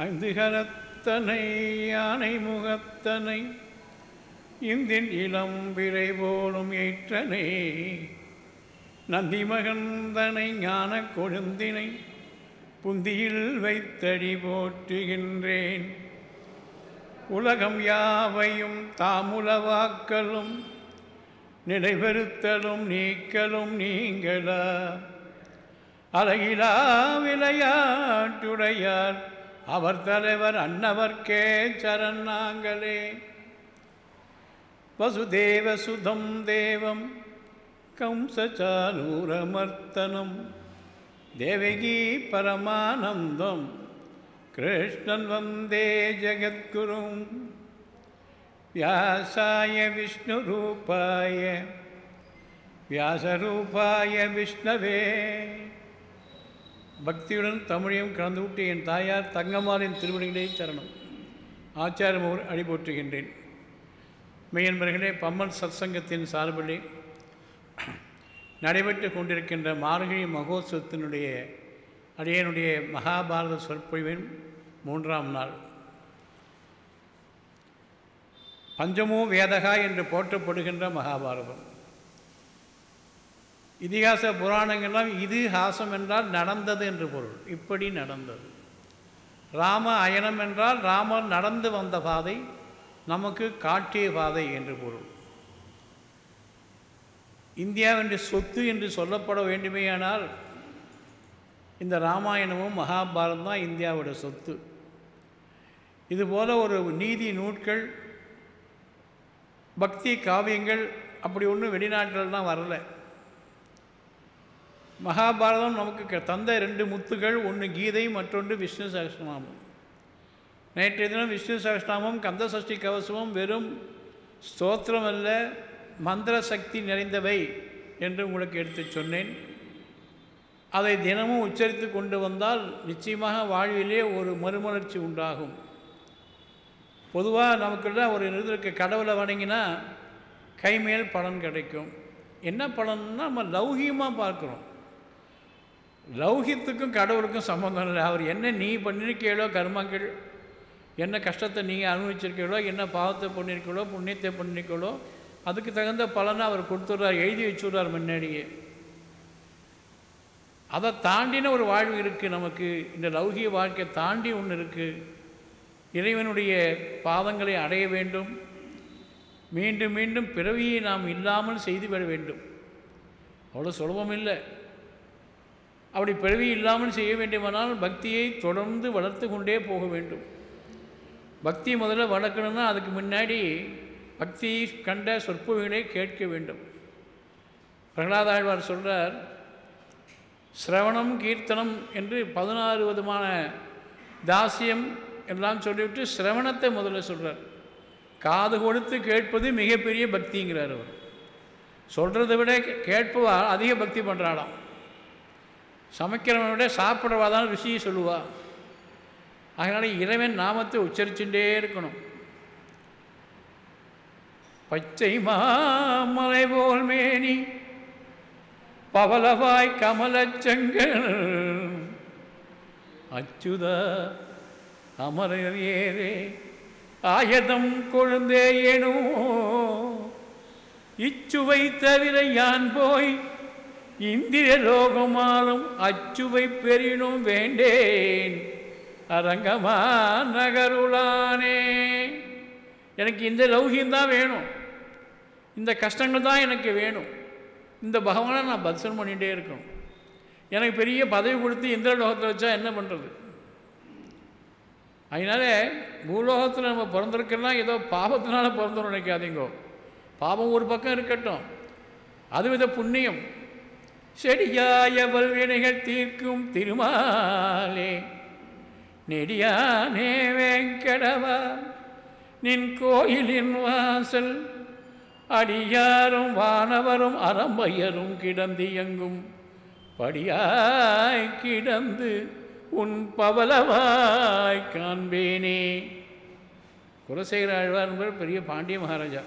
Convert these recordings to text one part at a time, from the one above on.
ஐந்து கரத்தனை யானை முகத்தனை இந்தின் இளம் விரை போலும் ஏற்றனை நந்தி மகந்தனை ஞான கொழுந்தினை புந்தியில் வைத்தடி போற்றுகின்றேன் உலகம் யாவையும் தாமுலவாக்கலும் நிலைபெறுத்தலும் நீக்கலும் நீங்களா அழகிலா விளையாட்டுடையார் அவர் தலைவர் அன்னவர்க்கே சரண் நாங்களே வசுதேவ சுதம் தேவம் கம்சச்சாரூரமர்த்தனம் தேவகி பரமானந்தம் கிருஷ்ணன் வந்தே ஜெகத்குரும் व्यासाय विष्णुरूपाय வியாசரூபாய விஷ்ணவே பக்தியுடன் தமிழையும் கலந்து விட்டு என் தாயார் தங்கம்மாளின் திருவடிகளே சரணம் ஆச்சாரம் அவர் அடிபோற்றுகின்றேன் மெய்யன்பர்களே பம்மன் சத்சங்கத்தின் சார்பிலே நடைபெற்று கொண்டிருக்கின்ற மார்கழி மகோத்சவத்தினுடைய அடியனுடைய மகாபாரத சொற்பொழிவின் மூன்றாம் நாள் பஞ்சமோ வேதகா என்று போற்றப்படுகின்ற மகாபாரதம் இதிகாச புராணங்கள்லாம் இது ஹாசம் என்றால் நடந்தது என்று பொருள் இப்படி நடந்தது ராம அயனம் என்றால் ராமர் நடந்து வந்த பாதை நமக்கு காட்டிய பாதை என்று பொருள் இந்தியாவின் சொத்து என்று சொல்லப்பட வேண்டுமேயானால் இந்த ராமாயணமும் மகாபாரதம் தான் இந்தியாவோட சொத்து இதுபோல் ஒரு நீதி நூட்கள் பக்தி காவியங்கள் அப்படி ஒன்றும் வெளிநாட்டிலலாம் வரல மகாபாரதம் நமக்கு க- தந்த ரெண்டு முத்துகள் ஒன்று கீதை மற்றொன்று விஷ்ணு சகஸ்ரநாமம் நேற்றைய தினம் விஷ்ணு சகஸ்ரநாமம் கந்த சஷ்டி கவசமும் வெறும் ஸ்தோத்திரம் அல்ல மந்திர சக்தி நிறைந்தவை என்று உங்களுக்கு எடுத்துச் சொன்னேன் அதை தினமும் உச்சரித்து கொண்டு வந்தால் நிச்சயமாக வாழ்விலே ஒரு மறுமலர்ச்சி உண்டாகும் பொதுவாக நமக்குள்ள ஒரு இது இருக்கு கடவுளை வணங்கினா கைமேல் பலன் கிடைக்கும் என்ன பலன்னா நம்ம லௌகியமாக பார்க்குறோம் லௌகியத்துக்கும் கடவுளுக்கும் சம்மந்தம் இல்லை அவர் என்ன நீ பண்ணியிருக்கீங்களோ கர்மங்கள் என்ன கஷ்டத்தை நீங்கள் அனுபவிச்சிருக்கீங்களோ என்ன பாவத்தை பண்ணியிருக்கீங்களோ புண்ணியத்தை பண்ணியிருக்கீங்களோ அதுக்கு தகுந்த பலனை அவர் கொடுத்துட்றார் எழுதி வச்சுடுறார் முன்னாடியே அதை தாண்டின ஒரு வாழ்வு இருக்குது நமக்கு இந்த லௌகிய வாழ்க்கை தாண்டி ஒன்று இருக்குது இறைவனுடைய பாதங்களை அடைய வேண்டும் மீண்டும் மீண்டும் பிறவியை நாம் இல்லாமல் செய்துவிட வேண்டும் அவ்வளோ சுலபம் இல்லை அப்படி பிறவி இல்லாமல் செய்ய வேண்டுமானால் பக்தியை தொடர்ந்து வளர்த்து கொண்டே போக வேண்டும் பக்தி முதல்ல வளர்க்கணும்னா அதுக்கு முன்னாடி பக்தியை கண்ட சொற்பொழிகளை கேட்க வேண்டும் பிரகலாதாழ்வார் சொல்கிறார் சிரவணம் கீர்த்தனம் என்று பதினாறு விதமான தாசியம் எல்லாம் சொல்லிவிட்டு சிரவணத்தை முதல்ல சொல்கிறார் காது கொடுத்து கேட்பது மிகப்பெரிய பக்திங்கிறார் அவர் சொல்கிறத விட கேட்பவா அதிக பக்தி பண்ணுறாளாம் சமைக்கிறவனை விட சாப்பிட்றவா தான் ருசியை சொல்லுவா அதனால் இறைவன் நாமத்தை உச்சரிச்சுட்டே இருக்கணும் பச்சை மாமலை போல் மேனி பவளவாய் கமலச்செங்கல் அச்சுதா அமரர் ஏரே ஆயதம் கொழுந்தே ஏனோ இச்சுவை தவிர யான் போய் இந்திர லோகமாலும் அச்சுவை பெறினும் வேண்டேன் அரங்கமா நகருளானே எனக்கு இந்த லௌகியம்தான் வேணும் இந்த கஷ்டங்கள் தான் எனக்கு வேணும் இந்த பகவானை நான் பத்சனம் பண்ணிகிட்டே இருக்கணும் எனக்கு பெரிய பதவி கொடுத்து இந்திர லோகத்தில் வச்சா என்ன பண்ணுறது அதனால பூலோகத்தில் நம்ம பிறந்திருக்கிறோம்னா ஏதோ பாவத்தினால பிறந்தோம் நினைக்காதீங்கோ பாவம் ஒரு பக்கம் இருக்கட்டும் அது வித புண்ணியம் செடியாய வல்வினைகள் தீர்க்கும் திருமாலே நெடியானே வேங்கடவா நின் கோயிலின் வாசல் அடியாரும் வானவரும் அறம்பையரும் கிடந்து எங்கும் படியாய் கிடந்து உன் பவலவாய் காண்பேனே குலசேகர ஆழ்வார் என்பவர் பெரிய பாண்டிய மகாராஜா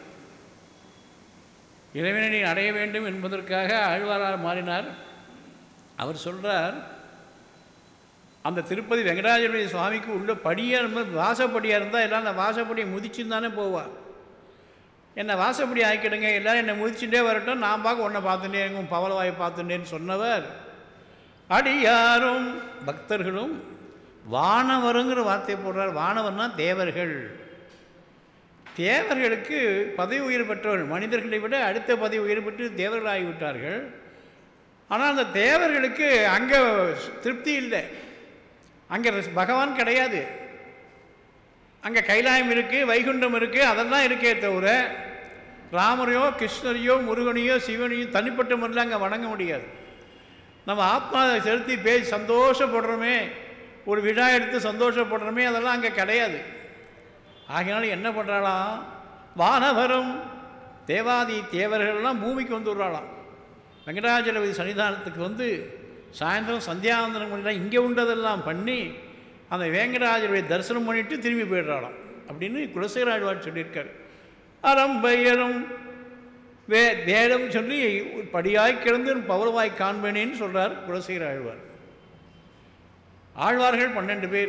இறைவனை அடைய வேண்டும் என்பதற்காக ஆழ்வாரார் மாறினார் அவர் சொல்றார் அந்த திருப்பதி வெங்கடாஜலபதி சுவாமிக்கு உள்ள படியாக இருந்தால் வாசப்படியாக இருந்தால் எல்லாம் அந்த வாசப்படியை முதிச்சுன்னு தானே போவா என்னை வாசப்படி ஆக்கிடுங்க எல்லோரும் என்னை முதிச்சுட்டே வரட்டும் நான் பார்க்க உன்னை பார்த்துட்டே எங்கும் பவளவாயை பார்த்துட்டேன்னு சொன்னவர் அடியாரும் பக்தர்களும் வானவருங்கிற வார்த்தையை போடுறார் வானவர்னா தேவர்கள் தேவர்களுக்கு பதவி உயர் பெற்றவர்கள் மனிதர்களை விட அடுத்த பதவி உயர் பெற்று தேவர்களாகிவிட்டார்கள் ஆனால் அந்த தேவர்களுக்கு அங்கே திருப்தி இல்லை அங்கே பகவான் கிடையாது அங்கே கைலாயம் இருக்குது வைகுண்டம் இருக்குது அதெல்லாம் இருக்கே தவிர ராமரையோ கிருஷ்ணரையோ முருகனையோ சிவனையோ தனிப்பட்ட முறையில் அங்கே வணங்க முடியாது நம்ம ஆத்மாவை செலுத்தி பேசி சந்தோஷப்படுறோமே ஒரு விழா எடுத்து சந்தோஷப்படுறோமே அதெல்லாம் அங்கே கிடையாது ஆகையினால என்ன பண்ணுறாளாம் வானவரும் தேவாதி தேவர்கள்லாம் பூமிக்கு வந்து விடுறாளாம் வெங்கடாஜலபதி சன்னிதானத்துக்கு வந்து சாயந்தரம் சந்தியாவந்தனம் பண்ணிலாம் இங்கே உண்டதெல்லாம் பண்ணி அந்த வேங்கடாஜலபதி தரிசனம் பண்ணிட்டு திரும்பி போயிடுறாளாம் அப்படின்னு குலசேகராழ்வார் சொல்லியிருக்காரு அறம்பையரும் வே வேடம் சொல்லி படியாய் கிடந்து பவளவாய் காண்பேனேன்னு சொல்கிறார் குலசேகர ஆழ்வார் ஆழ்வார்கள் பன்னெண்டு பேர்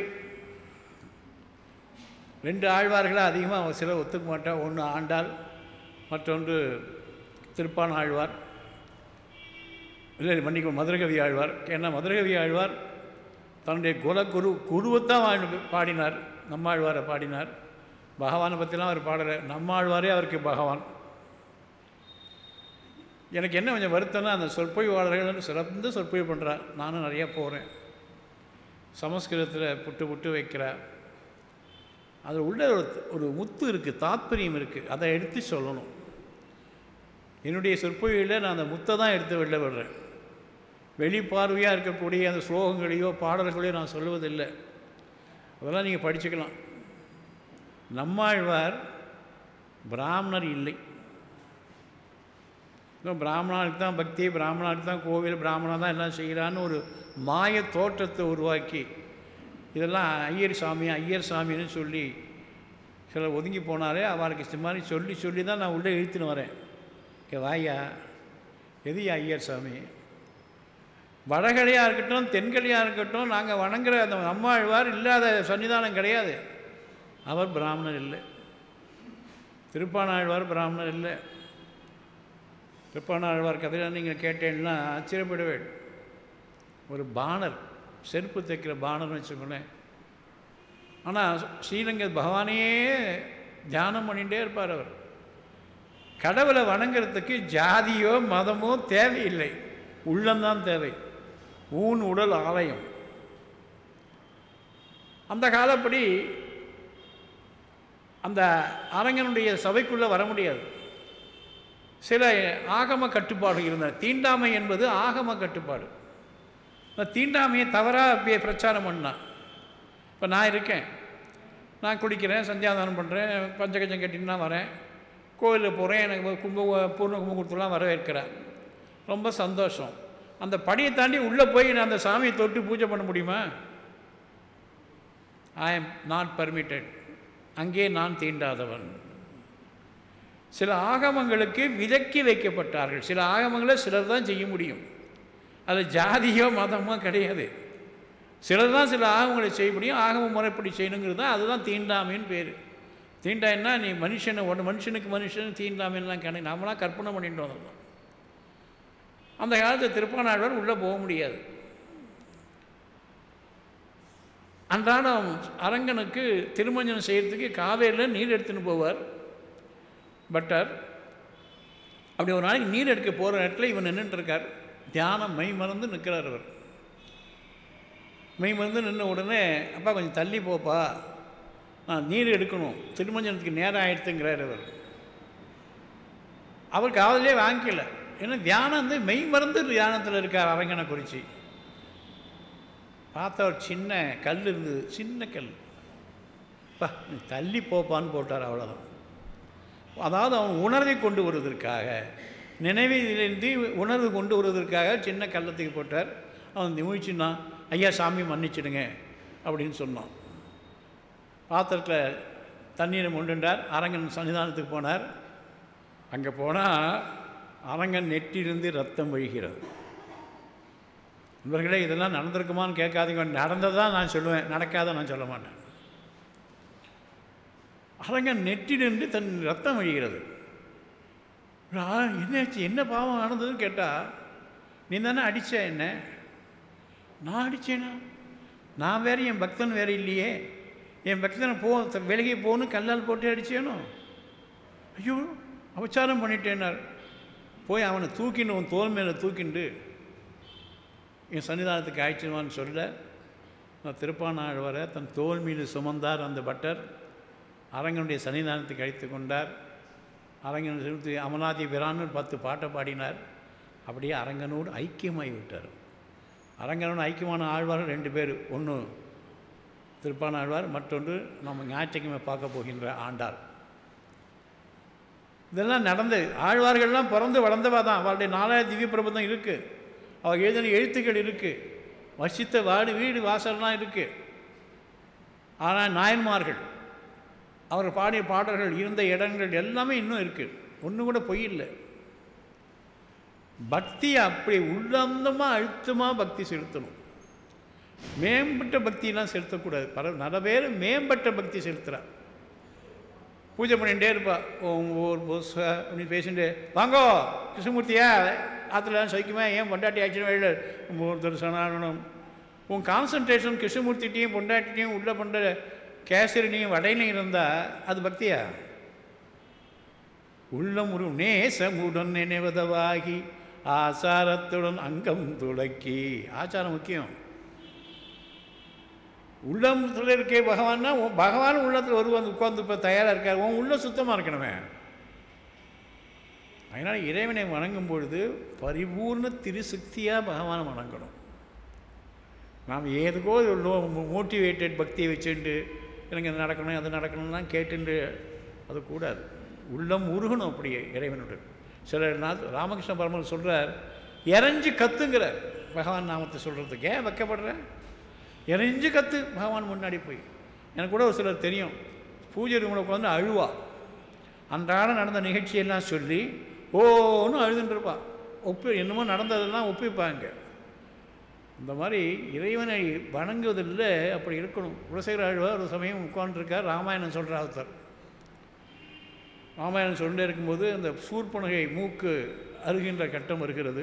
ரெண்டு ஆழ்வார்களை அதிகமாக சில ஒத்துக்க மாட்டா ஒன்று ஆண்டாள் மற்றொன்று திருப்பான் ஆழ்வார் இல்லை மன்னிக்க மதுரகவி ஆழ்வார் ஏன்னா மதுரகவி ஆழ்வார் தன்னுடைய குலகுரு குருவைத்தான் வாழ் பாடினார் நம்மாழ்வாரை பாடினார் பகவானை பற்றிலாம் அவர் பாடலை நம்மாழ்வாரே அவருக்கு பகவான் எனக்கு என்ன கொஞ்சம் வருத்தம்னா அந்த சொற்பொழிவாளர்கள் சிறந்த சொற்பொழிவு பண்ணுறா நானும் நிறையா போகிறேன் சமஸ்கிருதத்தில் புட்டு புட்டு வைக்கிறா அதில் உள்ள ஒரு ஒரு முத்து இருக்குது தாத்பரியம் இருக்குது அதை எடுத்து சொல்லணும் என்னுடைய சொற்பொழிவில் நான் அந்த முத்தை தான் எடுத்து வெளில விடுறேன் வெளிப்பார்வையாக இருக்கக்கூடிய அந்த ஸ்லோகங்களையோ பாடல்களையோ நான் சொல்லுவதில்லை அதெல்லாம் நீங்கள் படிச்சுக்கலாம் நம்மாழ்வார் பிராமணர் இல்லை இன்னும் பிராமணனுக்கு தான் பக்தி பிராமணனுக்கு தான் கோவில் பிராமணன் தான் எல்லாம் செய்கிறான்னு ஒரு மாய தோற்றத்தை உருவாக்கி இதெல்லாம் ஐயர் சாமி ஐயர் சாமின்னு சொல்லி சிலர் ஒதுங்கி போனாலே அவளுக்கு இந்த மாதிரி சொல்லி சொல்லி தான் நான் உள்ளே இழுத்துன்னு வரேன் கே வாயா எது ஐயர் சாமி வடகலையாக இருக்கட்டும் தென்கலையாக இருக்கட்டும் நாங்கள் வணங்குற அந்த நம்மாழ்வார் இல்லாத சன்னிதானம் கிடையாது அவர் பிராமணர் இல்லை திருப்பானாழ்வார் பிராமணர் இல்லை திருப்பானாழ்வார் கதையில் நீங்கள் கேட்டேன்னா ஆச்சரியப்படுவேன் ஒரு பாணர் செருப்பு தைக்கிற பாணர்னு வச்சுக்கோங்களேன் ஆனால் ஸ்ரீரங்க பகவானையே தியானம் பண்ணிகிட்டே இருப்பார் அவர் கடவுளை வணங்குறதுக்கு ஜாதியோ மதமோ தேவையில்லை உள்ளம்தான் தேவை ஊன் உடல் ஆலயம் அந்த காலப்படி அந்த அரங்கனுடைய சபைக்குள்ளே வர முடியாது சில ஆகம கட்டுப்பாடு இருந்தன தீண்டாமை என்பது ஆகம கட்டுப்பாடு இந்த தீண்டாமையை தவறாக பிரச்சாரம் பண்ணான் இப்போ நான் இருக்கேன் நான் குடிக்கிறேன் சந்தியாதானம் பண்ணுறேன் பஞ்சகஜம் கட்டின்னு தான் வரேன் கோயிலில் போகிறேன் எனக்கு கும்ப பூர்ண கும்பம் கொடுத்துலாம் வரவேற்கிறேன் ரொம்ப சந்தோஷம் அந்த படியை தாண்டி உள்ளே போய் நான் அந்த சாமியை தொட்டு பூஜை பண்ண முடியுமா ஐ எம் நாட் பர்மிட்டட் அங்கே நான் தீண்டாதவன் சில ஆகமங்களுக்கு விலக்கி வைக்கப்பட்டார்கள் சில ஆகமங்களை சிலர் தான் செய்ய முடியும் அது ஜாதியோ மதமோ கிடையாது சிலர் தான் சில ஆகமங்களை செய்ய முடியும் ஆகம முறைப்படி செய்யணுங்கிறது தான் அதுதான் தீண்டாமைன்னு பேர் தீண்டாமைன்னா நீ மனுஷனை ஒன்று மனுஷனுக்கு மனுஷன் தீண்டாமைன்லாம் கிடையாது நாமளாம் கற்பனை பண்ணிட்டு வந்தோம் அந்த காலத்தில் திருப்பானாழ்வார் உள்ளே போக முடியாது அன்றாடம் அரங்கனுக்கு திருமஞ்சனம் செய்கிறதுக்கு காவேரியில் நீர் எடுத்துன்னு போவார் பட்டர் அப்படி ஒரு நாளைக்கு நீர் எடுக்க போகிற இடத்துல இவன் நின்றுட்டுருக்கார் தியானம் மெய் மறந்து நிற்கிறார் அவர் மெய் மறந்து நின்ன உடனே அப்பா கொஞ்சம் தள்ளி போப்பா நான் நீர் எடுக்கணும் திருமஞ்சனத்துக்கு நேரம் ஆயிடுத்துங்கிறார் அவர் அவர் காதலே வாங்கிக்கல ஏன்னா தியானம் வந்து மெய் மறந்து தியானத்தில் இருக்கார் அரங்கனை குறித்து பார்த்தா ஒரு சின்ன கல் இருந்தது சின்ன கல் பா நீ தள்ளி போப்பான்னு போட்டார் அவ்வளோதான் அதாவது அவன் உணர்வை கொண்டு வருவதற்காக நினைவிலிருந்து உணர்வு கொண்டு வருவதற்காக சின்ன கள்ளத்துக்கு போட்டார் அவன் நிமிழ்ச்சின்னா ஐயா சாமி மன்னிச்சிடுங்க அப்படின்னு சொன்னான் பாத்திரத்தில் தண்ணீரை மொண்டுண்டார் அரங்கன் சன்னிதானத்துக்கு போனார் அங்கே போனால் அரங்கன் நெட்டிலிருந்து ரத்தம் வழிகிறது நண்பர்களே இதெல்லாம் நடந்திருக்குமான்னு கேட்காதீங்க நடந்ததான் நான் சொல்லுவேன் நடக்காத நான் சொல்ல மாட்டேன் அரங்கன் நெற்றிலிருந்து தன் ரத்தம் வழிகிறது என்னாச்சு என்ன பாவம் நடந்ததுன்னு கேட்டால் நீ தானே அடித்த என்ன நான் அடித்தேனா நான் வேறு என் பக்தன் வேறு இல்லையே என் பக்தனை போ விலகி போகணும் கல்லால் போட்டு அடித்தேனோ ஐயோ அபச்சாரம் பண்ணிட்டேனார் போய் அவனை தூக்கின்னு உன் தோல் மேலே தூக்கிண்டு என் சன்னிதானத்துக்கு ஆயிடுச்சுவான்னு சொல்ல நான் திருப்பானாள் வர தன் தோல் மீது சுமந்தார் அந்த பட்டர் அரங்கனுடைய சன்னிதானத்துக்கு அழைத்து கொண்டார் அரங்கன் செலுத்தி அமலாதி பிரான்னு பத்து பாட்டை பாடினார் அப்படியே அரங்கனோடு ஐக்கியமாகி விட்டார் அரங்கனோடு ஐக்கியமான ஆழ்வார் ரெண்டு பேர் ஒன்று திருப்பான ஆழ்வார் மற்றொன்று நம்ம ஞாயிற்றுக்கிழமை பார்க்க போகின்ற ஆண்டார் இதெல்லாம் நடந்தது ஆழ்வார்கள்லாம் பிறந்து வளர்ந்தவா தான் அவளுடைய நாலாயிரம் திவ்ய பிரபந்தம் இருக்குது அவள் எழுதின எழுத்துக்கள் இருக்குது வசித்த வாடு வீடு வாசல்லாம் இருக்குது ஆனால் நாயன்மார்கள் அவர் பாடிய பாடல்கள் இருந்த இடங்கள் எல்லாமே இன்னும் இருக்குது ஒன்று கூட பொய் இல்லை பக்தி அப்படி உள்ளந்தமாக அழுத்தமாக பக்தி செலுத்தணும் மேம்பட்ட பக்தியெல்லாம் செலுத்தக்கூடாது பல நிறைய பேர் மேம்பட்ட பக்தி செலுத்துகிறார் பூஜை பண்ணிகிட்டே இருப்பா ஒவ்வொரு புதுச அப்படின்னு பேசிட்டு வாங்கோ கிருஷ்ணமூர்த்தியா ஆற்றுல சைக்குமே ஏன் பொண்டாட்டி ஆச்சுன்னு வெளியில் ஒருத்தர் சனானனம் உன் கான்சன்ட்ரேஷன் கிருஷ்ணமூர்த்திட்டையும் பொண்டாட்டிட்டையும் உள்ளே பண்ணுற கேசரினையும் வடையிலையும் இருந்தால் அது பக்தியா உள்ளம் ஒரு நேசமுடன் நினைவதவாகி ஆசாரத்துடன் அங்கம் துளக்கி ஆச்சாரம் முக்கியம் உள்ளத்தில் இருக்கே பகவான்னா உன் பகவான் உள்ளத்தில் ஒருவன் உட்கார்ந்து இப்போ தயாராக இருக்கார் உன் உள்ள சுத்தமாக இருக்கணுமே அதனால் இறைவனை வணங்கும் பொழுது பரிபூர்ண திருசக்தியாக பகவானை வணங்கணும் நாம் ஏதுக்கோ மோட்டிவேட்டட் பக்தியை வச்சுட்டு எனக்கு இது நடக்கணும் அது நடக்கணும்லாம் கேட்டுண்டு அது கூடாது உள்ளம் உருகணும் அப்படியே இறைவனுடன் சில நாள் ராமகிருஷ்ண பரமன் சொல்கிறார் இறஞ்சி கத்துங்கிறார் பகவான் நாமத்தை சொல்கிறதுக்கு ஏன் வைக்கப்படுறேன் இறைஞ்சு கற்று பகவான் முன்னாடி போய் எனக்கு கூட ஒரு சிலர் தெரியும் பூஜை ரூமில் உட்காந்து அழுவா அன்றாடம் நடந்த நிகழ்ச்சியெல்லாம் சொல்லி ஓன்னு அழுதுன்ட்ருப்பா ஒப்பி என்னமோ நடந்ததெல்லாம் ஒப்பிப்பாங்க இந்த மாதிரி இறைவனை வணங்குவதில் அப்படி இருக்கணும் குலசேகர ஆழ்வார் ஒரு சமயம் உட்காந்துருக்கார் ராமாயணம் சொல்கிற ஒருத்தர் ராமாயணம் சொல்லிட்டே இருக்கும்போது அந்த சூர்பனகை மூக்கு அருகின்ற கட்டம் வருகிறது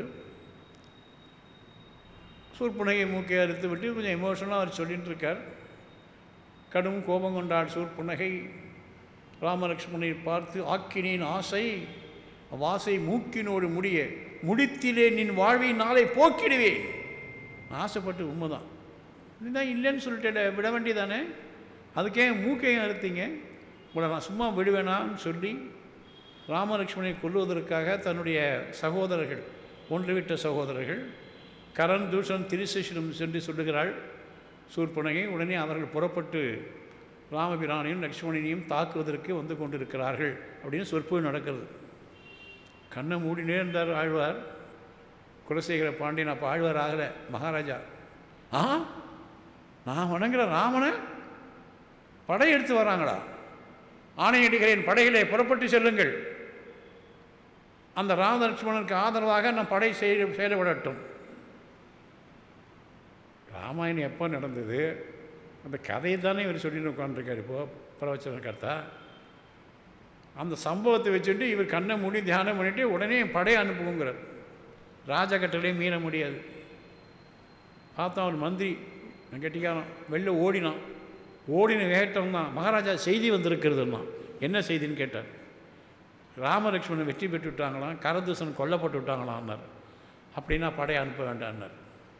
சூர்புனகை மூக்கை அறுத்து விட்டு கொஞ்சம் எமோஷனலாக அவர் சொல்லிட்டு இருக்கார் கடும் கோபம் கொண்டாள் சூர்புனகை ராமலக்ஷ்மணை பார்த்து ஆக்கினேன் ஆசை வாசை மூக்கினோடு முடிய முடித்திலே நின் வாழ்வை நாளை போக்கிடுவேன் ஆசைப்பட்டு உண்மைதான் இதுதான் இல்லைன்னு சொல்லிட்டு விட வேண்டியதானே அதுக்கே மூக்கையும் அறுத்தீங்க உங்களை நான் சும்மா விடுவேனான்னு சொல்லி ராமலக்ஷ்மணை கொல்லுவதற்காக தன்னுடைய சகோதரர்கள் ஒன்றுவிட்ட சகோதரர்கள் கரண் தூஷன் திருசேஷனம் சென்று சொல்லுகிறாள் சூர்பனகை உடனே அவர்கள் புறப்பட்டு ராமபிரானையும் லக்ஷ்மணனையும் தாக்குவதற்கு வந்து கொண்டிருக்கிறார்கள் அப்படின்னு சொற்பொழி நடக்கிறது கண்ணை மூடினே இருந்தார் ஆழ்வார் குலசேகர பாண்டியன் அப்போ ஆழ்வார் ஆகலை மகாராஜா ஆ நான் வணங்குற ராமனை படையெடுத்து வராங்களா ஆணையடிகளின் படைகளை புறப்பட்டு செல்லுங்கள் அந்த ராமலட்சுமணனுக்கு ஆதரவாக நம் படை செய்ய செயல்படட்டும் ராமாயணம் எப்போ நடந்தது அந்த கதையை தானே இவர் சொல்லிட்டு உட்காந்துருக்கார் இப்போது பிரவச்சன கர்த்தா அந்த சம்பவத்தை வச்சுட்டு இவர் கண்ணை மூடி தியானம் பண்ணிவிட்டு உடனே படையை அனுப்புங்கிறார் ராஜகட்டளையும் மீற முடியாது பார்த்தா அவர் மந்திரி கெட்டிக்காரன் வெளில ஓடினான் ஓடின வேட்டம் தான் மகாராஜா செய்தி வந்திருக்கிறதுன்னா என்ன செய்தின்னு கேட்டார் ராமலக்ஷ்மணன் வெற்றி பெற்று விட்டாங்களாம் கரதூசன் கொல்லப்பட்டு விட்டாங்களான்னார் அப்படின்னா படையை அனுப்ப வேண்டான்னார்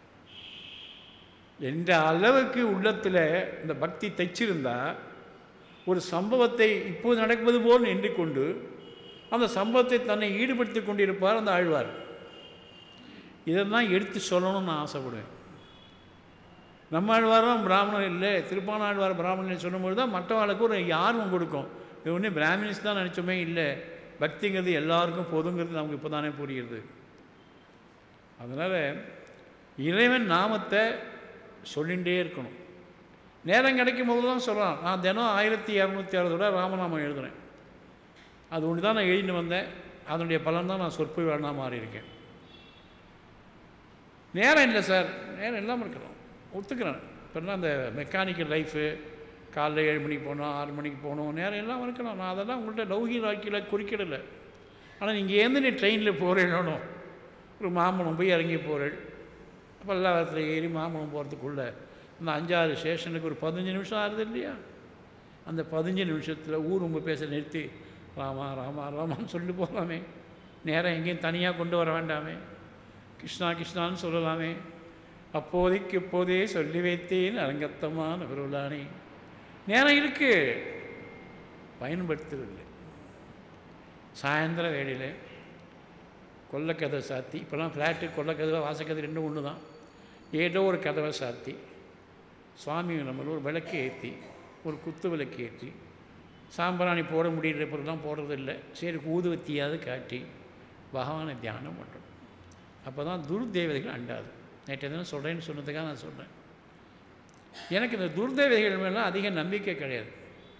எந்த அளவுக்கு உள்ளத்தில் இந்த பக்தி தைச்சிருந்தா ஒரு சம்பவத்தை இப்போது நடப்பது போல் எண்ணிக்கொண்டு அந்த சம்பவத்தை தன்னை ஈடுபடுத்தி கொண்டிருப்பார் அந்த ஆழ்வார் இதெல்லாம் எடுத்து சொல்லணும்னு நான் ஆசைப்படுவேன் நம்ம ஆழ்வாரும் பிராமணன் இல்லை திருப்பான ஆழ்வார் பிராமணன் சொல்லும்போது தான் மற்றவர்களுக்கு ஒரு ஆர்வம் கொடுக்கும் இது ஒன்று பிராமின்ஸ் தான் நினச்சோமே இல்லை பக்திங்கிறது எல்லாருக்கும் பொதுங்கிறது நமக்கு இப்போ தானே புரியுது அதனால் இறைவன் நாமத்தை சொல்லிகிட்டே இருக்கணும் நேரம் கிடைக்கும் போது தான் சொல்கிறான் நான் தினம் ஆயிரத்தி இரநூத்தி அறுபது விட ராமநாமம் எழுதுகிறேன் அது ஒன்று தான் நான் எழுதிட்டு வந்தேன் அதனுடைய பலன் தான் நான் சொற்பொழிவாளனாக மாறியிருக்கேன் நேரம் இல்லை சார் நேரம் இல்லாமல் இருக்கிறோம் ஒத்துக்கிறேன் இப்போல்லாம் அந்த மெக்கானிக்கல் லைஃபு காலைல ஏழு மணிக்கு போகணும் ஆறு மணிக்கு போகணும் நேரம் எல்லாம் இருக்கலாம் நான் அதெல்லாம் உங்கள்கிட்ட லௌகிக வாழ்க்கையில் குறிக்கிடலை ஆனால் நீங்கள் ஏந்து நீ ட்ரெயினில் போகிறேன்னு ஒரு மாம்பழம் போய் இறங்கி போகிறேன் பல்லாவரத்தில் ஏறி மாம்பழம் போகிறதுக்குள்ளே அந்த அஞ்சாறு ஸ்டேஷனுக்கு ஒரு பதினஞ்சு நிமிஷம் ஆகுது இல்லையா அந்த பதினஞ்சு நிமிஷத்தில் ஊர் உங்கள் பேச நிறுத்தி ராமா ராமா ராமான்னு சொல்லிட்டு போகலாமே நேரம் எங்கேயும் தனியாக கொண்டு வர வேண்டாமே கிருஷ்ணா கிருஷ்ணான்னு சொல்லலாமே அப்போதைக்கு இப்போதே சொல்லி வைத்தேன் அரங்கத்தமான விருளானே நேரம் இருக்குது பயன்படுத்துறதில்லை சாயந்தர வேளையில் கொல்லக்கதவை சாத்தி இப்போலாம் ஃப்ளாட்டு கொல்லக்கதவை வாசக்கதவை ரெண்டும் ஒன்று தான் ஏதோ ஒரு கதவை சாத்தி சுவாமி நம்மள ஒரு விளக்கு ஏற்றி ஒரு குத்து விளக்கு ஏற்றி சாம்பிராணி போட முடிகிற பொருள்லாம் போடுறதில்லை சரி ஊதுவத்தியாவது காட்டி பகவானை தியானம் பண்ணுறோம் அப்போ தான் துர்தேவதைகள் அண்டாது நேற்று எதனா சொல்கிறேன்னு சொன்னதுக்காக நான் சொல்கிறேன் எனக்கு இந்த துர்தேவதைகள் மேலாம் அதிக நம்பிக்கை கிடையாது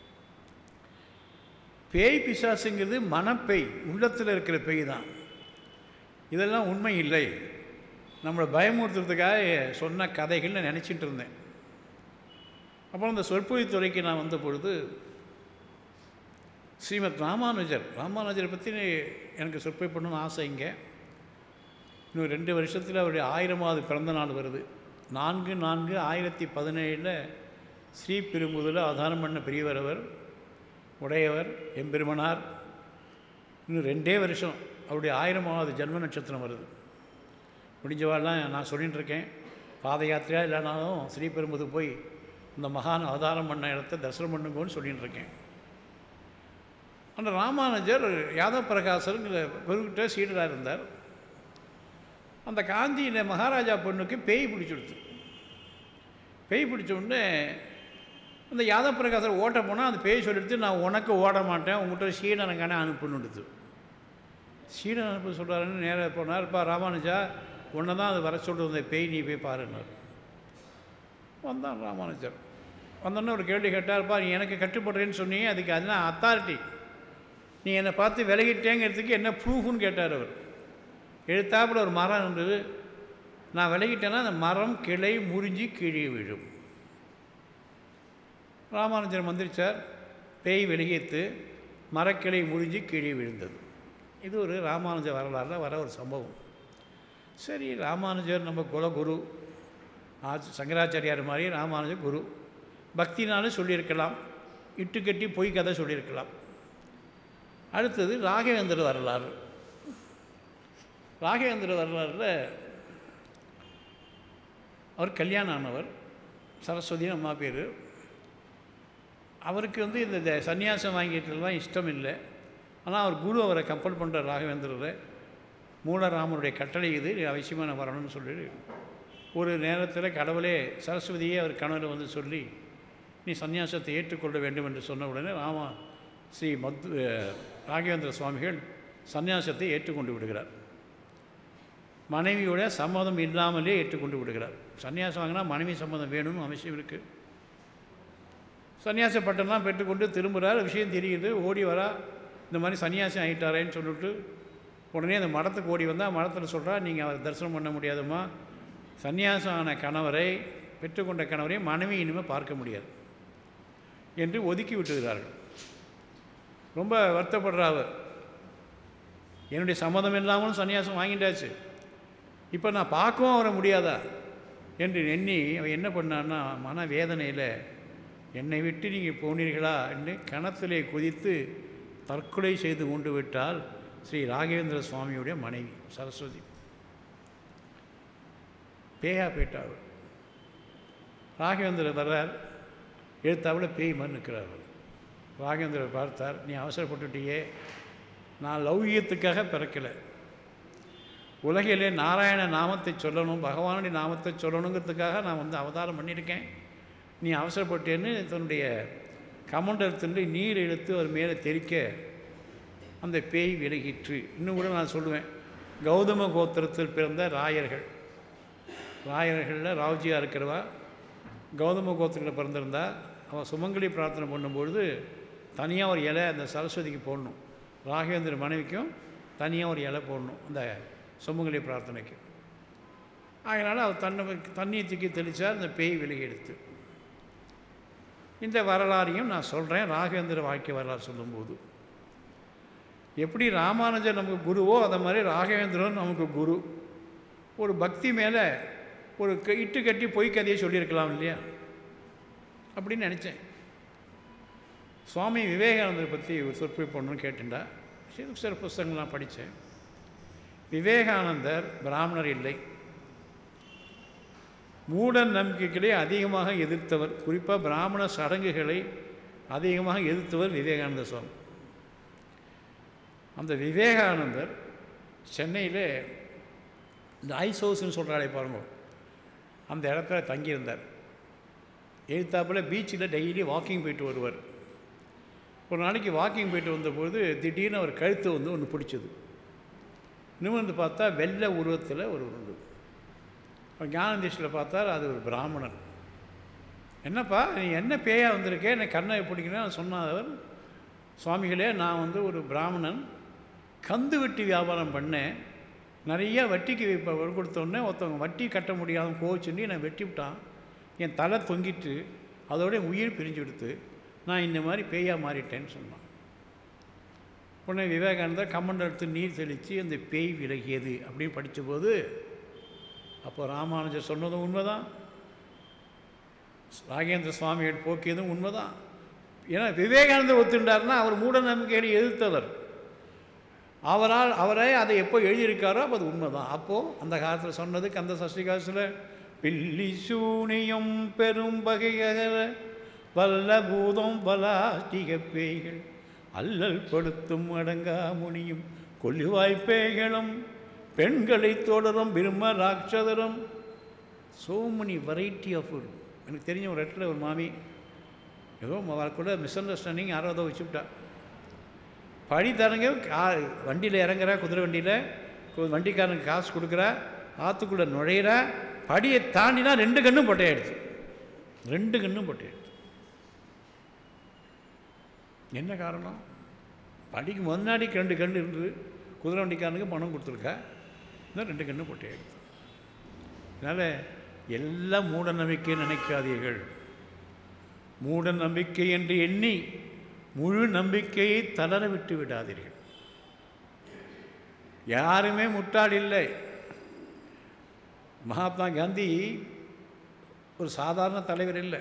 பேய் பிசாசுங்கிறது மனப்பேய் உள்ளத்தில் இருக்கிற பேய் தான் இதெல்லாம் உண்மை இல்லை நம்மளை பயமுறுத்துறதுக்காக சொன்ன கதைகள்னு நினச்சிட்டு இருந்தேன் அப்புறம் இந்த சொற்பொழித்துறைக்கு நான் வந்த பொழுது ஸ்ரீமத் ராமானுஜர் ராமானுஜரை பற்றி எனக்கு சொற்பொழி பண்ணணும்னு ஆசை இங்கே இன்னும் ரெண்டு வருஷத்தில் அவருடைய ஆயிரமாவது பிறந்த நாள் வருது நான்கு நான்கு ஆயிரத்தி பதினேழில் ஸ்ரீ பெரும்புதில் அவதாரம் பண்ண பெரியவர் அவர் உடையவர் எம்பெருமனார் இன்னும் ரெண்டே வருஷம் அவருடைய ஆயிரமாவது ஜென்ம நட்சத்திரம் வருது முடிஞ்சவாள்லாம் நான் சொல்லிட்டு இருக்கேன் பாத யாத்திரையாக இல்லைனாலும் ஸ்ரீபெரும்புது போய் அந்த மகான் அவதாரம் பண்ண இடத்த தரிசனம் பண்ணுங்கன்னு சொல்லிட்டு இருக்கேன் அந்த ராமானுஜர் யாதவ பிரகாசருங்கிற குருக்கிட்ட சீடராக இருந்தார் அந்த காந்தியில் மகாராஜா பொண்ணுக்கு பேய் பிடிச்சிடுது பேய் பிடிச்ச உடனே அந்த யாதவ பிரகாசர் ஓட்ட போனால் அந்த பேய் சொல்லிடுத்து நான் உனக்கு ஓட மாட்டேன் உங்கள்கிட்ட சீடனங்கானே அனுப்புன்னுடுது சீடன் அனுப்ப சொல்கிறாருன்னு நேராக போனார் இப்போ ராமானுஜா உன்னை தான் அது வர சொல்கிறது அந்த பேய் நீ போய் பாருன்னார் வந்தான் ராமானுஜர் வந்தோடனே ஒரு கேள்வி கேட்டார்ப்பா நீ எனக்கு கட்டுப்படுறேன்னு சொன்னீங்க அதுக்கு அதெல்லாம் அத்தாரிட்டி நீ என்னை பார்த்து விலகிட்டேங்கிறதுக்கு என்ன ப்ரூஃப்னு கேட்டார் அவர் எழுத்தாப்புல ஒரு மரம் இருந்தது நான் விலகிட்டேன்னா அந்த மரம் கிளை முறிஞ்சி கீழே விழும் ராமானுஜர் மந்திரிச்சார் பேய் வெளியேத்து மரக்கிளை முறிஞ்சி கீழே விழுந்தது இது ஒரு ராமானுஜ வரலாறில் வர ஒரு சம்பவம் சரி ராமானுஜர் நம்ம குலகுரு ஆச் சங்கராச்சாரியார் மாதிரி ராமானுஜர் குரு பக்தினாலும் சொல்லியிருக்கலாம் இட்டு கட்டி பொய் கதை சொல்லியிருக்கலாம் அடுத்தது ராகவேந்திர வரலாறு ராகவேந்திர வரலாறில் அவர் கல்யாணம் ஆனவர் சரஸ்வதினு அம்மா பேர் அவருக்கு வந்து இந்த த- சந்நியாசம் வாங்கிட்டுலாம் இஷ்டம் இல்லை ஆனால் அவர் குரு அவரை கம்பல் பண்ணுற ராகவேந்திரரை மூலராமனுடைய கட்டளை இது நீ அவசியமாக நான் வரணும்னு சொல்லி ஒரு நேரத்தில் கடவுளே சரஸ்வதியே அவர் கனவுல வந்து சொல்லி நீ சந்நியாசத்தை ஏற்றுக்கொள்ள வேண்டும் என்று சொன்ன உடனே ராமா ஸ்ரீ மத் ராகவேந்திர சுவாமிகள் சந்நியாசத்தை ஏற்றுக்கொண்டு விடுகிறார் மனைவியோட சம்மதம் இல்லாமலே ஏற்றுக்கொண்டு விடுகிறார் சன்னியாசம் வாங்கினா மனைவி சம்மதம் வேணும்னு அவசியம் இருக்குது சன்னியாச பட்டம்லாம் பெற்றுக்கொண்டு திரும்புகிறார் விஷயம் தெரியுது ஓடி வரா இந்த மாதிரி சன்னியாசம் ஆகிட்டாரேன்னு சொல்லிட்டு உடனே அந்த மடத்துக்கு ஓடி வந்தால் மடத்தில் சொல்கிறா நீங்கள் அவரை தரிசனம் பண்ண முடியாதும்மா சன்னியாசம் ஆன கணவரை பெற்றுக்கொண்ட கணவரை மனைவி இனிமேல் பார்க்க முடியாது என்று ஒதுக்கி விட்டுகிறார்கள் ரொம்ப வருத்தப்படுறா அவர் என்னுடைய சம்மதம் இல்லாமலும் சன்னியாசம் வாங்கிட்டாச்சு இப்போ நான் பார்க்கவும் வர முடியாதா என்று எண்ணி அவன் என்ன பண்ணான்னா மன வேதனையில் என்னை விட்டு நீங்கள் போனீர்களா என்று கணத்திலே குதித்து தற்கொலை செய்து கொண்டு விட்டால் ஸ்ரீ ராகவேந்திர சுவாமியுடைய மனைவி சரஸ்வதி பேயா போயிட்டார் ராகவேந்திரர் வர்றார் எழுத்தாவில் பேய் மாதிரி நிற்கிறார் அவர். ராகவேந்திரர் பார்த்தார் நீ அவசரப்பட்டுட்டியே நான் லௌகியத்துக்காக பிறக்கலை உலகிலே நாராயண நாமத்தை சொல்லணும் பகவானுடைய நாமத்தை சொல்லணுங்கிறதுக்காக நான் வந்து அவதாரம் பண்ணியிருக்கேன் நீ அவசரப்பட்டேன்னு தன்னுடைய கமண்டலத்தினுடைய நீர் இழுத்து அவர் மேலே தெறிக்க அந்த பேய் விலகிற்று இன்னும் கூட நான் சொல்லுவேன் கௌதம கோத்திரத்தில் பிறந்த ராயர்கள் ராயர்களில் ராவ்ஜியாக இருக்கிறவா கௌதம கோத்திரத்தில் பிறந்திருந்தா அவன் சுமங்கலி பிரார்த்தனை பண்ணும்பொழுது தனியாக ஒரு இலை அந்த சரஸ்வதிக்கு போடணும் ராகவேந்திர மனைவிக்கும் தனியாக ஒரு இலை போடணும் அந்த சுமங்கலி பிரார்த்தனைக்கு அதனால் அவர் தன்னை தண்ணியை தூக்கி தெளித்தார் அந்த பேய் விலகி எடுத்து இந்த வரலாறையும் நான் சொல்கிறேன் ராகவேந்திர வாழ்க்கை வரலாறு சொல்லும்போது எப்படி ராமானுஜர் நமக்கு குருவோ அதை மாதிரி ராகவேந்திரன் நமக்கு குரு ஒரு பக்தி மேலே ஒரு க- இட்டு கட்டி பொய் கதையை சொல்லியிருக்கலாம் இல்லையா அப்படின்னு நினச்சேன் சுவாமி விவேகானந்தரை பற்றி ஒரு சொற்பொழிவு பண்ணணும்னு கேட்டுண்டா சரி சில புஸ்தகங்கள்லாம் படித்தேன் விவேகானந்தர் பிராமணர் இல்லை மூட நம்பிக்கைகளை அதிகமாக எதிர்த்தவர் குறிப்பாக பிராமண சடங்குகளை அதிகமாக எதிர்த்தவர் விவேகானந்த சுவாமி அந்த விவேகானந்தர் சென்னையில் இந்த ஐஸ் ஹவுஸ்னு சொல்கிறாளே பாருங்க அந்த இடத்துல தங்கியிருந்தார் எழுத்தாப்பில் பீச்சில் டெய்லி வாக்கிங் போயிட்டு வருவார் ஒரு நாளைக்கு வாக்கிங் போயிட்டு வந்தபோது திடீர்னு அவர் கழுத்து வந்து ஒன்று பிடிச்சது நிமிர்ந்து பார்த்தா வெள்ளை உருவத்தில் ஒரு உண்டு அவர் ஞானதீஷில் பார்த்தார் அது ஒரு பிராமணன் என்னப்பா நீ என்ன பேயா வந்திருக்கே என்னை கண்ணை பிடிக்கணும் சொன்னார் சுவாமிகளே நான் வந்து ஒரு பிராமணன் கந்து வெட்டி வியாபாரம் பண்ணேன் நிறைய வட்டிக்கு இப்போ கொடுத்தோடனே ஒருத்தவங்க வட்டி கட்ட முடியாத கோச்சுன்னு நான் வெட்டி விட்டான் என் தலை தொங்கிட்டு அதோட என் உயிர் பிரிஞ்சு கொடுத்து நான் இந்த மாதிரி பேயா மாறிட்டேன்னு சொன்னான் உடனே விவேகானந்தர் கம்மண்டல் எடுத்து நீர் தெளித்து அந்த பேய் விலகியது அப்படின்னு படித்தபோது அப்போ ராமானுஜர் சொன்னதும் உண்மைதான் ராகேந்திர சுவாமிகள் போக்கியதும் உண்மைதான் ஏன்னா விவேகானந்தர் ஒத்துண்டார்னா அவர் மூட நம்பிக்கையை எதிர்த்தவர் அவரால் அவரே அதை எப்போ எழுதியிருக்காரோ அப்போ அது உண்மைதான் அப்போது அந்த காலத்தில் சொன்னது கந்த சஷ்டிகாசில் பில்லி சூனியம் பெரும் பகையகல வல்ல பூதம் பலாஸ்டிக பேய்கள் அல்லல் படுத்தும் அடங்கா முனியும் கொல்லுவாய்ப்பேய்களும் பெண்களை தொடரும் பிரம்ம ராட்சதரும் so many வெரைட்டி ஆஃப் எனக்கு தெரிஞ்ச ஒரு இடத்துல ஒரு மாமி ஏதோ கூட மிஸ் அண்டர்ஸ்டாண்டிங் யாரோ ஏதோ வச்சுவிட்டா பழி தரங்க கா வண்டியில் இறங்குறா குதிரை வண்டியில் வண்டிக்காரனுக்கு காசு கொடுக்குறா ஆற்றுக்குள்ளே நுழையிறா படியை தாண்டினா ரெண்டு கண்ணும் பொட்டையாயிடுச்சு ரெண்டு கண்ணும் பொட்டையாயிடுச்சு என்ன காரணம் படிக்கு முன்னாடிக்கு ரெண்டு கண்ணு இருந்தது குதிரை வண்டிக்காரனுக்கு பணம் கொடுத்துருக்கா இன்னும் ரெண்டு கண்ணு பொட்டையாயிடுச்சு அதனால் எல்லாம் மூட நம்பிக்கை நினைக்காதீர்கள் மூட நம்பிக்கை என்று எண்ணி முழு நம்பிக்கையை தளர விட்டு விடாதீர்கள் யாருமே முட்டாள் இல்லை மகாத்மா காந்தி ஒரு சாதாரண தலைவர் இல்லை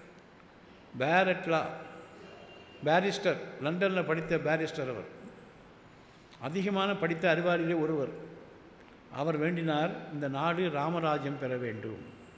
பேரட்லா பேரிஸ்டர் லண்டனில் படித்த பேரிஸ்டர் அவர் அதிகமான படித்த அறிவாளியிலே ஒருவர் அவர் வேண்டினார் இந்த நாடு ராமராஜ்யம் பெற வேண்டும்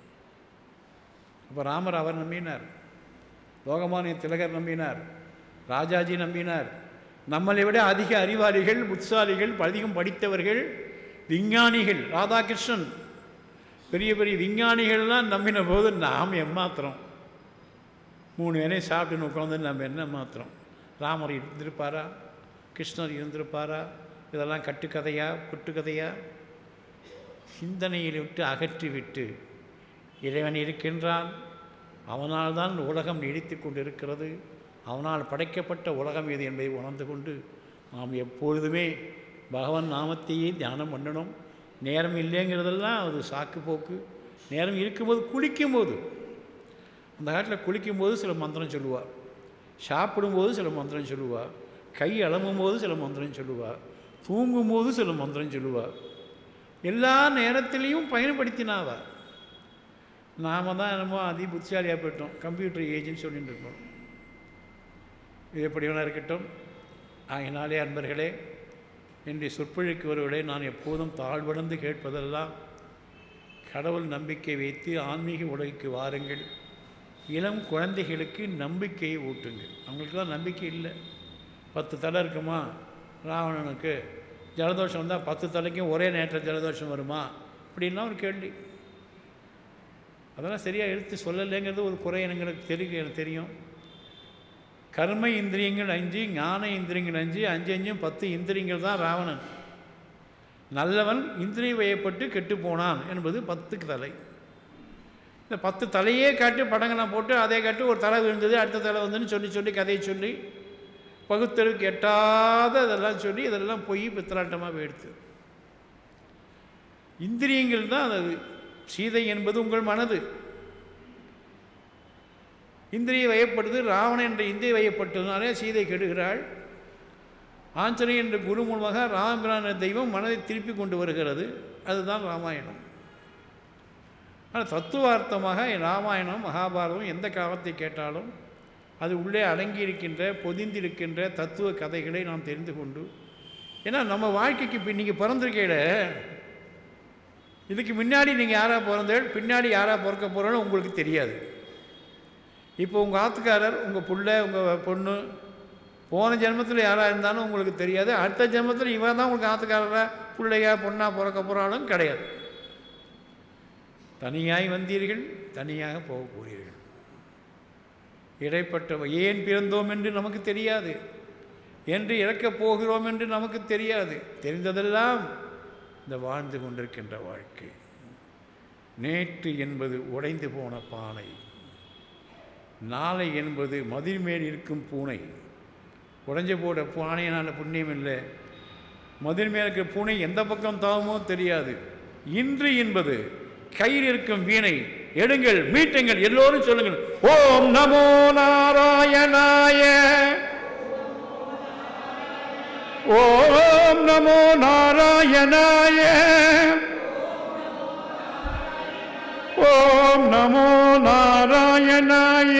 அப்போ ராமர் அவர் நம்பினார் லோகமானிய திலகர் நம்பினார் ராஜாஜி நம்பினார் நம்மளை விட அதிக அறிவாளிகள் புத்தாலிகள் அதிகம் படித்தவர்கள் விஞ்ஞானிகள் ராதாகிருஷ்ணன் பெரிய பெரிய விஞ்ஞானிகள்லாம் நம்பின போது நாம் எம்மாத்திரம் மூணு வேலையும் சாப்பிட்டுன்னு உட்காந்து நம்ம என்ன மாத்திரம் ராமர் இருந்திருப்பாரா கிருஷ்ணர் இருந்திருப்பாரா இதெல்லாம் கட்டுக்கதையா புட்டுக்கதையா சிந்தனையில் விட்டு அகற்றி விட்டு இறைவன் இருக்கின்றான் அவனால் தான் உலகம் நீடித்து கொண்டிருக்கிறது அவனால் படைக்கப்பட்ட உலகம் இது என்பதை உணர்ந்து கொண்டு நாம் எப்பொழுதுமே பகவான் நாமத்தையே தியானம் பண்ணணும் நேரம் இல்லைங்கிறதெல்லாம் அது சாக்கு போக்கு நேரம் இருக்கும்போது குளிக்கும்போது அந்த காலத்தில் குளிக்கும்போது சில மந்திரம் சொல்லுவாள் சாப்பிடும்போது சில மந்திரம் சொல்லுவாள் கை அலம்பும் போது சில மந்திரம் சொல்லுவாள் தூங்கும்போது சில மந்திரம் சொல்லுவாள் எல்லா நேரத்திலையும் பயன்படுத்தினாவா நாம தான் என்னமோ அதி புத்திசாலியாக போயிட்டோம் கம்ப்யூட்டர் ஏஜ்னு சொல்லிட்டு இருக்கோம் இது எப்படி வேணா இருக்கட்டும் ஆகினாலே அன்பர்களே என்னுடைய சொற்பொழிக்கு வருவதை நான் எப்போதும் தாழ்வடைந்து கேட்பதெல்லாம் கடவுள் நம்பிக்கை வைத்து ஆன்மீக உலகிற்கு வாருங்கள் இளம் குழந்தைகளுக்கு நம்பிக்கையை ஊட்டுங்கள் அவங்களுக்கு தான் நம்பிக்கை இல்லை பத்து தலை இருக்குமா ராவணனுக்கு ஜலதோஷம் வந்தால் பத்து தலைக்கும் ஒரே நேரத்தில் ஜலதோஷம் வருமா அப்படின்லாம் ஒரு கேள்வி அதெல்லாம் சரியாக எடுத்து சொல்லலைங்கிறது ஒரு குறை எங்களுக்கு தெரியும் எனக்கு தெரியும் கர்ம இந்திரியங்கள் அஞ்சு ஞான இந்திரியங்கள் அஞ்சு அஞ்சு அஞ்சும் பத்து இந்திரியங்கள் தான் ராவணன் நல்லவன் இந்திரிய வயப்பட்டு கெட்டு போனான் என்பது பத்துக்கு தலை இந்த பத்து தலையே காட்டி படங்கள்லாம் போட்டு அதே காட்டி ஒரு தலை விழுந்தது அடுத்த தலை வந்துன்னு சொல்லி சொல்லி கதையை சொல்லி பகுத்தறிவுக்கு எட்டாத இதெல்லாம் சொல்லி இதெல்லாம் பொய் பித்தலாட்டமாக போயிடுது இந்திரியங்கள் தான் அது சீதை என்பது உங்கள் மனது இந்திரிய வயப்படுது ராவணன் என்ற இந்திரிய வயப்பட்டதுனாலே சீதை கெடுகிறாள் ஆஞ்சநேயன் என்ற குரு மூலமாக ராமபிரான தெய்வம் மனதை திருப்பி கொண்டு வருகிறது அதுதான் ராமாயணம் ஆனால் தத்துவார்த்தமாக ராமாயணம் மகாபாரதம் எந்த காலத்தை கேட்டாலும் அது உள்ளே அடங்கி இருக்கின்ற பொதிந்திருக்கின்ற தத்துவ கதைகளை நாம் தெரிந்து கொண்டு ஏன்னா நம்ம வாழ்க்கைக்கு இப்போ நீங்கள் பிறந்திருக்கையில் இதுக்கு முன்னாடி நீங்கள் யாராக பிறந்தேள் பின்னாடி யாராக பிறக்க போகிறோன்னு உங்களுக்கு தெரியாது இப்போ உங்கள் ஆத்துக்காரர் உங்கள் புள்ள உங்கள் பொண்ணு போன ஜென்மத்தில் யாராக இருந்தாலும் உங்களுக்கு தெரியாது அடுத்த ஜென்மத்தில் இவன் தான் உங்களுக்கு ஆத்துக்காரராக பிள்ளையா பொண்ணாக பிறக்க போகிறாலும் கிடையாது தனியாய் வந்தீர்கள் தனியாக போக போகிறீர்கள் இடைப்பட்ட ஏன் பிறந்தோம் என்று நமக்கு தெரியாது என்று இறக்கப் போகிறோம் என்று நமக்கு தெரியாது தெரிந்ததெல்லாம் இந்த வாழ்ந்து கொண்டிருக்கின்ற வாழ்க்கை நேற்று என்பது உடைந்து போன பானை நாளை என்பது மதில் மேல் இருக்கும் பூனை உடைஞ்சு போட பானையினால் புண்ணியம் இல்லை மதில் மேல் இருக்கிற பூனை எந்த பக்கம் தாவுமோ தெரியாது இன்று என்பது கையில் இருக்கும் வீணை எடுங்கள் மீட்டுங்கள் எல்லோரும் சொல்லுங்கள் ஓம் நமோ நாராயணாய ஓம் நமோ நாராயணாய ஓம் நமோ நாராயணாய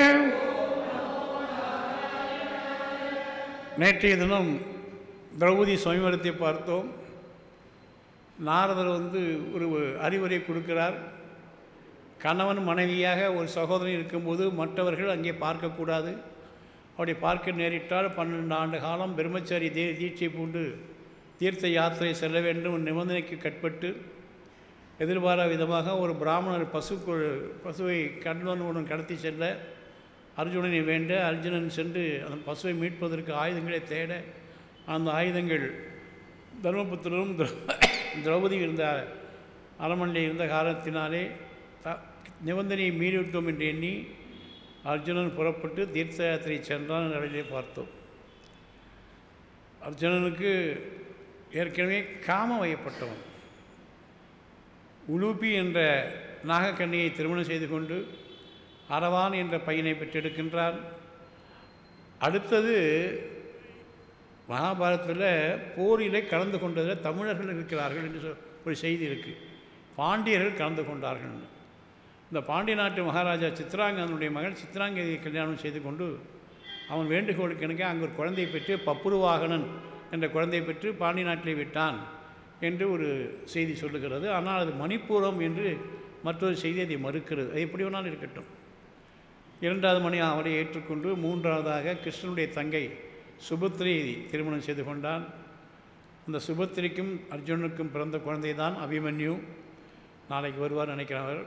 நேற்றைய தினம் திரௌபதி சுயம்பரத்தை பார்த்தோம் நாரதர் வந்து ஒரு அறிவுரை கொடுக்கிறார் கணவன் மனைவியாக ஒரு சகோதரன் இருக்கும்போது மற்றவர்கள் அங்கே பார்க்கக்கூடாது அப்படி பார்க்க நேரிட்டால் பன்னெண்டு ஆண்டு காலம் பிரம்மச்சாரி தீ தீட்சை பூண்டு தீர்த்த யாத்திரை செல்ல வேண்டும் நிபந்தனைக்கு கட்பட்டு எதிர்பாரா விதமாக ஒரு பிராமணர் பசு பசுவை கண்ணனுடன் கடத்தி செல்ல அர்ஜுனனை வேண்ட அர்ஜுனன் சென்று அந்த பசுவை மீட்பதற்கு ஆயுதங்களை தேட அந்த ஆயுதங்கள் தர்மபுத்திரரும் திரௌபதி இருந்த அரண்மனையில் இருந்த காரணத்தினாலே த நிபந்தனையை மீறிவிட்டோம் என்று எண்ணி அர்ஜுனன் புறப்பட்டு தீர்த்த யாத்திரை சென்றான் நிலையிலே பார்த்தோம் அர்ஜுனனுக்கு ஏற்கனவே காம வயப்பட்டவன் உலூபி என்ற நாகக்கண்ணியை திருமணம் செய்து கொண்டு அரவான் என்ற பையனை பெற்றெடுக்கின்றார் அடுத்தது மகாபாரதத்தில் போரிலே கலந்து கொண்டதில் தமிழர்கள் இருக்கிறார்கள் என்று சொ- ஒரு செய்தி இருக்குது பாண்டியர்கள் கலந்து கொண்டார்கள் இந்த பாண்டிய நாட்டு மகாராஜா சித்ராங்கனுடைய மகள் சித்ராங்கதியை கல்யாணம் செய்து கொண்டு அவன் வேண்டுகோளுக்கு எனக்கு அங்கே ஒரு குழந்தையை பெற்று பப்புருவாகனன் என்ற குழந்தையை பெற்று பாண்டிய நாட்டிலே விட்டான் என்று ஒரு செய்தி சொல்லுகிறது ஆனால் அது மணிப்பூரம் என்று மற்றொரு செய்தி அதை மறுக்கிறது அது எப்படி வேணாலும் இருக்கட்டும் இரண்டாவது மணி அவரை ஏற்றுக்கொண்டு மூன்றாவதாக கிருஷ்ணனுடைய தங்கை சுபத்ரி திருமணம் செய்து கொண்டான் அந்த சுபத்திரிக்கும் அர்ஜுனனுக்கும் பிறந்த குழந்தை தான் அபிமன்யு நாளைக்கு வருவார் நினைக்கிறேன் அவர்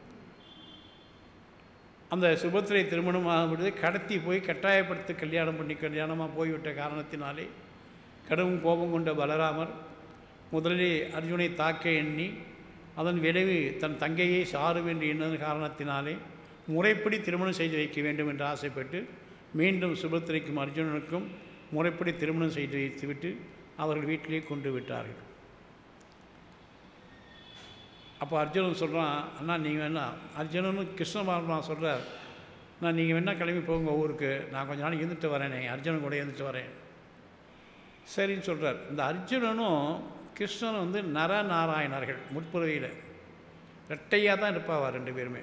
அந்த சுபத்திரை திருமணம் ஆகும்பொழுது கடத்தி போய் கட்டாயப்படுத்தி கல்யாணம் பண்ணி கல்யாணமாக போய்விட்ட காரணத்தினாலே கடும் கோபம் கொண்ட பலராமர் முதலிலே அர்ஜுனை தாக்க எண்ணி அதன் விளைவு தன் தங்கையை சாரும் என்று எண்ணது காரணத்தினாலே முறைப்படி திருமணம் செய்து வைக்க வேண்டும் என்று ஆசைப்பட்டு மீண்டும் சுபத்திரைக்கும் அர்ஜுனனுக்கும் முறைப்படி திருமணம் செய்து வைத்துவிட்டு அவர்கள் வீட்டிலே கொண்டு விட்டார்கள் அப்போ அர்ஜுனன் சொல்கிறான் அண்ணா நீங்கள் வேணா அர்ஜுனனும் கிருஷ்ண பரமாத்மா சொல்கிறார் நான் நீங்கள் வேணா கிளம்பி போங்க ஊருக்கு நான் கொஞ்ச நாள் இருந்துட்டு வரேனே அர்ஜுனன் கூட இருந்துட்டு வரேன் சரின்னு சொல்கிறார் இந்த அர்ஜுனனும் கிருஷ்ணனும் வந்து நரநாராயணர்கள் முற்புறவியில் ரெட்டையாக தான் இருப்பாவா ரெண்டு பேருமே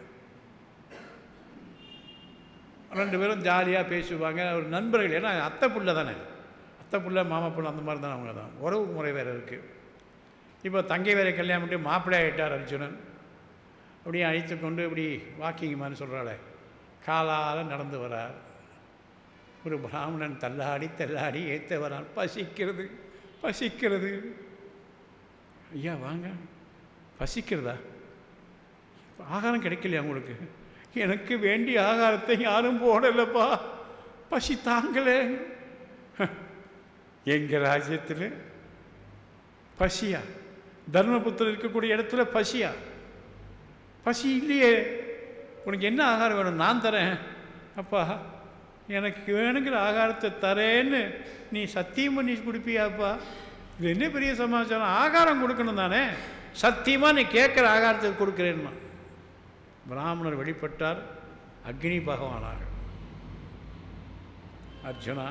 ரெண்டு பேரும் ஜாலியாக பேசுவாங்க ஒரு நண்பர்கள் ஏன்னா அத்தை புள்ள தானே அத்தை புள்ள மாமா புள்ள அந்த மாதிரி தானே அவங்க தான் உறவு முறை வேறு இருக்குது இப்போ தங்கை வேற கல்யாணம் பண்ணி மாப்பிள்ளை ஆகிட்டார் அர்ஜுனன் அப்படியே அழைத்து கொண்டு இப்படி வாக்கிங் மாதிரி சொல்கிறாளே காலால் நடந்து வரார் ஒரு பிராமணன் தள்ளாடி தள்ளாடி ஏற்ற வரான் பசிக்கிறது பசிக்கிறது ஐயா வாங்க பசிக்கிறதா ஆகாரம் கிடைக்கலையா உங்களுக்கு எனக்கு வேண்டிய ஆகாரத்தை யாரும் போடலப்பா பசி தாங்களே எங்கள் ராஜ்யத்தில் பசியா தர்மபுத்திரம் இருக்கக்கூடிய இடத்துல பசியா பசி இல்லையே உனக்கு என்ன ஆகாரம் வேணும் நான் தரேன் அப்பா எனக்கு வேணுங்கிற ஆகாரத்தை தரேன்னு நீ சத்தியம் பண்ணி கொடுப்பியாப்பா இது என்ன பெரிய சமாச்சாரம் ஆகாரம் கொடுக்கணும் தானே சத்தியமாக நீ கேட்குற ஆகாரத்தை கொடுக்குறேன்னா பிராமணர் வெளிப்பட்டார் அக்னி பகவானாக அர்ஜுனா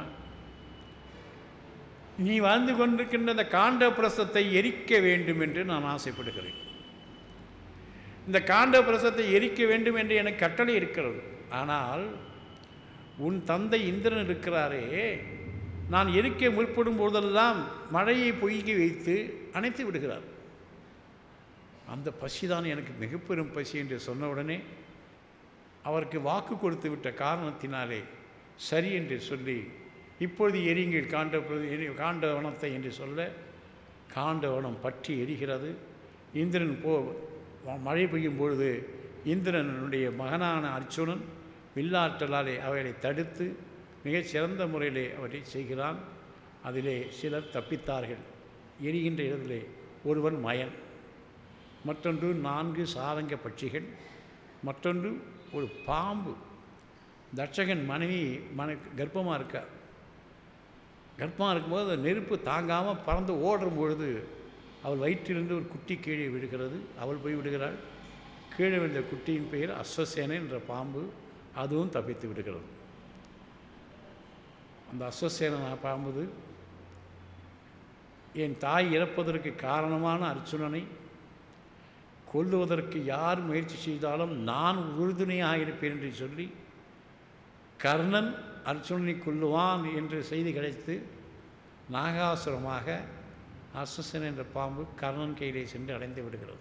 நீ வாழ்ந்து கொண்டிருக்கின்ற இந்த காண்ட பிரசத்தை எரிக்க வேண்டும் என்று நான் ஆசைப்படுகிறேன் இந்த காண்ட பிரசத்தை எரிக்க வேண்டும் என்று எனக்கு கட்டளை இருக்கிறது ஆனால் உன் தந்தை இந்திரன் இருக்கிறாரே நான் எரிக்க முற்படும் போதெல்லாம் மழையை பொய்கி வைத்து அணைத்து விடுகிறார் அந்த பசிதான் எனக்கு மிக பெரும் பசி என்று சொன்ன உடனே அவருக்கு வாக்கு கொடுத்து விட்ட காரணத்தினாலே சரி என்று சொல்லி இப்பொழுது எரியுங்கள் காண்ட பிர- எரி- காண்டவனத்தை என்று சொல்ல காண்டவனம் பற்றி எரிகிறது இந்திரன் போ ம- மழை பெய்யும் பொழுது இந்திரனுடைய மகனான அர்ச்சுனன் வில்லாற்றலாலே அவைகளை தடுத்து மிகச் சிறந்த முறையிலே அவற்றை செய்கிறான் அதிலே சிலர் தப்பித்தார்கள் எரிகின்ற இடத்திலே ஒருவன் மயன் மற்றொன்று நான்கு சாரங்க பட்சிகள் மற்றொன்று ஒரு பாம்பு தட்சகன் மனைவி மன கர்ப்பமாக இருக்கா கர்ப்பமாக இருக்கும்போது அந்த நெருப்பு தாங்காமல் பறந்து ஓடும் பொழுது அவள் வயிற்றிலிருந்து ஒரு குட்டி கீழே விடுகிறது அவள் போய் விடுகிறாள் கீழே விழுந்த குட்டியின் பெயர் அஸ்வசேனை என்ற பாம்பு அதுவும் தப்பித்து விடுகிறது அந்த அஸ்வசேன பாம்புது என் தாய் இறப்பதற்கு காரணமான அர்ச்சுனனை கொல்லுவதற்கு யார் முயற்சி செய்தாலும் நான் உறுதுணையாக இருப்பேன் என்று சொல்லி கர்ணன் அர்ஜுனனை கொல்லுவான் என்று செய்தி கிடைத்து நாகாசுரமாக அசசன் என்ற பாம்பு கர்ணன் கையிலே சென்று அடைந்து விடுகிறது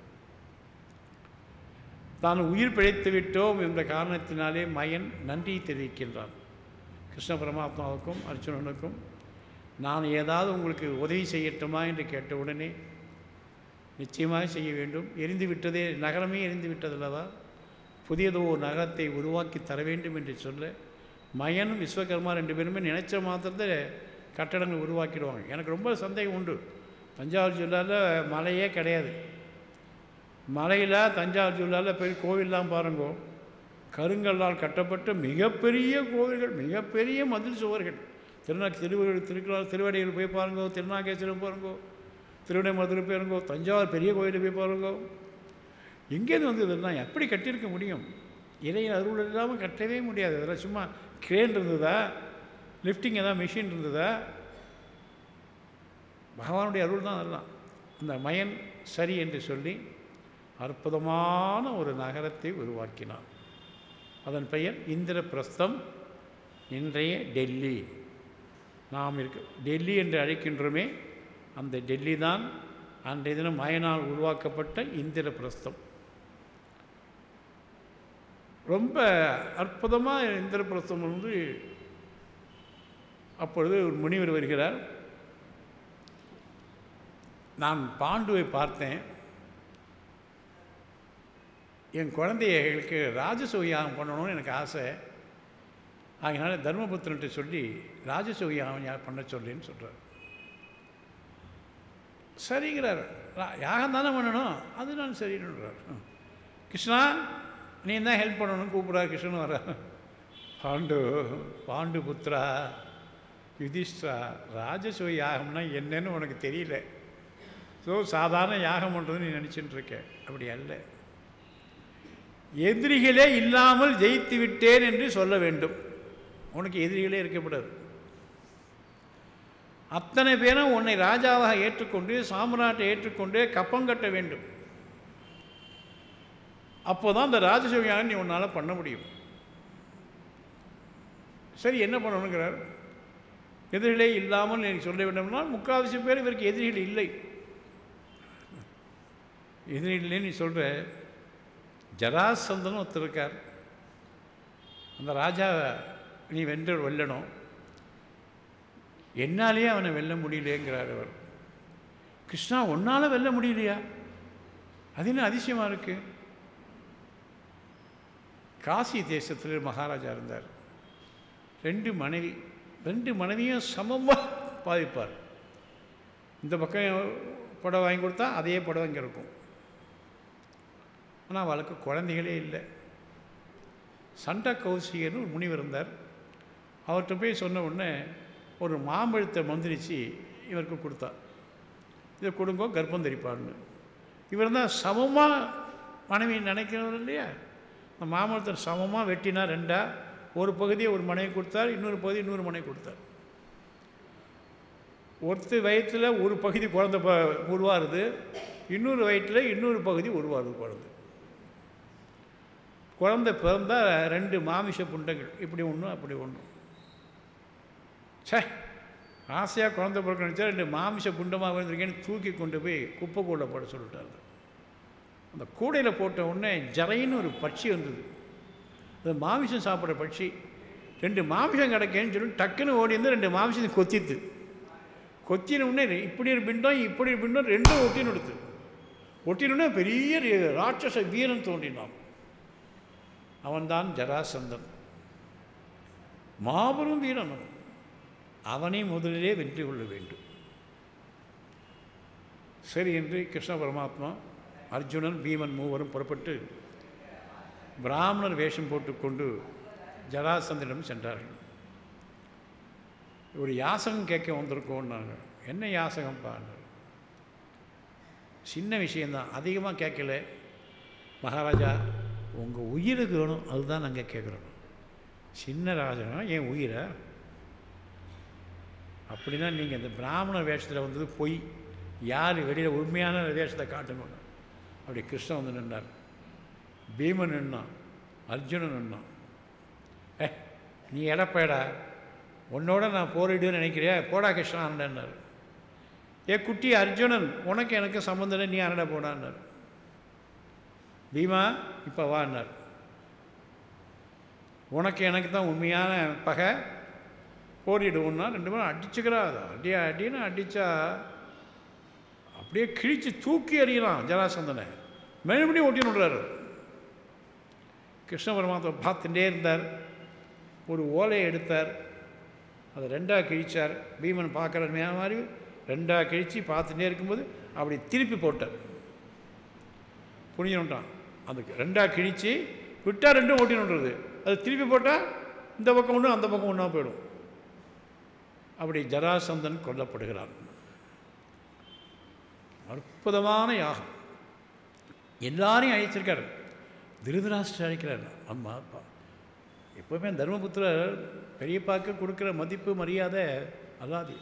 தான் உயிர் பிழைத்து விட்டோம் என்ற காரணத்தினாலே மயன் நன்றி தெரிவிக்கின்றான் கிருஷ்ண பரமாத்மாவுக்கும் அர்ஜுனனுக்கும் நான் ஏதாவது உங்களுக்கு உதவி செய்யட்டுமா என்று கேட்ட உடனே நிச்சயமாக செய்ய வேண்டும் எரிந்து விட்டதே நகரமே எரிந்து விட்டதல்லவா புதியதோ ஒரு நகரத்தை உருவாக்கி தர வேண்டும் என்று சொல்ல மயனும் விஸ்வகர்மா ரெண்டு பேருமே நினைச்ச மாத்திரத்தில் கட்டடங்கள் உருவாக்கிடுவாங்க எனக்கு ரொம்ப சந்தேகம் உண்டு தஞ்சாவூர் ஜில்லாவில் மலையே கிடையாது மலையில் தஞ்சாவூர் ஜில்லாவில் பெரிய கோவில்லாம் பாருங்கோ கருங்கல்லால் கட்டப்பட்ட மிகப்பெரிய கோவில்கள் மிகப்பெரிய மதில் சுவர்கள் திருநா திருவள்ளுவர் திருக்குறள் திருவடியில் போய் பாருங்கோ திருநாகேஸ்வரம் பாருங்கோ திருவிடை மதுரை பாருங்கோ தஞ்சாவூர் பெரிய கோயிலில் போய் பாருங்கோ எங்கேருந்து வந்து இதெல்லாம் எப்படி கட்டியிருக்க முடியும் இறையின் அருள் இல்லாமல் கட்டவே முடியாது அதெல்லாம் சும்மா கிரேன் இருந்ததா லிஃப்டிங் ஏதாவது மிஷின் இருந்ததா பகவானுடைய அருள் தான் அதெல்லாம் அந்த மயன் சரி என்று சொல்லி அற்புதமான ஒரு நகரத்தை உருவாக்கினான் அதன் பெயர் இந்திரபிரஸ்தம் இன்றைய டெல்லி நாம் இருக்க டெல்லி என்று அழைக்கின்றோமே அந்த டெல்லி தான் அன்றைய தினம் மயனால் உருவாக்கப்பட்ட இந்திரபிரஸ்தம் ரொம்ப அற்புதமாக இந்திரபிரஸ்தம் வந்து அப்பொழுது ஒரு முனிவர் வருகிறார் நான் பாண்டுவை பார்த்தேன் என் குழந்தைகளுக்கு ராஜசூயாகம் பண்ணணும்னு எனக்கு ஆசை அதனால் தர்மபுத்திரன்ட்ட சொல்லி ராஜசூயாகம் யா- பண்ண சொல்லின்னு சொல்கிறார் சரிங்கிறார் ரா- யாகம் தானே பண்ணணும் அது நான் சரின்னுறார் கிருஷ்ணா நீ தான் ஹெல்ப் பண்ணணும்னு கூப்பிட்றார் கிருஷ்ணன் வர பாண்டு பாண்டு புத்திரா யுதிஷ்டா ராஜசூய யாகம்னா என்னன்னு உனக்கு தெரியல ஸோ சாதாரண யாகம் பண்ணுறது நீ நினச்சிட்டு இருக்க அப்படி அல்ல எதிரிகளே இல்லாமல் ஜெயித்து விட்டேன் என்று சொல்ல வேண்டும் உனக்கு எதிரிகளே இருக்கக்கூடாது அத்தனை பேரும் உன்னை ராஜாவாக ஏற்றுக்கொண்டு சாம்ராட்டை ஏற்றுக்கொண்டு கப்பம் கட்ட வேண்டும் அப்போ தான் அந்த ராஜசூயாகம் நீ உன்னால் பண்ண முடியும் சரி என்ன பண்ணணுங்கிறார் எதிரிகளே இல்லாமல் நீ சொல்ல வேண்டும்னா முக்கால்வாசி பேர் இவருக்கு எதிரிகள் இல்லை எதிரிகள் இல்லைன்னு நீ சொல்கிற ஜராசந்தன் ஒருத்தர் இருக்கார் அந்த ராஜாவை நீ வென்று வெல்லணும் என்னாலேயே அவனை வெல்ல முடியலையேங்கிறார் அவர் கிருஷ்ணா உன்னால் வெல்ல முடியலையா அது என்ன அதிசயமாக இருக்கு காசி தேசத்தில் மகாராஜா இருந்தார் ரெண்டு மனைவி ரெண்டு மனைவியும் சமமாக பாதிப்பார் இந்த பக்கம் புடவை வாங்கி கொடுத்தா அதே புடவை இங்கே இருக்கும் ஆனால் அவளுக்கு குழந்தைகளே இல்லை சண்டா கௌசிகர்னு ஒரு முனிவர் இருந்தார் அவர்கிட்ட போய் சொன்ன உடனே ஒரு மாம்பழத்தை மந்திரிச்சு இவருக்கு கொடுத்தா இதை கொடுங்கோ கர்ப்பம் தரிப்பான்னு இவர் தான் சமமாக மனைவி நினைக்கிறவர் இல்லையா இந்த மாமரத்தர் சமமாக வெட்டினா ரெண்டா ஒரு பகுதியை ஒரு மனைவி கொடுத்தார் இன்னொரு பகுதி இன்னொரு மனைவி கொடுத்தார் ஒருத்தர் வயிற்றில் ஒரு பகுதி குழந்தை ப உருவாருது இன்னொரு வயிற்றில் இன்னொரு பகுதி உருவாருது குழந்தை குழந்தை பிறந்தா ரெண்டு மாமிச புண்டங்கள் இப்படி ஒன்று அப்படி ஒன்று சே ஆசையாக குழந்தை பிறக்க நினச்சா ரெண்டு மாமிச புண்டமாக விழுந்திருக்கேன்னு தூக்கி கொண்டு போய் குப்பை கூட போட சொல்லிட்டாரு அந்த கூடையில் போட்ட உடனே ஜரைன்னு ஒரு பட்சி வந்தது அது மாமிசம் சாப்பிட்ற பட்சி ரெண்டு மாமிசம் கிடைக்கேன்னு சொல்லி டக்குன்னு ஓடி வந்து ரெண்டு மாமிசத்தை கொத்திடுது கொத்தின உடனே இப்படி ஒரு பிண்டம் இப்படி ஒரு பிண்டம் ரெண்டும் ஒட்டின்னு எடுத்து ஒட்டினோடனே பெரிய ரி- ராட்சச வீரன் தோன்றினான் அவன்தான் ஜராசந்தன் மாபெரும் வீரன் அவன். அவனை முதலிலே வெற்றி கொள்ள வேண்டும் சரி என்று கிருஷ்ண பரமாத்மா அர்ஜுனன் பீமன் மூவரும் புறப்பட்டு பிராமணர் வேஷம் போட்டுக்கொண்டு ஜராசந்தனிடம் சென்றார்கள் ஒரு யாசகம் கேட்க வந்திருக்கோன்னாங்க என்ன யாசகம்ப்பாங்க சின்ன விஷயந்தான் அதிகமாக கேட்கல மகாராஜா உங்கள் உயிருக்கு வேணும் அதுதான் நாங்கள் கேட்குறோம் சின்ன ராஜனா என் உயிரை அப்படின்னா நீங்கள் இந்த பிராமண வேஷத்தில் வந்தது பொய் யார் வெளியில் உண்மையான வேஷத்தை காட்டணும் அப்படி கிருஷ்ணன் வந்து நின்றார் பீமன் நின்னான் அர்ஜுனன் நின்னான் ஏ நீ எடப்பேடா உன்னோட நான் போரிடுவேன்னு நினைக்கிறியா போடா கிருஷ்ணாண்டார் ஏ குட்டி அர்ஜுனன் உனக்கு எனக்கு சம்மந்தம் இல்லை நீ அனட போடான்னார் பீமா இப்போ வான்னார் உனக்கு எனக்கு தான் உண்மையான பகை போரிடுவோம்னா ரெண்டு பேரும் அடிச்சுக்கிறா அடி அடின்னு அடித்தா அப்படியே கிழிச்சு தூக்கி எறியலாம் ஜராசந்தனை மறுபடியும் ஒட்டி விடுறாரு கிருஷ்ண பரமாத்மா பார்த்துட்டே இருந்தார் ஒரு ஓலையை எடுத்தார் அதை ரெண்டாக கிழிச்சார் பீமன் பார்க்குற மாதிரி ரெண்டாக கிழிச்சு பார்த்துட்டே இருக்கும்போது அப்படி திருப்பி போட்டார் புரிஞ்சுட்டான் அதுக்கு ரெண்டாக கிழிச்சு விட்டால் ரெண்டும் ஓட்டினுன்றது அது திருப்பி போட்டால் இந்த பக்கம் ஒன்று அந்த பக்கம் ஒன்றா போயிடும் அப்படி ஜராசந்தன் கொல்லப்படுகிறான் அற்புதமான யாகம் எல்லாரையும் அழைச்சிருக்காரு திருதராஷ்டிர அழைக்கிறார் அம்மா அப்பா எப்போவுமே தர்மபுத்திரர் பெரியப்பாக்கு கொடுக்குற மதிப்பு மரியாதை அல்லாது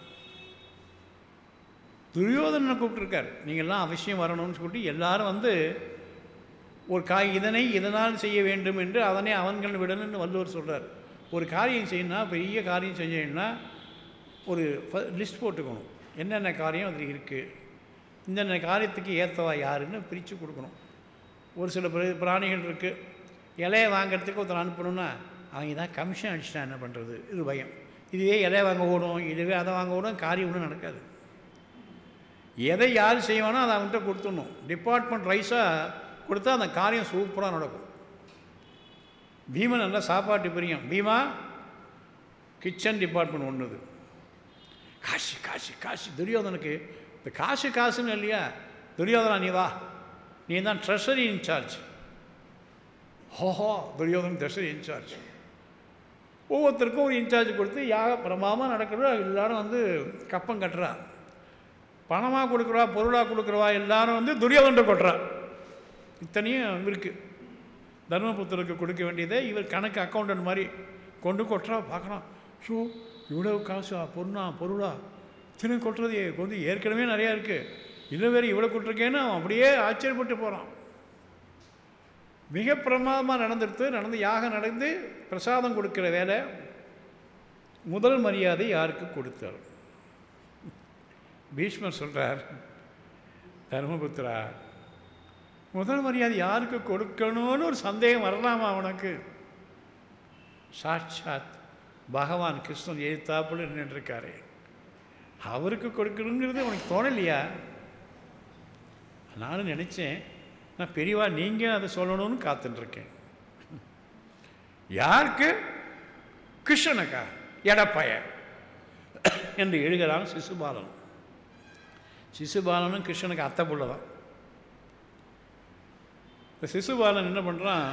துரியோதனனை கூப்பிட்டுருக்கார் நீங்கள்லாம் அவசியம் வரணும்னு சொல்லிட்டு எல்லாரும் வந்து ஒரு காய் இதனை இதனால் செய்ய வேண்டும் என்று அதனை அவன்கள் விடணும்னு வள்ளுவர் சொல்கிறார் ஒரு காரியம் செய்யணும்னா பெரிய காரியம் செஞ்சீங்கன்னா ஒரு லிஸ்ட் போட்டுக்கணும் என்னென்ன காரியம் அதில் இருக்குது இந்தென்ன காரியத்துக்கு ஏற்றவா யாருன்னு பிரித்து கொடுக்கணும் ஒரு சில பிர- பிராணிகள் இருக்குது இலையை வாங்குறதுக்கு ஒருத்தர் அனுப்பணும்னா அவங்க தான் கமிஷன் அடிச்சிட்டா என்ன பண்ணுறது இது பயம் இதுவே இலையை வாங்க ஓடும் இதுவே அதை வாங்க ஓடும் காரியம் ஒன்றும் நடக்காது எதை யார் செய்வானோ அதை அவன்கிட்ட கொடுத்துடணும் டிபார்ட்மெண்ட் ரைஸாக கொடுத்தா அந்த காரியம் சூப்பராக நடக்கும் பீமன் நல்லா சாப்பாட்டு பிரியம் பீமா கிச்சன் டிபார்ட்மெண்ட் ஒன்றுது காசு காசு காசு துரியோதனுக்கு இந்த காசு காசுன்னு இல்லையா துரியோதனா நீ வா நீ தான் ட்ரெஷரி இன்சார்ஜ் ஹோஹோ துரியோதன் ட்ரெஷரி இன்சார்ஜ் ஒவ்வொருத்தருக்கும் ஒரு இன்சார்ஜ் கொடுத்து யாக பிரமாமாக நடக்கிறா எல்லாரும் வந்து கப்பம் கட்டுறா பணமாக கொடுக்குறவா பொருளாக கொடுக்குறவா எல்லாரும் வந்து துரியோதன்ட்ட கொட்டுறா இத்தனையும் இருக்குது தர்மபுத்தருக்கு கொடுக்க வேண்டியதை இவர் கணக்கு அக்கௌண்டன்ட் மாதிரி கொண்டு கொட்டுறா பார்க்குறான் ஷோ இவ்வளவு காசா பொண்ணா பொருளா இத்தனை கொட்டுறது வந்து ஏற்கனவே நிறையா இருக்குது இல்லை வேறு இவ்வளோ கொட்டிருக்கேன்னு அவன் அப்படியே ஆச்சரியப்பட்டு போகிறான் மிக பிரமாதமாக நடந்துடுத்து நடந்து யாகம் நடந்து பிரசாதம் கொடுக்குற வேலை முதல் மரியாதை யாருக்கு கொடுத்தார் பீஷ்மர் சொல்கிறார் தர்மபுத்திரா முதல் மரியாதை யாருக்கு கொடுக்கணும்னு ஒரு சந்தேகம் வரலாமா அவனுக்கு சாட்சாத் பகவான் கிருஷ்ணன் எழுத்தாப்புல நின்றுருக்காரு அவருக்கு கொடுக்கணுங்கிறது உனக்கு தோணலையா நானும் நினச்சேன் நான் பெரியவா நீங்கள் அதை சொல்லணும்னு காத்துட்டுருக்கேன் யாருக்கு கிருஷ்ணனுக்கா எடப்பய என்று எழுகிறான் சிசுபாலன் சிசுபாலனும் கிருஷ்ணனுக்கு அத்தை புள்ள தான் இந்த சிசுபாலன் என்ன பண்ணுறான்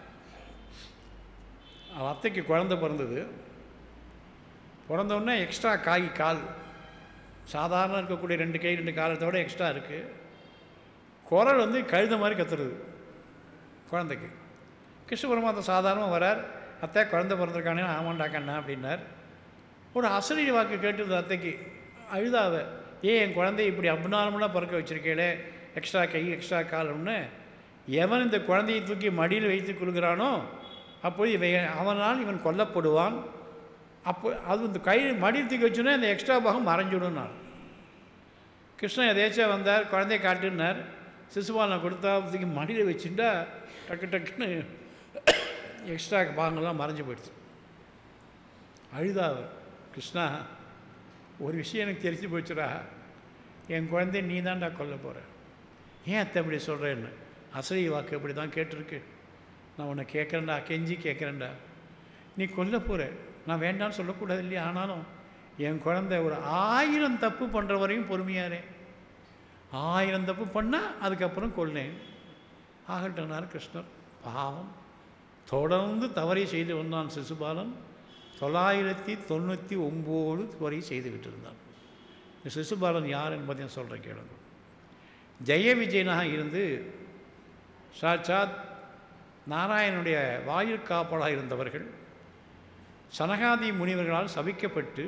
அவன் அத்தைக்கு குழந்தை பிறந்தது பிறந்த உடனே எக்ஸ்ட்ரா காய் கால் சாதாரண இருக்கக்கூடிய ரெண்டு கை ரெண்டு காலத்தோட எக்ஸ்ட்ரா இருக்குது குரல் வந்து கழுத மாதிரி கத்துறது குழந்தைக்கு கிருஷ்ண பரமாத்மா சாதாரணமாக வரார் அத்தை குழந்தை பிறந்திருக்கானே ஆமாண்டா கண்ணா அப்படின்னார் ஒரு அசரீரி வாக்கு கேட்டது அத்தைக்கு அழுதாவ ஏன் என் குழந்தைய இப்படி அப்நார்மலாக பிறக்க வச்சிருக்கேளே எக்ஸ்ட்ரா கை எக்ஸ்ட்ரா காலம்னு எவன் இந்த குழந்தையை தூக்கி மடியில் வைத்து கொள்கிறானோ அப்போது இவன் அவனால் இவன் கொல்லப்படுவான் அப்போ அது இந்த கை மடியில் தூக்கி வச்சோன்னே அந்த எக்ஸ்ட்ரா பாகம் மறைஞ்சிடும் நான் கிருஷ்ணன் எதேச்சா வந்தார் குழந்தைய காட்டுனார் சிசுபாலனை கொடுத்தா தூக்கி மடியில் வச்சுட்டா டக்கு டக்குன்னு எக்ஸ்ட்ரா பாகங்கள்லாம் மறைஞ்சு போயிடுச்சு அழுதாவ கிருஷ்ணா ஒரு விஷயம் எனக்கு தெரிஞ்சு போச்சுடா என் குழந்தைய நீ தான்டா கொல்ல போகிற ஏன் அத்தை இப்படி சொல்கிறேன்னு அசை வாக்கு இப்படி தான் கேட்டிருக்கு நான் உன்னை கேட்குறேன்டா கெஞ்சி கேட்குறேன்டா நீ கொல்ல போகிற நான் வேண்டாம்னு சொல்லக்கூடாது இல்லையா ஆனாலும் என் குழந்தை ஒரு ஆயிரம் தப்பு பண்ணுற வரையும் பொறுமையாரே ஆயிரம் தப்பு பண்ணால் அதுக்கப்புறம் கொல்லேன் ஆகட்டனார் கிருஷ்ணர் பாவம் தொடர்ந்து தவறை செய்து வந்தான் சிசுபாலன் தொள்ளாயிரத்தி தொண்ணூற்றி ஒம்போது வரை செய்து விட்டிருந்தான் இந்த சிசுபாலன் யார் என்பதையும் சொல்கிறேன் கேளுங்க ஜெய விஜயனாக இருந்து சாட்சாத் நாராயணனுடைய வாயில் காப்பாளாக இருந்தவர்கள் சனகாதி முனிவர்களால் சபிக்கப்பட்டு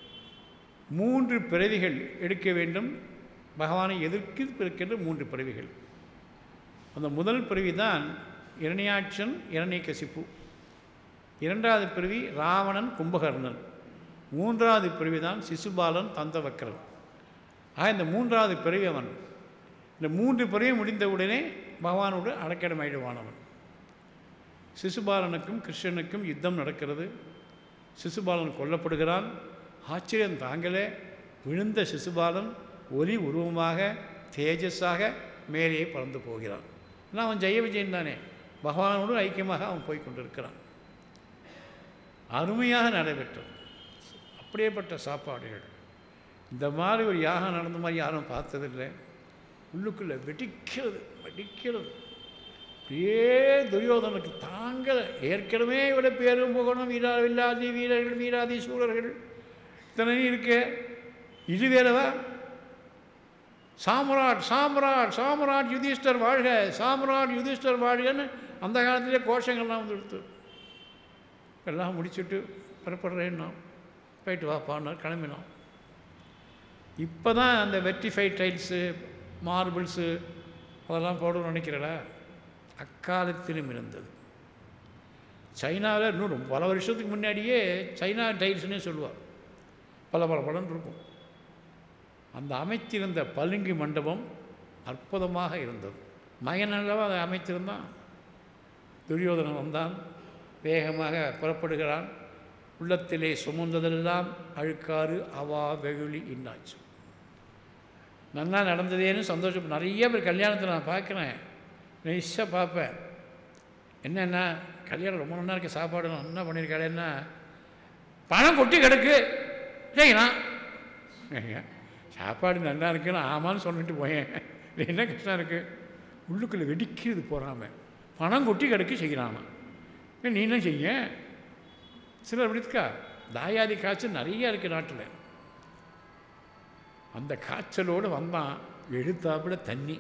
மூன்று பிறவிகள் எடுக்க வேண்டும் பகவானை எதிர்க்கு இருக்கின்ற மூன்று பிறவிகள் அந்த முதல் பிறவி தான் இரணியாட்சன் இரணியகசிப்பு இரண்டாவது பிறவி ராவணன் கும்பகர்ணன் மூன்றாவது பிறவி தான் சிசுபாலன் தந்தவக்கரன் ஆக இந்த மூன்றாவது பிறவி அவன் இந்த மூன்று பிறவி முடிந்தவுடனே பகவானோடு அடக்கடமாயிடுவானவன் சிசுபாலனுக்கும் கிருஷ்ணனுக்கும் யுத்தம் நடக்கிறது சிசுபாலன் கொல்லப்படுகிறான் ஆச்சரியம் தாங்களே விழுந்த சிசுபாலன் ஒலி உருவமாக தேஜஸாக மேலே பறந்து போகிறான் ஏன்னா அவன் ஜெய விஜயன் தானே பகவானோடு ஐக்கியமாக அவன் போய் கொண்டிருக்கிறான் அருமையாக நடைபெற்றது அப்படியேப்பட்ட சாப்பாடுகள் இந்த மாதிரி ஒரு யாகம் நடந்த மாதிரி யாரும் பார்த்ததில்லை உள்ளுக்குள்ளே வெடிக்கிறது வெடிக்கிறது அப்படியே துரியோதனுக்கு தாங்கல ஏற்கனவே இவட பேரும் புகழும் வீரா வில்லாதி வீரர்கள் வீராதி சூரர்கள் இத்தனை இருக்கே இது வேறவா சாம்ராட் சாம்ராட் சாம்ராட் யுதிஷ்டர் வாழ்க சாம்ராட் யுதிஷ்டர் வாழ்கன்னு அந்த காலத்திலே கோஷங்கள்லாம் வந்து எடுத்து எல்லாம் முடிச்சுட்டு புறப்படுறேன்னா போயிட்டு வாப்பான்னு கிளம்பினோம் இப்போ தான் அந்த வெட்டிஃபைட் டைல்ஸு மார்பிள்ஸு அதெல்லாம் போடணும்னு நினைக்கிறடா அக்காலத்திலும் இருந்தது சைனாவில் இன்னும் ரொம்ப பல வருஷத்துக்கு முன்னாடியே சைனா டைல்ஸ்னே சொல்லுவார் பல பல பலன் இருக்கும் அந்த அமைத்திருந்த பளிங்கு மண்டபம் அற்புதமாக இருந்தது மகனல்லவா அதை அமைத்திருந்தான் துரியோதனன் வந்தான் வேகமாக புறப்படுகிறான் உள்ளத்திலே சுமந்ததெல்லாம் அழுக்காறு அவா வெகுளி இன்னாச்சு நன்னா நடந்ததேன்னு சந்தோஷம் நிறைய பேர் கல்யாணத்தில் நான் பார்க்குறேன் நைஸாக பார்ப்பேன் என்னென்னா கல்யாணம் ரொம்ப நல்லா இருக்கு சாப்பாடு நல்லா பண்ணியிருக்காளேன்னா பணம் கொட்டி கிடக்கு சரிங்கண்ணா ஏங்க, சாப்பாடு நல்லா இருக்குன்னு ஆமான்னு சொல்லிட்டு போயேன் இது என்ன கஷ்டம் இருக்குது உள்ளுக்குள்ளே வெடிக்கிறது போகாமல் பணம் கொட்டி கிடக்கு செய்கிறானா நீ என்ன செய்ய சிலர் அப்படி இருக்கா தாயாதி காய்ச்சல் நிறைய இருக்குது நாட்டில் அந்த காய்ச்சலோடு வந்தான் எழுத்தாப்புல தண்ணி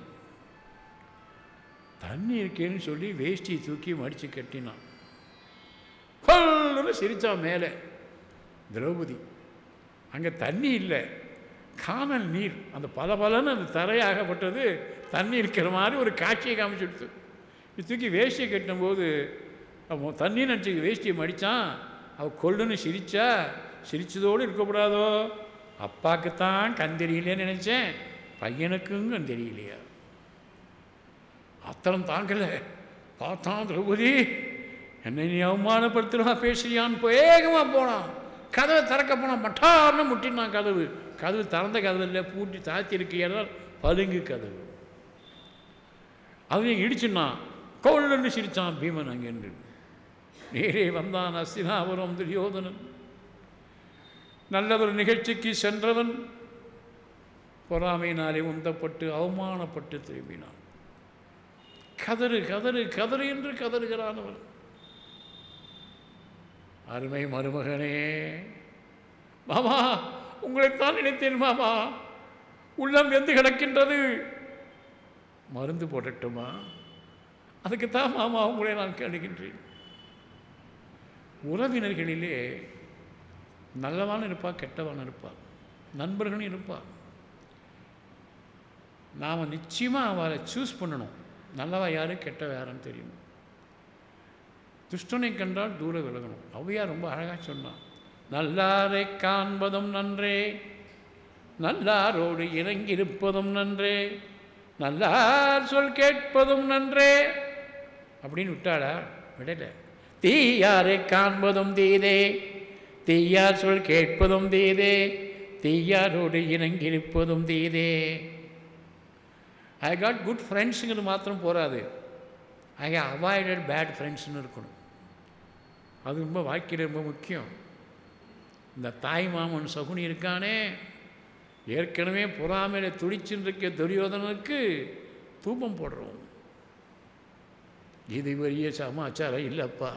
தண்ணி இருக்கேன்னு சொல்லி வேஷ்டியை தூக்கி மடித்து கட்டினான் கொல்லுன்னு சிரிச்சான் மேலே திரௌபதி அங்கே தண்ணி இல்லை காணல் நீர் அந்த பல அந்த தரையாகப்பட்டது தண்ணி இருக்கிற மாதிரி ஒரு காட்சியை காமிச்சுடுத்து இது தூக்கி வேஷ்டியை கட்டினபோது அவன் தண்ணி நினச்சி வேஷ்டியை மடித்தான் அவள் கொல்லுன்னு சிரிச்சா சிரிச்சதோடு இருக்கக்கூடாதோ அப்பாவுக்குத்தான் கண் தெரியலையே நினச்சேன் பையனுக்கும் கண் தெரியலையா அத்தனம் தாங்கலை பார்த்தான் திரௌபதி என்னை நீ அவமானப்படுத்துறா பேசுறியான்னு வேகமாக போனான் கதவை திறக்க போனான் மட்டார்னு முட்டினான் கதவு கதவு திறந்த கதவு இல்லை பூட்டி தாத்தி இருக்கிறதால் பதுங்கு கதவு அவன் இடிச்சுனான் கொள்ளுன்னு சிரித்தான் பீமன் அங்கென்று நேரே வந்தான் அஸ்தினாபுரம் துரியோதனன் நல்லதொரு நிகழ்ச்சிக்கு சென்றவன் பொறாமையினாலே உந்தப்பட்டு அவமானப்பட்டு திரும்பினான் கதறு கதறு கதறு என்று கதறுகிறான் அவன் அருமை மருமகனே மாமா உங்களைத்தான் நினைத்தேன் மாமா உள்ளம் வெந்து கிடக்கின்றது மருந்து போடட்டுமா அதுக்குத்தான் மாமா உங்களை நான் கேளுகின்றேன் உறவினர்களிலே நல்லவன் இருப்பார் கெட்டவன் இருப்பார் நண்பர்களும் இருப்பார் நாம் நிச்சயமாக அவரை சூஸ் பண்ணணும் நல்லவா யார் கெட்டவ யாருன்னு தெரியும் துஷ்டனை கண்டால் தூர விலகணும் ஔவையார் ரொம்ப அழகாக சொன்னான் நல்லாரை காண்பதும் நன்றே நல்லாரோடு இறங்கியிருப்பதும் நன்றே நல்லார் சொல் கேட்பதும் நன்றே அப்படின்னு விட்டாளா விடலை தீயாரை காண்பதும் தீதே தீயார் சொல் கேட்பதும் தீதே தீயாரோடு இணங்கியிருப்பதும் தீதே ஐ காட் குட் ஃப்ரெண்ட்ஸுங்கிறது மாத்திரம் போகாது ஐ அவாய்டட் பேட் ஃப்ரெண்ட்ஸ்னு இருக்கணும் அது ரொம்ப வாழ்க்கையில் ரொம்ப முக்கியம் இந்த தாய் மாமன் சகுனி இருக்கானே ஏற்கனவே பொறாமையில் துடிச்சுன்னு இருக்க துரியோதனனுக்கு தூபம் போடுறோம் இது பெரிய சமாச்சாரம் இல்லைப்பா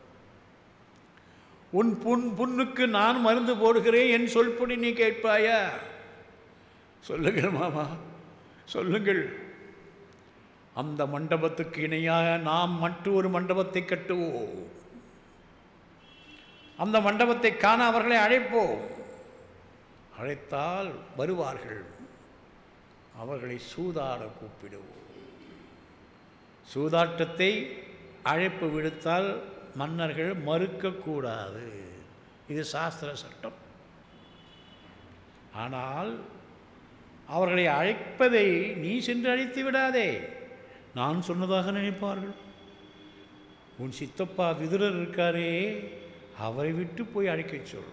உன் புண் புண்ணுக்கு நான் மருந்து போடுகிறேன் என் சொல்படி நீ கேட்பாயா சொல்லுங்கள் மாமா சொல்லுங்கள் அந்த மண்டபத்துக்கு இணையாக நாம் மற்றொரு மண்டபத்தை கட்டுவோம் அந்த மண்டபத்தை காண அவர்களை அழைப்போம் அழைத்தால் வருவார்கள் அவர்களை சூதாட கூப்பிடுவோம் சூதாட்டத்தை அழைப்பு விடுத்தால் மன்னர்கள் மறுக்கக்கூடாது இது சாஸ்திர சட்டம் ஆனால் அவர்களை அழைப்பதை நீ சென்று அழைத்து விடாதே நான் சொன்னதாக நினைப்பார்கள் உன் சித்தப்பா விதுரர் இருக்காரே அவரை விட்டு போய் அழைக்கச் சொல்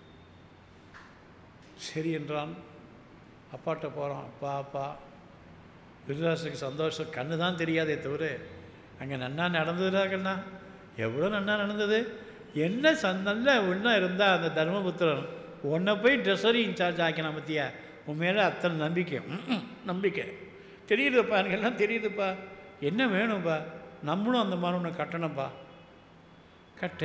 சரி என்றான் அப்பாட்ட போகிறான் அப்பா அப்பா விருதாசுக்கு சந்தோஷம் கண்ணு தான் தெரியாதே தவிர அங்கே நன்னா நடந்ததுடா கண்ணா எவ்வளோ நன்னா நடந்தது என்ன சந் நல்ல ஒன்றா இருந்தால் அந்த தர்மபுத்திரன் உன்னை போய் ட்ரெஸ்ஸரி இன்சார்ஜ் ஆக்கினான் பத்தியா உன் மேலே அத்தனை நம்பிக்கை ம்ம், நம்பிக்கை தெரியுதுப்பா எனக்கு எல்லாம் தெரியுதுப்பா என்ன வேணும்ப்பா நம்மளும் அந்த மாதிரி ஒன்று கட்டணும்ப்பா கட்ட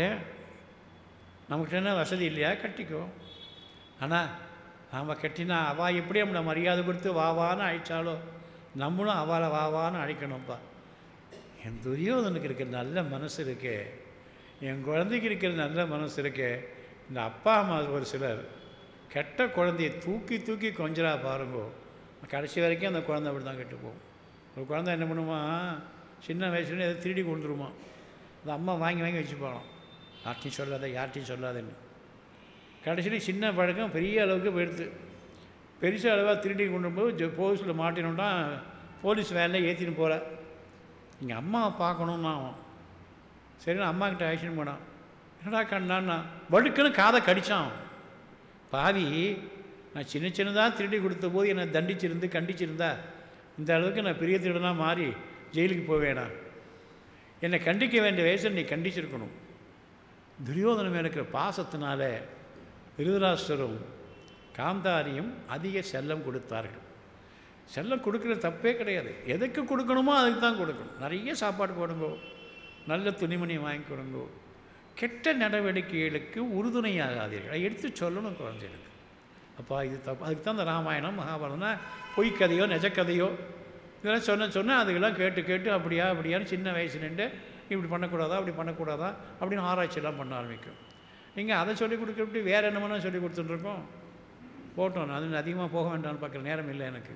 நமக்கு என்ன வசதி இல்லையா கட்டிக்கோ ஆனால் நாம் கட்டினா அவள் எப்படி நம்மளை மரியாதை கொடுத்து வா வான்னு அழைச்சாலோ நம்மளும் அவளை வா வான்னு அழைக்கணும்ப்பா என் துரியோதனுக்கு இருக்கிற நல்ல மனசு இருக்கே என் குழந்தைக்கு இருக்கிற நல்ல மனசு இருக்கே இந்த அப்பா அம்மா ஒரு சிலர் கெட்ட குழந்தைய தூக்கி தூக்கி கொஞ்சரா பாருங்கோ கடைசி வரைக்கும் அந்த குழந்தை அப்படி தான் கெட்டு போகும் ஒரு குழந்தை என்ன பண்ணுமா சின்ன வயசுல எதை திருடி கொண்டுருமா அந்த அம்மா வாங்கி வாங்கி வச்சு போகலாம் யார்ட்டையும் சொல்லாத யார்ட்டையும் சொல்லாதன்னு கடைசியில் சின்ன பழக்கம் பெரிய அளவுக்கு போயிடுது பெருசு அளவாக திருடி கொண்டு போய் போலீஸில் மாட்டினோம்னா போலீஸ் வேலையில் ஏற்றின்னு போகிற எங்கள் அம்மாவை பார்க்கணும்னா அவன் சரி நான் அம்மா கிட்ட ஆக்ஷன் போனான் என்னடா கண்ணான்னா வடுக்குன்னு காதை கடிச்சான் அவன். பாவி நான் சின்ன சின்னதாக திருடி கொடுத்த போது என்னை தண்டிச்சிருந்து கண்டிச்சிருந்தா இந்த அளவுக்கு நான் பெரிய திருடனாக மாறி ஜெயிலுக்கு போவேனா என்னை கண்டிக்க வேண்டிய வயசில் நீ கண்டிச்சிருக்கணும் துரியோதனம் இருக்கிற பாசத்தினால திருதராஷ்டரும் காந்தாரியும் அதிக செல்லம் கொடுத்தார்கள் செல்லம் கொடுக்குற தப்பே கிடையாது எதுக்கு கொடுக்கணுமோ அதுக்கு தான் கொடுக்கணும் நிறைய சாப்பாடு போடுங்கோ நல்ல துணிமணி வாங்கி கொடுங்கோ கெட்ட நடவடிக்கைகளுக்கு உறுதுணையாகாதீர்கள் அதை எடுத்து சொல்லணும் குழந்தைகளுக்கு அப்பா இது தப்பு அதுக்கு தான் இந்த ராமாயணம் மகாபாரதம்னா பொய்க்கதையோ நிஜக்கதையோ இதெல்லாம் சொன்ன சொன்னால் அதுக்கெல்லாம் கேட்டு கேட்டு அப்படியா அப்படியான்னு சின்ன வயசு நின்று இப்படி பண்ணக்கூடாதா அப்படி பண்ணக்கூடாதா அப்படின்னு ஆராய்ச்சியெல்லாம் பண்ண ஆரம்பிக்கும் இங்கே அதை சொல்லிக் கொடுக்கறது வேறு என்னமோ சொல்லி கொடுத்துட்ருக்கோம் போட்டோம் அது அதிகமாக போக வேண்டாம்னு பார்க்குற நேரம் இல்லை எனக்கு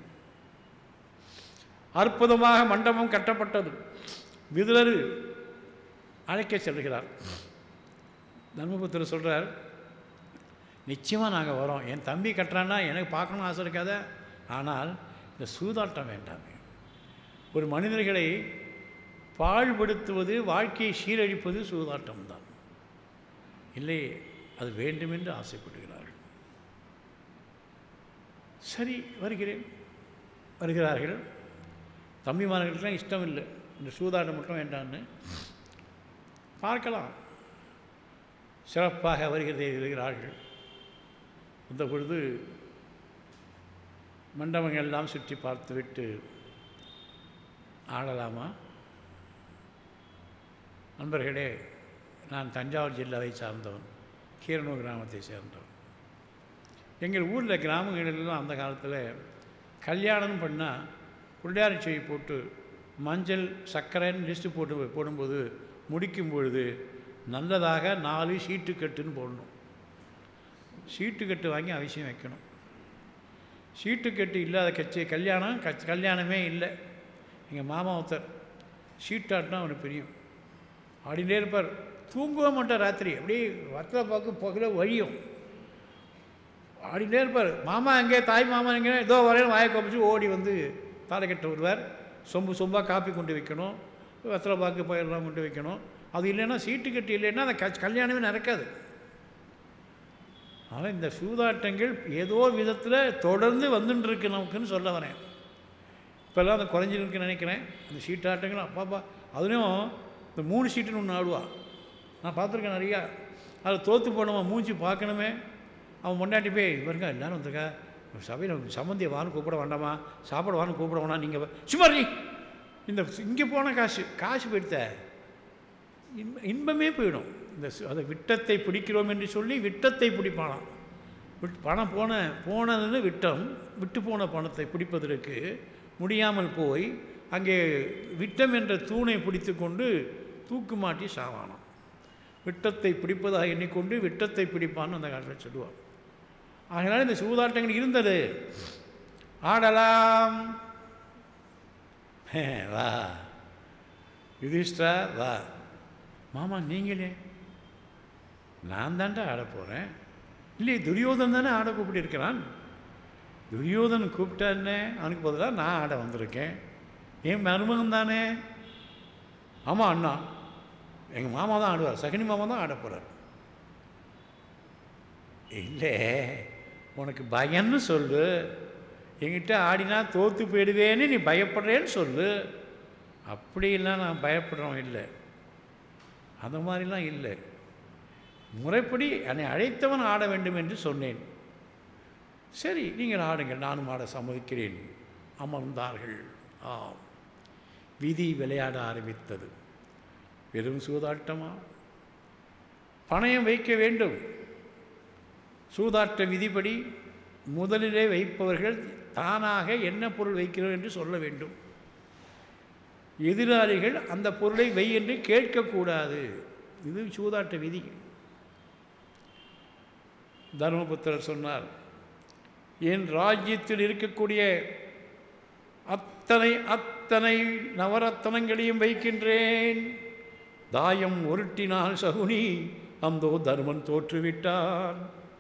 அற்புதமாக மண்டபம் கட்டப்பட்டது விதுரர் அழைக்க செல்கிறார் தர்மபுத்திரர் சொல்கிறார் நிச்சயமாக நாங்கள் வரோம் என் தம்பி கட்டுறான்னா எனக்கு பார்க்கணும்னு ஆசை இருக்காத ஆனால் இந்த சூதாட்டம் வேண்டாமே ஒரு மனிதர்களை பாழ்படுத்துவது வாழ்க்கையை சீரழிப்பது சூதாட்டம் தான் இல்லை அது வேண்டுமென்று ஆசைப்படுகிறார்கள் சரி வருகிறேன் வருகிறார்கள் தம்பிமார்களுக்கெல்லாம் இஷ்டம் இல்லை இந்த சூதாட்டம் மட்டும் வேண்டான்னு பார்க்கலாம் சிறப்பாக வருகிறதை வருகிறார்கள் இந்த பொழுது மண்டபங்கள் எல்லாம் சுற்றி பார்த்துவிட்டு ஆடலாமா நண்பர்களே நான் தஞ்சாவூர் ஜில்லாவை சார்ந்தவன் கீரனூர் கிராமத்தை சேர்ந்தவன் எங்கள் ஊரில் கிராமங்களிலெல்லாம் அந்த காலத்தில் கல்யாணம் பண்ணால் பிள்ளையார் செவி போட்டு மஞ்சள் சர்க்கரைன்னு லிஸ்ட்டு போட்டு போடும்போது முடிக்கும் பொழுது நல்லதாக நாலு சீட்டுக்கட்டுன்னு போடணும் சீட்டுக்கட்டு வாங்கி அவசியம் வைக்கணும் சீட்டுக்கட்டு இல்லாத கட்சி கல்யாணம் கச் கல்யாணமே இல்லை எங்கள் மாமா ஒருத்தர் சீட்டாட்டினா அவனுக்கு பிரியும் ஆடினே இருப்பார் தூங்கவே மாட்டார் ராத்திரி அப்படியே வத்தலை பார்க்க பகல வழியும் ஆடினே இருப்பார் மாமா எங்கே தாய் மாமா எங்கே ஏதோ வரையும் வாயை கப்பிச்சு ஓடி வந்து தாலை கட்ட வருவார் சொம்பு சொம்பாக காப்பி கொண்டு வைக்கணும் வெத்தலை பாக்கு பயிரெல்லாம் கொண்டு வைக்கணும் அது இல்லைன்னா சீட்டு கட்டி இல்லைன்னா அந்த கச் கல்யாணமே நடக்காது ஆனால் இந்த சூதாட்டங்கள் ஏதோ விதத்தில் தொடர்ந்து வந்துட்டு இருக்கு நமக்குன்னு சொல்ல வரேன் இப்போல்லாம் அந்த குறைஞ்சிருக்குன்னு நினைக்கிறேன் அந்த சீட்டாட்டங்கள் அப்பாப்பா அதுலேயும் இந்த மூணு சீட்டுன்னு ஒன்று ஆடுவா நான் பார்த்துருக்கேன் நிறையா அதில் தோற்று போனவன் மூஞ்சி பார்க்கணுமே அவன் முன்னாடி போய் இவருங்க எல்லாரும் வந்திருக்கா சபையில் சம்மந்தியை வான்னு கூப்பிட வேண்டாமா சாப்பாடு வான்னு கூப்பிட வேணாம் நீங்கள் சும்மா நீ இந்த இங்கே போன காசு காசு போயிடுத்த இன்ப இன்பமே போயிடும் இந்த சு- அதை விட்டத்தை பிடிக்கிறோம் என்று சொல்லி விட்டத்தை பிடிப்பானாம் விட் பணம் போன போனதுன்னு விட்டம் விட்டு போன பணத்தை பிடிப்பதற்கு முடியாமல் போய் அங்கே விட்டம் என்ற தூணை பிடித்து கொண்டு தூக்கு மாட்டி சாவானாம் விட்டத்தை பிடிப்பதாக எண்ணிக்கொண்டு விட்டத்தை பிடிப்பான்னு அந்த காலத்தில் சொல்லுவான் அதனால் இந்த சூதாட்டங்கள் இருந்தது ஆடலாம் ஹே, வா யுதிஷ்டா வா மாமா நீங்களே நான் தான்டா ஆட போகிறேன் இல்லையே துரியோதன் தானே ஆட கூப்பிட்டு துரியோதன் கூப்பிட்டானே அவனுக்கு பதிலாக நான் ஆட வந்திருக்கேன் என் மருமகன் தானே ஆமாம் அண்ணா எங்கள் மாமா தான் ஆடுவார் சகனி மாமா தான் ஆட போகிறார் இல்லை உனக்கு பயன்னு சொல்லு என்கிட்ட ஆடினா தோற்று போயிடுவேன்னு நீ பயப்படுறேன்னு சொல்லு அப்படிலாம் நான் பயப்படுறோம் இல்லை அந்த மாதிரிலாம் இல்லை முறைப்படி என்னை அழைத்தவன் ஆட வேண்டும் என்று சொன்னேன் சரி நீங்கள் ஆடுங்கள் நானும் ஆட சம்மதிக்கிறேன் அமர்ந்தார்கள் ஆம் விதி விளையாட ஆரம்பித்தது வெறும் சூதாட்டமா பணயம் வைக்க வேண்டும் சூதாட்ட விதிப்படி முதலிலே வைப்பவர்கள் தானாக என்ன பொருள் வைக்கிறோம் என்று சொல்ல வேண்டும் எதிராளிகள் அந்த பொருளை வை என்று கேட்கக்கூடாது இது சூதாட்ட விதி தர்மபுத்திரர் சொன்னார் என் ராஜ்யத்தில் இருக்கக்கூடிய அத்தனை அத்தனை நவரத்தனங்களையும் வைக்கின்றேன் தாயம் உருட்டினால் சகுனி அந்தோ தர்மன் தோற்றுவிட்டான்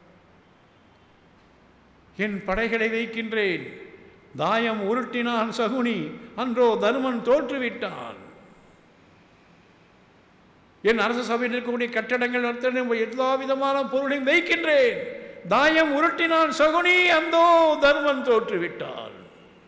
என் படைகளை வைக்கின்றேன் தாயம் உருட்டினான் சகுனி அன்றோ தருமன் தோற்றுவிட்டான் என் அரச சபையில் இருக்கக்கூடிய கட்டடங்கள் அத்தனை எல்லா விதமான பொருளையும் வைக்கின்றேன் தாயம் உருட்டினான் சகுனி அந்தோ தர்மன் தோற்றுவிட்டான்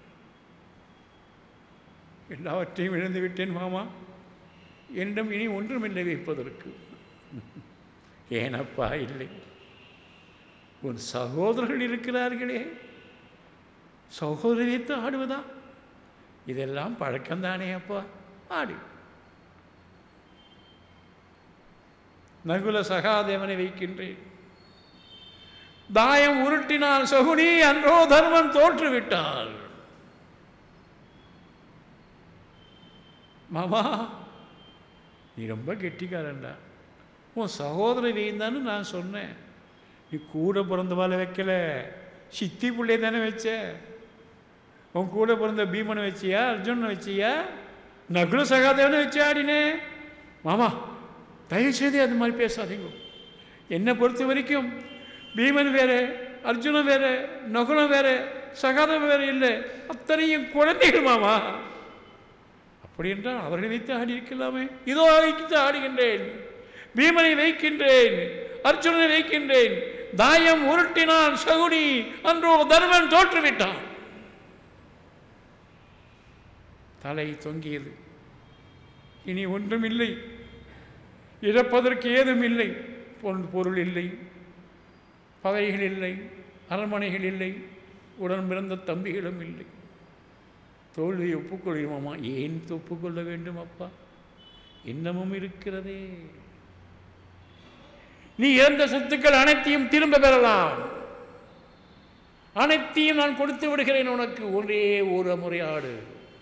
எல்லாவற்றையும் இழந்து விட்டேன் மாமா என்னிடம் இனி ஒன்றுமில்லை வைப்பதற்கு ஏனப்பா இல்லை உன் சகோதரர்கள் இருக்கிறார்களே சகோதரி வைத்து ஆடுவதா இதெல்லாம் பழக்கம்தானே அப்பா ஆடு நகுல சகாதேவனை வைக்கின்றேன் தாயம் உருட்டினான் சகுனி அன்றோ தர்மன் தோற்றுவிட்டாள் மாமா நீ ரொம்ப கெட்டிக்காரன்டா உன் சகோதரி வைந்தான்னு நான் சொன்னேன் நீ கூட பிறந்தவாளை வைக்கல சித்தி பிள்ளைய தானே வச்ச உன் கூட பிறந்த பீமனை வச்சியா அர்ஜுனனை வச்சியா நகுல சகாதேவனை வச்சு ஆடினே மாமா தயவுசெய்து அது மாதிரி பேசாதீங்க என்னை பொறுத்த வரைக்கும் பீமன் வேறு அர்ஜுனன் வேறு நகுலம் வேறு சகாதேவன் வேறு இல்லை அத்தனையும் குழந்தைகள் மாமா அப்படி என்றால் அவர்களை வைத்து ஆடி இருக்கலாமே இதோ வைத்து ஆடுகின்றேன் பீமனை வைக்கின்றேன் அர்ஜுனனை வைக்கின்றேன் தாயம் உருட்டினான் சகுனி அன்றோ தர்மன் தோற்றுவிட்டான் தலை தொங்கியது இனி ஒன்றும் இல்லை இழப்பதற்கு ஏதும் இல்லை பொன் பொருள் இல்லை பகைகள் இல்லை அரண்மனைகள் இல்லை உடன் பிறந்த தம்பிகளும் இல்லை தோல்வியை ஒப்புக்கொள்கிறோமா ஏன் ஒப்புக்கொள்ள வேண்டும் அப்பா இன்னமும் இருக்கிறதே நீ இழந்த சொத்துக்கள் அனைத்தையும் திரும்ப பெறலாம் அனைத்தையும் நான் கொடுத்து விடுகிறேன் உனக்கு ஒரே ஒரு முறையாடு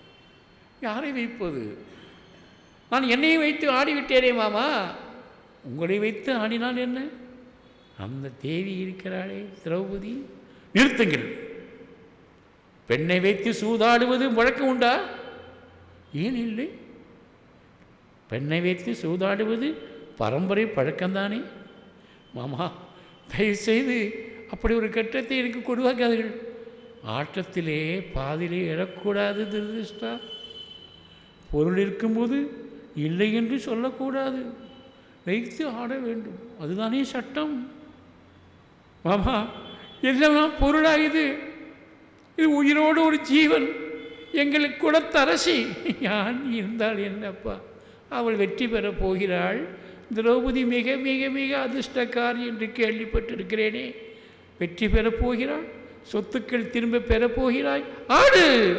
யாரை வைப்பது நான் என்னையும் வைத்து ஆடிவிட்டேனே மாமா உங்களை வைத்து ஆடினால் என்ன அந்த தேவி இருக்கிறாளே திரௌபதி நிறுத்துங்கள் பெண்ணை வைத்து சூதாடுவது வழக்கம் உண்டா ஏன் இல்லை பெண்ணை வைத்து சூதாடுவது பரம்பரை பழக்கம்தானே மாமா தயவுசெய்து அப்படி ஒரு கட்டத்தை எனக்கு கொடுவாக்காதீர்கள் ஆட்டத்திலே பாதியிலே எழக்கூடாது துரதிருஷ்டா பொருள் இருக்கும்போது இல்லை என்று சொல்லக்கூடாது வைத்து ஆட வேண்டும் அதுதானே சட்டம் மாமா என்னெல்லாம் பொருளா இது இது உயிரோடு ஒரு ஜீவன் எங்களுக்கு குலத்தரசி யான் இருந்தால் என்னப்பா அவள் வெற்றி பெறப் போகிறாள் திரௌபதி மிக மிக மிக அதிர்ஷ்டக்காரி என்று கேள்விப்பட்டிருக்கிறேனே வெற்றி பெறப் போகிறாள் சொத்துக்கள் திரும்ப பெறப் போகிறாய் ஆடு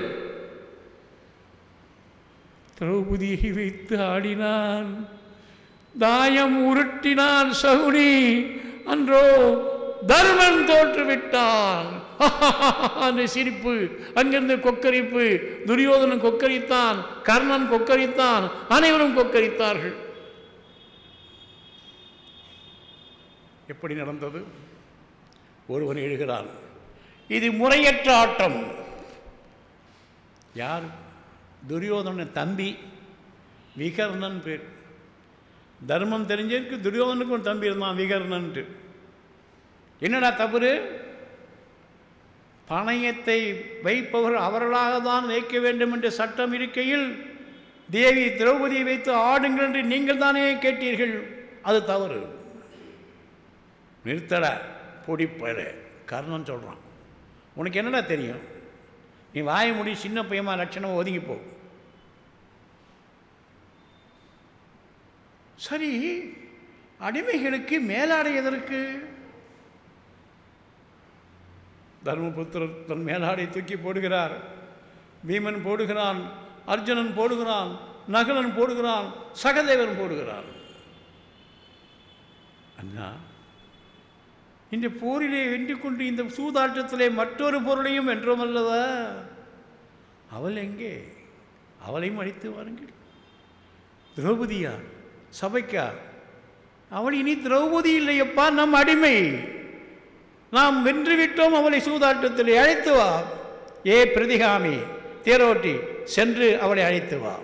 திரௌபதியை வைத்து ஆடினான் தாயம் உருட்டினான் சகுனி அன்றோ தர்மன் தோற்றுவிட்டான் அந்த சிரிப்பு அங்கிருந்து கொக்கரிப்பு துரியோதனன் கொக்கரித்தான் கர்ணன் கொக்கரித்தான் அனைவரும் கொக்கரித்தார்கள் எப்படி நடந்தது ஒருவன் எழுகிறான் இது முறையற்ற ஆட்டம் யார் துரியோதனன் தம்பி விகர்ணன் பேர் தர்மம் தெரிஞ்சிருக்கு துரியோதனுக்கு ஒரு தம்பி இருந்தான் விகர்ணன்ட்டு என்னடா தவறு பணயத்தை வைப்பவர் அவர்களாக தான் வைக்க வேண்டும் என்ற சட்டம் இருக்கையில் தேவி திரௌபதியை வைத்து ஆடுங்கள் என்று நீங்கள் தானே கேட்டீர்கள் அது தவறு நிறுத்தடா பொடிப்பட கர்ணன் சொல்கிறான் உனக்கு என்னடா தெரியும் நீ வாய முடி சின்ன பையமா லட்சணம் ஒதுங்கிப்போ சரி அடிமைகளுக்கு மேலாடை எதற்கு தர்மபுத்திரர் தன் மேலாடை தூக்கி போடுகிறார் பீமன் போடுகிறான் அர்ஜுனன் போடுகிறான் நகலன் போடுகிறான் சகதேவன் போடுகிறான் அண்ணா இந்த போரிலே வென்று கொண்டு இந்த சூதாட்டத்திலே மற்றொரு பொருளையும் வென்றோம் அல்லவா அவள் எங்கே அவளையும் அழைத்து வாருங்கள் திரௌபதியா சபைக்கா அவள் இனி திரௌபதி இல்லையப்பா நம் அடிமை நாம் வென்றுவிட்டோம் அவளை சூதாட்டத்தில் அழைத்து வா ஏ பிரதிகாமி தேரோட்டி சென்று அவளை அழைத்து வா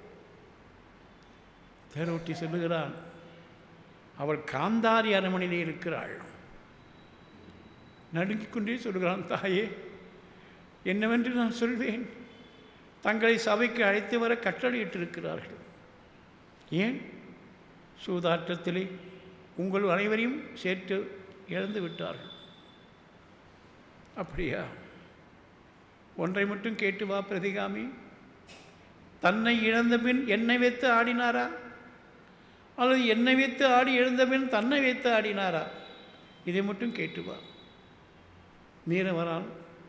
தேரோட்டி சொல்லுகிறான் அவள் காந்தாரி அரண்மனையிலே இருக்கிறாள் நடுங்கிக் கொண்டே சொல்கிறான் தாயே என்னவென்று நான் சொல்வேன் தங்களை சபைக்கு அழைத்து வர கட்டளையிட்டிருக்கிறார்கள் ஏன் சூதாட்டத்திலே உங்கள் அனைவரையும் சேர்த்து இழந்து விட்டார்கள் அப்படியா ஒன்றை மட்டும் கேட்டு வா பிரதிகாமி தன்னை இழந்த பின் என்னை வைத்து ஆடினாரா அல்லது என்னை வைத்து ஆடி எழுந்த பின் தன்னை வைத்து ஆடினாரா இதை மட்டும் கேட்டு வா மீற வரான்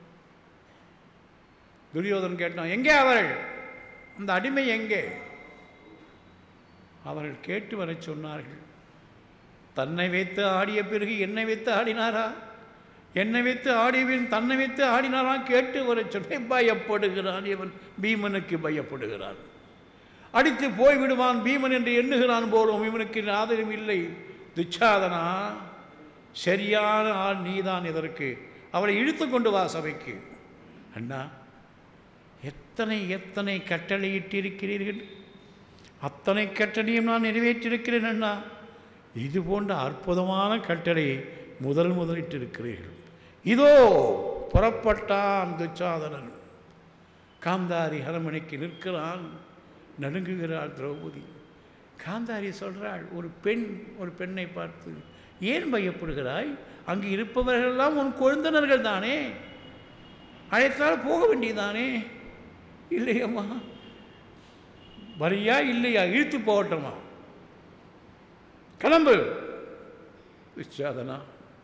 துரியோதன் கேட்டான் எங்கே அவர்கள் அந்த அடிமை எங்கே அவர்கள் கேட்டு வரச் சொன்னார்கள் தன்னை வைத்து ஆடிய பிறகு என்னை வைத்து ஆடினாரா என்னை வைத்து ஆடியவன் தன்னை வைத்து ஆடினாரா கேட்டு வரச் சொன்னேன் பயப்படுகிறான் இவன் பீமனுக்கு பயப்படுகிறான் அடித்து போய் விடுவான் பீமன் என்று எண்ணுகிறான் போலும் இவனுக்கு ஆதரவு இல்லை துச்சாதனா சரியான ஆள் நீதான் இதற்கு அவளை இழுத்து கொண்டு வா சபைக்கு அண்ணா எத்தனை எத்தனை கட்டளையிட்டிருக்கிறீர்கள் அத்தனை கட்டளையும் நான் நிறைவேற்றிருக்கிறேன் அண்ணா இது போன்ற அற்புதமான கட்டளையை முதல் முதலிட்டிருக்கிறீர்கள் இதோ புறப்பட்டான் துச்சாதனன் காந்தாரி அரண்மனைக்கு நிற்கிறான் நடுங்குகிறாள் திரௌபதி காந்தாரி சொல்கிறாள் ஒரு பெண் ஒரு பெண்ணை பார்த்து ஏன் பயப்படுகிறாய் அங்கு இருப்பவர்களெல்லாம் உன் கொழுந்தனர்கள் தானே அழைத்தால் போக வேண்டியதானே இல்லையம்மா வரியா இல்லையா இழுத்து போகட்டுமா கிளம்பு விச்சாதனா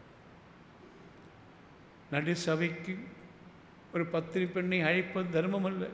நடு சபைக்கு ஒரு பத்தினி பெண்ணை அழைப்பது தர்மம் அல்ல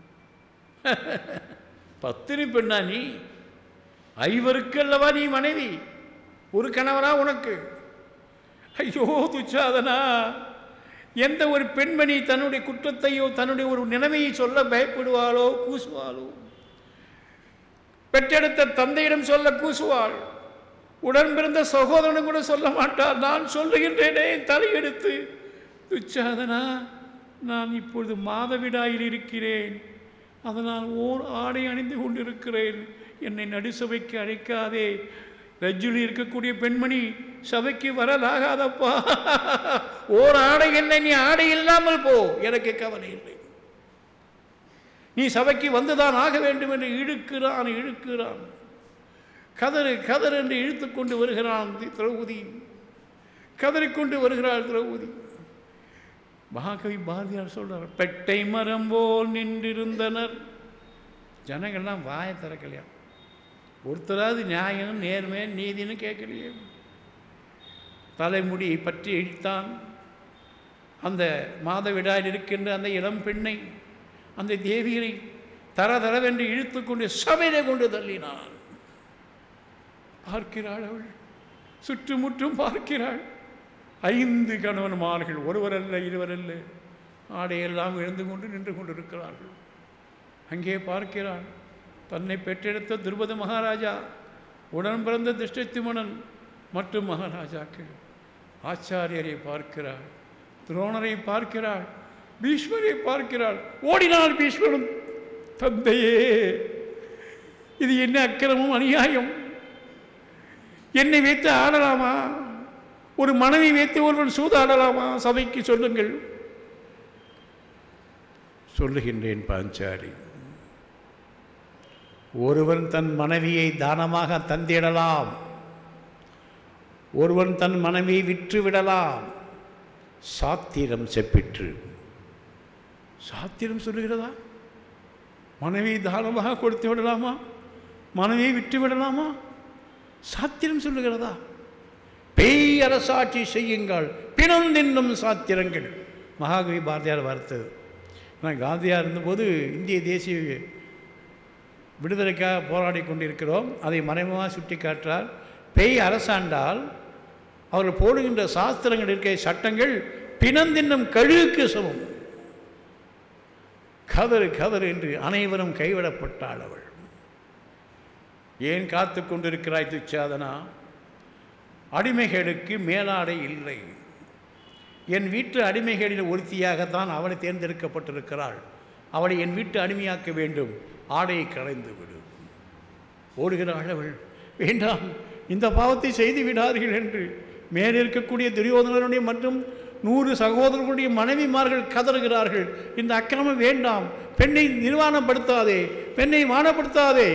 பத்தினி பெண்ணா நீ ஐவருக்கு அல்லவா நீ மனைவி ஒரு கணவரா உனக்கு ஐயோ துச்சாதனா எந்த ஒரு பெண்மணி தன்னுடைய குற்றத்தையோ தன்னுடைய ஒரு நிலைமையை சொல்ல பயப்படுவாளோ கூசுவாளோ பெற்றெடுத்த தந்தையிடம் சொல்ல கூசுவாள் உடன் பிறந்த சகோதரனும் கூட சொல்ல மாட்டார் நான் சொல்லுகின்றேனே தலையெடுத்து துச்சாதனா நான் இப்பொழுது மாதவிடாயில் இருக்கிறேன் அதனால் ஓர் ஆடை அணிந்து கொண்டிருக்கிறேன் என்னை நடுசபைக்கு அழைக்காதே ரஜ்ஜுலி இருக்கக்கூடிய பெண்மணி சபைக்கு வரலாகாதப்பா ஓர் ஆடை என்ன நீ ஆடை இல்லாமல் போ எனக்கு கவலை இல்லை நீ சபைக்கு வந்துதான் ஆக வேண்டும் என்று இழுக்கிறான் இழுக்கிறான் கதறு கதறு என்று இழுத்து கொண்டு வருகிறான் தி- திரௌபதி கதறிக்கொண்டு வருகிறாள் திரௌபதி மகாகவி பாரதியார் சொல்றார் பெட்டை மரம் போல் நின்றிருந்தனர் ஜனங்கள்லாம் வாயை திறக்கலையா ஒருத்தராவது நியாயம் நேர்மை நீதின்னு கேட்கலையே தலைமுடியை பற்றி இழுத்தான் அந்த மாதவிடாயில் இருக்கின்ற அந்த இளம் பெண்ணை அந்த தேவியை தர தரவென்று இழுத்து கொண்டு சபையிலே கொண்டு தள்ளினான் பார்க்கிறாள் அவள் சுற்றுமுற்றும் பார்க்கிறாள் ஐந்து கணவன்மார்கள் ஒருவர் அல்ல இருவர் அல்ல ஆடையெல்லாம் எழுந்து கொண்டு நின்று கொண்டிருக்கிறார்கள் அங்கே பார்க்கிறாள் தன்னை பெற்றெடுத்த துருபத மகாராஜா உடன் பிறந்த திருஷ்டித்துமணன் மற்றும் மகாராஜாக்கள் ஆச்சாரியரை பார்க்கிறாள் துரோணரை பார்க்கிறாள் பீஷ்மரை பார்க்கிறாள் ஓடினாள் பீஷ்மரும் தந்தையே இது என்ன அக்கிரமம் அநியாயம் என்னை வைத்து ஆடலாமா ஒரு மனைவி வைத்து ஒருவன் சூதாடலாமா சபைக்கு சொல்லுங்கள் சொல்லுகின்றேன் பாஞ்சாலி ஒருவன் தன் மனைவியை தானமாக தந்திடலாம் ஒருவன் தன் மனைவியை விற்று விடலாம் சாத்திரம் செப்பிற்று சாத்திரம் சொல்லுகிறதா மனைவி தானமாக கொடுத்து விடலாமா மனைவியை விட்டு விடலாமா சாத்திரம் சொல்லுகிறதா பேய் அரசாட்சி செய்யுங்கள் பிணந்தின்னும் சாத்திரங்கள் மகாகவி பாரதியார் வார்த்தது ஆனால் காந்தியார் இருந்தபோது இந்திய தேசிய விடுதலைக்காக போராடி கொண்டிருக்கிறோம் அதை மறைமுகமாக சுட்டி காட்டுறார் பேய் அரசாண்டால் அவர்கள் போடுகின்ற சாஸ்திரங்கள் இருக்க சட்டங்கள் பிணந்தின்னும் கழுகுக்கு சமம் கதறு கதறு என்று அனைவரும் கைவிடப்பட்டாள் அவள் ஏன் காத்து கொண்டிருக்கிறாய் துச்சாதனா அடிமைகளுக்கு மேலாடை இல்லை என் வீட்டு அடிமைகளில் ஒருத்தியாகத்தான் அவளை தேர்ந்தெடுக்கப்பட்டிருக்கிறாள் அவளை என் வீட்டு அடிமையாக்க வேண்டும் ஆடையை களைந்து விடு ஓடுகிறாள் அவள் வேண்டாம் இந்த பாவத்தை செய்து விடாதீர்கள் என்று மேலே இருக்கக்கூடிய துரியோதனருடைய மற்றும் நூறு சகோதரர்களுடைய மனைவிமார்கள் கதறுகிறார்கள் இந்த அக்கிரமம் வேண்டாம் பெண்ணை நிர்வாணப்படுத்தாதே பெண்ணை மானப்படுத்தாதே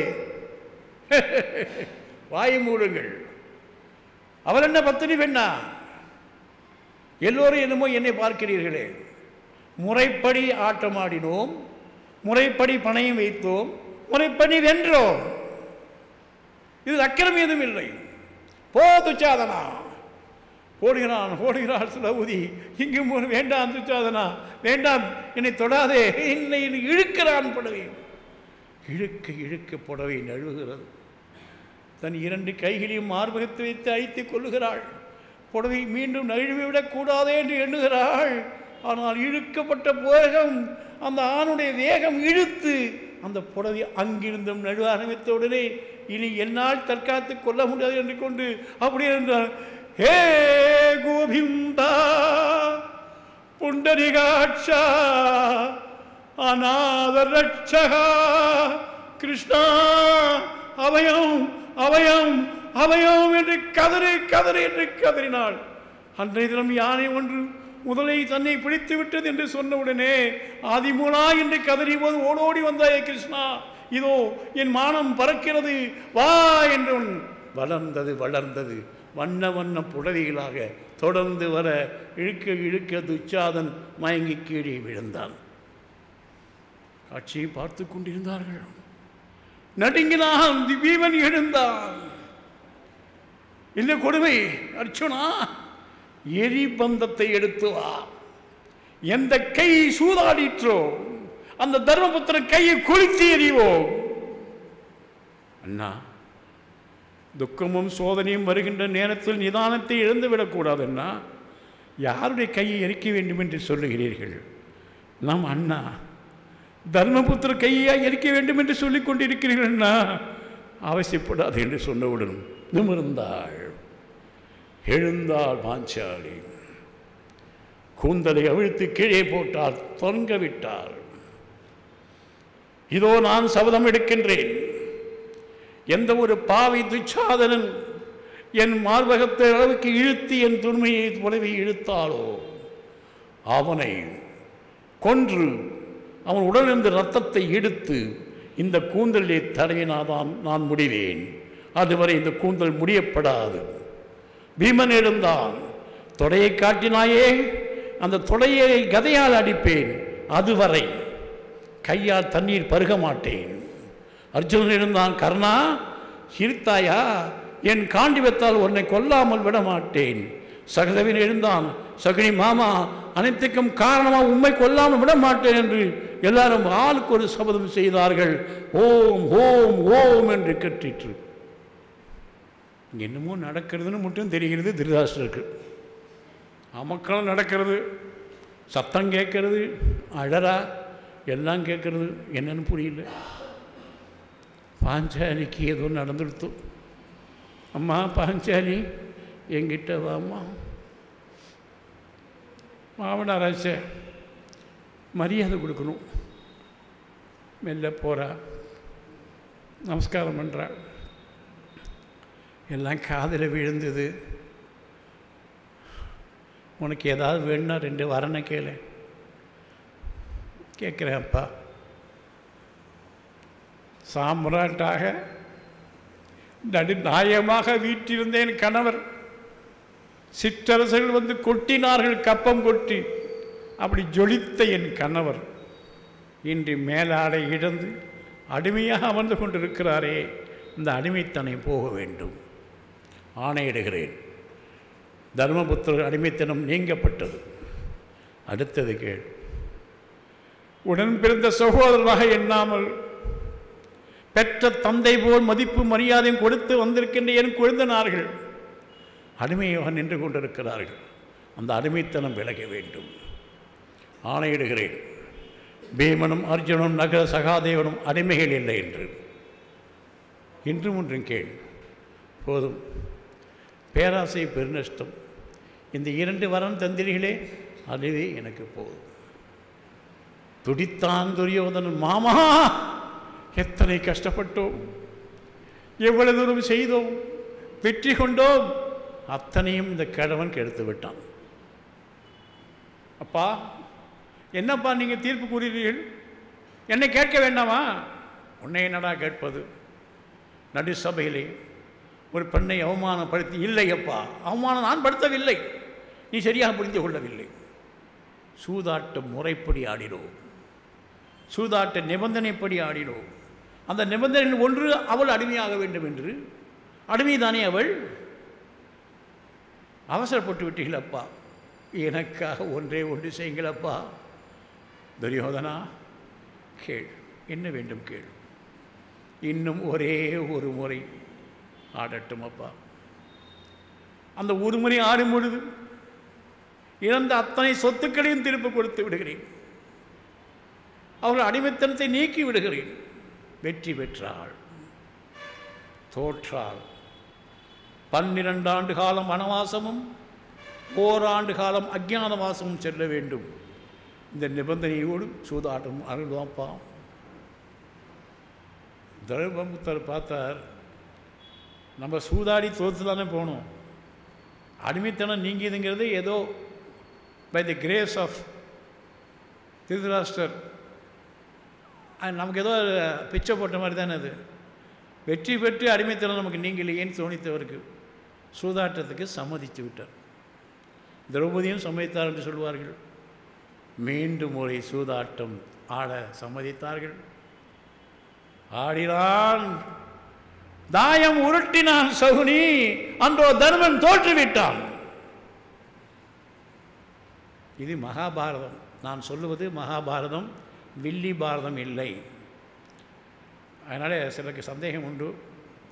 வாயை மூடுங்கள் அவள் என்ன பத்தினி பெண்ணா எல்லோரும் என்னமோ என்னை பார்க்கிறீர்களே முறைப்படி ஆட்டமாடினோம் முறைப்படி பணையும் வைத்தோம் முறைப்படி வென்றோம் இது அக்கிரம் எதுவும் இல்லை போ துச்சாதனா ஓடுகிறான் ஓடுகிறாள் சுலபுதி இங்கும் ஒரு வேண்டாம் துச்சாதனா வேண்டாம் என்னை தொடாதே என்னை இழுக்கிறான் புடவை இழுக்க இழுக்க புடவை நழுவுகிறது தன் இரண்டு கைகளையும் மார்பகத்தை வைத்து அழித்துக் கொள்ளுகிறாள் புடவை மீண்டும் நழுவிவிடக் கூடாதே என்று எண்ணுகிறாள் ஆனால் இழுக்கப்பட்ட வேகம் அந்த ஆணுடைய வேகம் இழுத்து அந்த புடவை அங்கிருந்தும் நழுவ ஆரம்பித்த உடனே இனி என்னால் தற்காத்துக் கொள்ள முடியாது என்று கொண்டு அப்படியே என்றார் ஹே கோவிந்தா புண்டரிகாட்சா அநாத ரட்சகா கிருஷ்ணா அபயம் அபயம் அபயம் என்று கதறி கதறி என்று கதறினாள் அன்றைய தினம் யானை ஒன்று முதலை தன்னை பிடித்து விட்டது என்று சொன்னவுடனே ஆதிமூலா என்று கதறி போது ஓடோடி வந்தாயே கிருஷ்ணா இதோ என் மானம் பறக்கிறது வா என்றவன் வளர்ந்தது வளர்ந்தது வண்ண வண்ண புடவைகளாக தொடர்ந்து வர இழுக்க இழுக்க துச்சாதன் மயங்கி கீழே விழுந்தான் காட்சியை பார்த்து கொண்டிருந்தார்கள் நடுங்கினான் பீமன் எழுந்தான் என்ன கொடுமை அர்ச்சுனா எரிபந்தத்தை எடுத்து வா எந்த கை சூதாடிற்றோ அந்த தர்மபுத்திரன் கையை கொளுத்தி எறிவோம் அண்ணா துக்கமும் சோதனையும் வருகின்ற நேரத்தில் நிதானத்தை இழந்து விடக்கூடாது அண்ணா யாருடைய கையை எரிக்க வேண்டும் என்று சொல்லுகிறீர்கள் நம் அண்ணா தர்மபுத்திர கையை எரிக்க வேண்டும் என்று சொல்லிக் கொண்டிருக்கிறீர்கள் அண்ணா அவசியப்படாது என்று சொன்னவுடன் நிமிர்ந்தாள் எழுந்தாள் பாஞ்சாலி கூந்தலை அவிழ்த்து கீழே போட்டால் தொங்க விட்டார் இதோ நான் சபதம் எடுக்கின்றேன் எந்த ஒரு பாவி துச்சாதனன் என் மார்பகத்தை அளவுக்கு இழுத்து என் துண்மையை புலவை இழுத்தாளோ அவனை கொன்று அவன் உடலிருந்து ரத்தத்தை எடுத்து இந்த கூந்தலிலே தடவினாதான் நான் முடிவேன் அதுவரை இந்த கூந்தல் முடியப்படாது பீமன் எழுந்தான் தொடையை காட்டினாயே அந்த தொடையை கதையால் அடிப்பேன் அதுவரை கையால் தண்ணீர் பருக மாட்டேன் அர்ஜுனன் இருந்தான் கர்ணா சிரித்தாயா என் காண்டிவத்தால் உன்னை கொல்லாமல் விட மாட்டேன் சகதவின் எழுந்தான் சகுனி மாமா அனைத்துக்கும் காரணமாக உண்மை கொல்லாமல் விட மாட்டேன் என்று எல்லாரும் ஆளுக்கு ஒரு சபதம் செய்தார்கள் ஓம் ஓம் ஓம் என்று கற்றிற்று என்னமோ நடக்கிறதுன்னு மட்டும் தெரிகிறது திருதாசருக்கு அமக்களும் நடக்கிறது சத்தம் கேட்கறது அழறா எல்லாம் கேட்கறது என்னன்னு புரியல பாஞ்சாலிக்கு ஏதோ நடந்துடுத்து அம்மா பாஞ்சாலி என்கிட்ட வாம்மா மாவனாராச்ச மரியாதை கொடுக்கணும் மெல்ல போகிறா நமஸ்காரம் பண்ணுறா எல்லாம் காதில் விழுந்தது உனக்கு ஏதாவது வேணும்னா ரெண்டு வரனை கேளு கேட்குறேன் அப்பா சாம்ராட்டாக நடுநாயகமாக வீற்றிருந்த என் கணவர் சிற்றரசர்கள் வந்து கொட்டினார்கள் கப்பம் கொட்டி அப்படி ஜொலித்த என் கணவர் இன்று மேலாடை இழந்து அடிமையாக அமர்ந்து கொண்டிருக்கிறாரே இந்த அடிமைத்தனை போக வேண்டும் ஆணையிடுகிறேன் தர்மபுத்திரர் அடிமைத்தனம் நீங்கப்பட்டது அடுத்தது கேள் உடன் பிறந்த சகோதரனாக எண்ணாமல் பெற்ற தந்தை போல் மதிப்பு மரியாதையும் கொடுத்து வந்திருக்கின்ற என் குழந்தனார்கள் அடிமையாக நின்று கொண்டிருக்கிறார்கள் அந்த அடிமைத்தனம் விலக வேண்டும் ஆணையிடுகிறேன் பீமனும் அர்ஜுனும் நகர சகாதேவனும் அடிமைகள் இல்லை என்று இன்றும் ஒன்றும் கேள் போதும் பேராசை பெருநஷ்டம் இந்த இரண்டு வரம் தந்திரிகளே அதுவே எனக்கு போதும் துடித்தான் துரியோதனன் மாமா எத்தனை கஷ்டப்பட்டோம் எவ்வளவு தூரம் செய்தோம் வெற்றி கொண்டோம் அத்தனையும் இந்த கிழவன் கெடுத்து விட்டான் அப்பா என்னப்பா நீங்கள் தீர்ப்பு கூறுகிறீர்கள் என்னை கேட்க வேண்டாமா உன்னை என்னடா கேட்பது நடு சபையிலே ஒரு பெண்ணை அவமானப்படுத்தி இல்லை அப்பா அவமானம் நான் படுத்தவில்லை நீ சரியாக புரிந்து கொள்ளவில்லை சூதாட்ட முறைப்படி ஆடினோம் சூதாட்ட நிபந்தனைப்படி ஆடினோம் அந்த நிபந்தனையில் ஒன்று அவள் அடிமையாக வேண்டும் என்று அடிமைதானே அவள் அவசரப்பட்டு விட்டீங்களப்பா எனக்காக ஒன்றே ஒன்று செய்யுங்களப்பா துரியோதனா கேள் என்ன வேண்டும் கேள் இன்னும் ஒரே ஒரு முறை ஆடட்டும் அப்பா அந்த ஒரு முறை ஆடும் பொழுது இழந்த அத்தனை சொத்துக்களையும் திரும்ப கொடுத்து விடுகிறேன் அவள் அடிமைத்தனத்தை நீக்கி விடுகிறேன் வெற்றி பெற்றாள் தோற்றாள் பன்னிரண்டு ஆண்டு காலம் வனவாசமும் ஓராண்டு காலம் அஜ்ஞானவாசமும் செல்ல வேண்டும் இந்த நிபந்தனையோடு சூதாட்டம் அருள்வாப்பா தர்மபுத்தர் பார்த்தார் நம்ம சூதாடி தோற்று தானே போகணும் அடிமைத்தனம் நீங்கியதுங்கிறது ஏதோ by the grace of Dhritarashtra நமக்கு ஏதோ பிச்சை போட்ட மாதிரி தானே அது வெற்றி பெற்று அடிமைத்தனம் நமக்கு நீங்கலையேன்னு தோணித்தவருக்கு சூதாட்டத்துக்கு சம்மதித்து விட்டார் திரௌபதியும் சம்மதித்தார் என்று சொல்வார்கள் மீண்டும் ஒரு சூதாட்டம் ஆட சம்மதித்தார்கள் ஆடினான் தாயம் உருட்டினான் சகுனி அன்றோ தர்மன் தோற்றுவிட்டான் இது மகாபாரதம் நான் சொல்லுவது மகாபாரதம் வில்லி பாரதம் இல்லை அதனால் சிலருக்கு சந்தேகம் உண்டு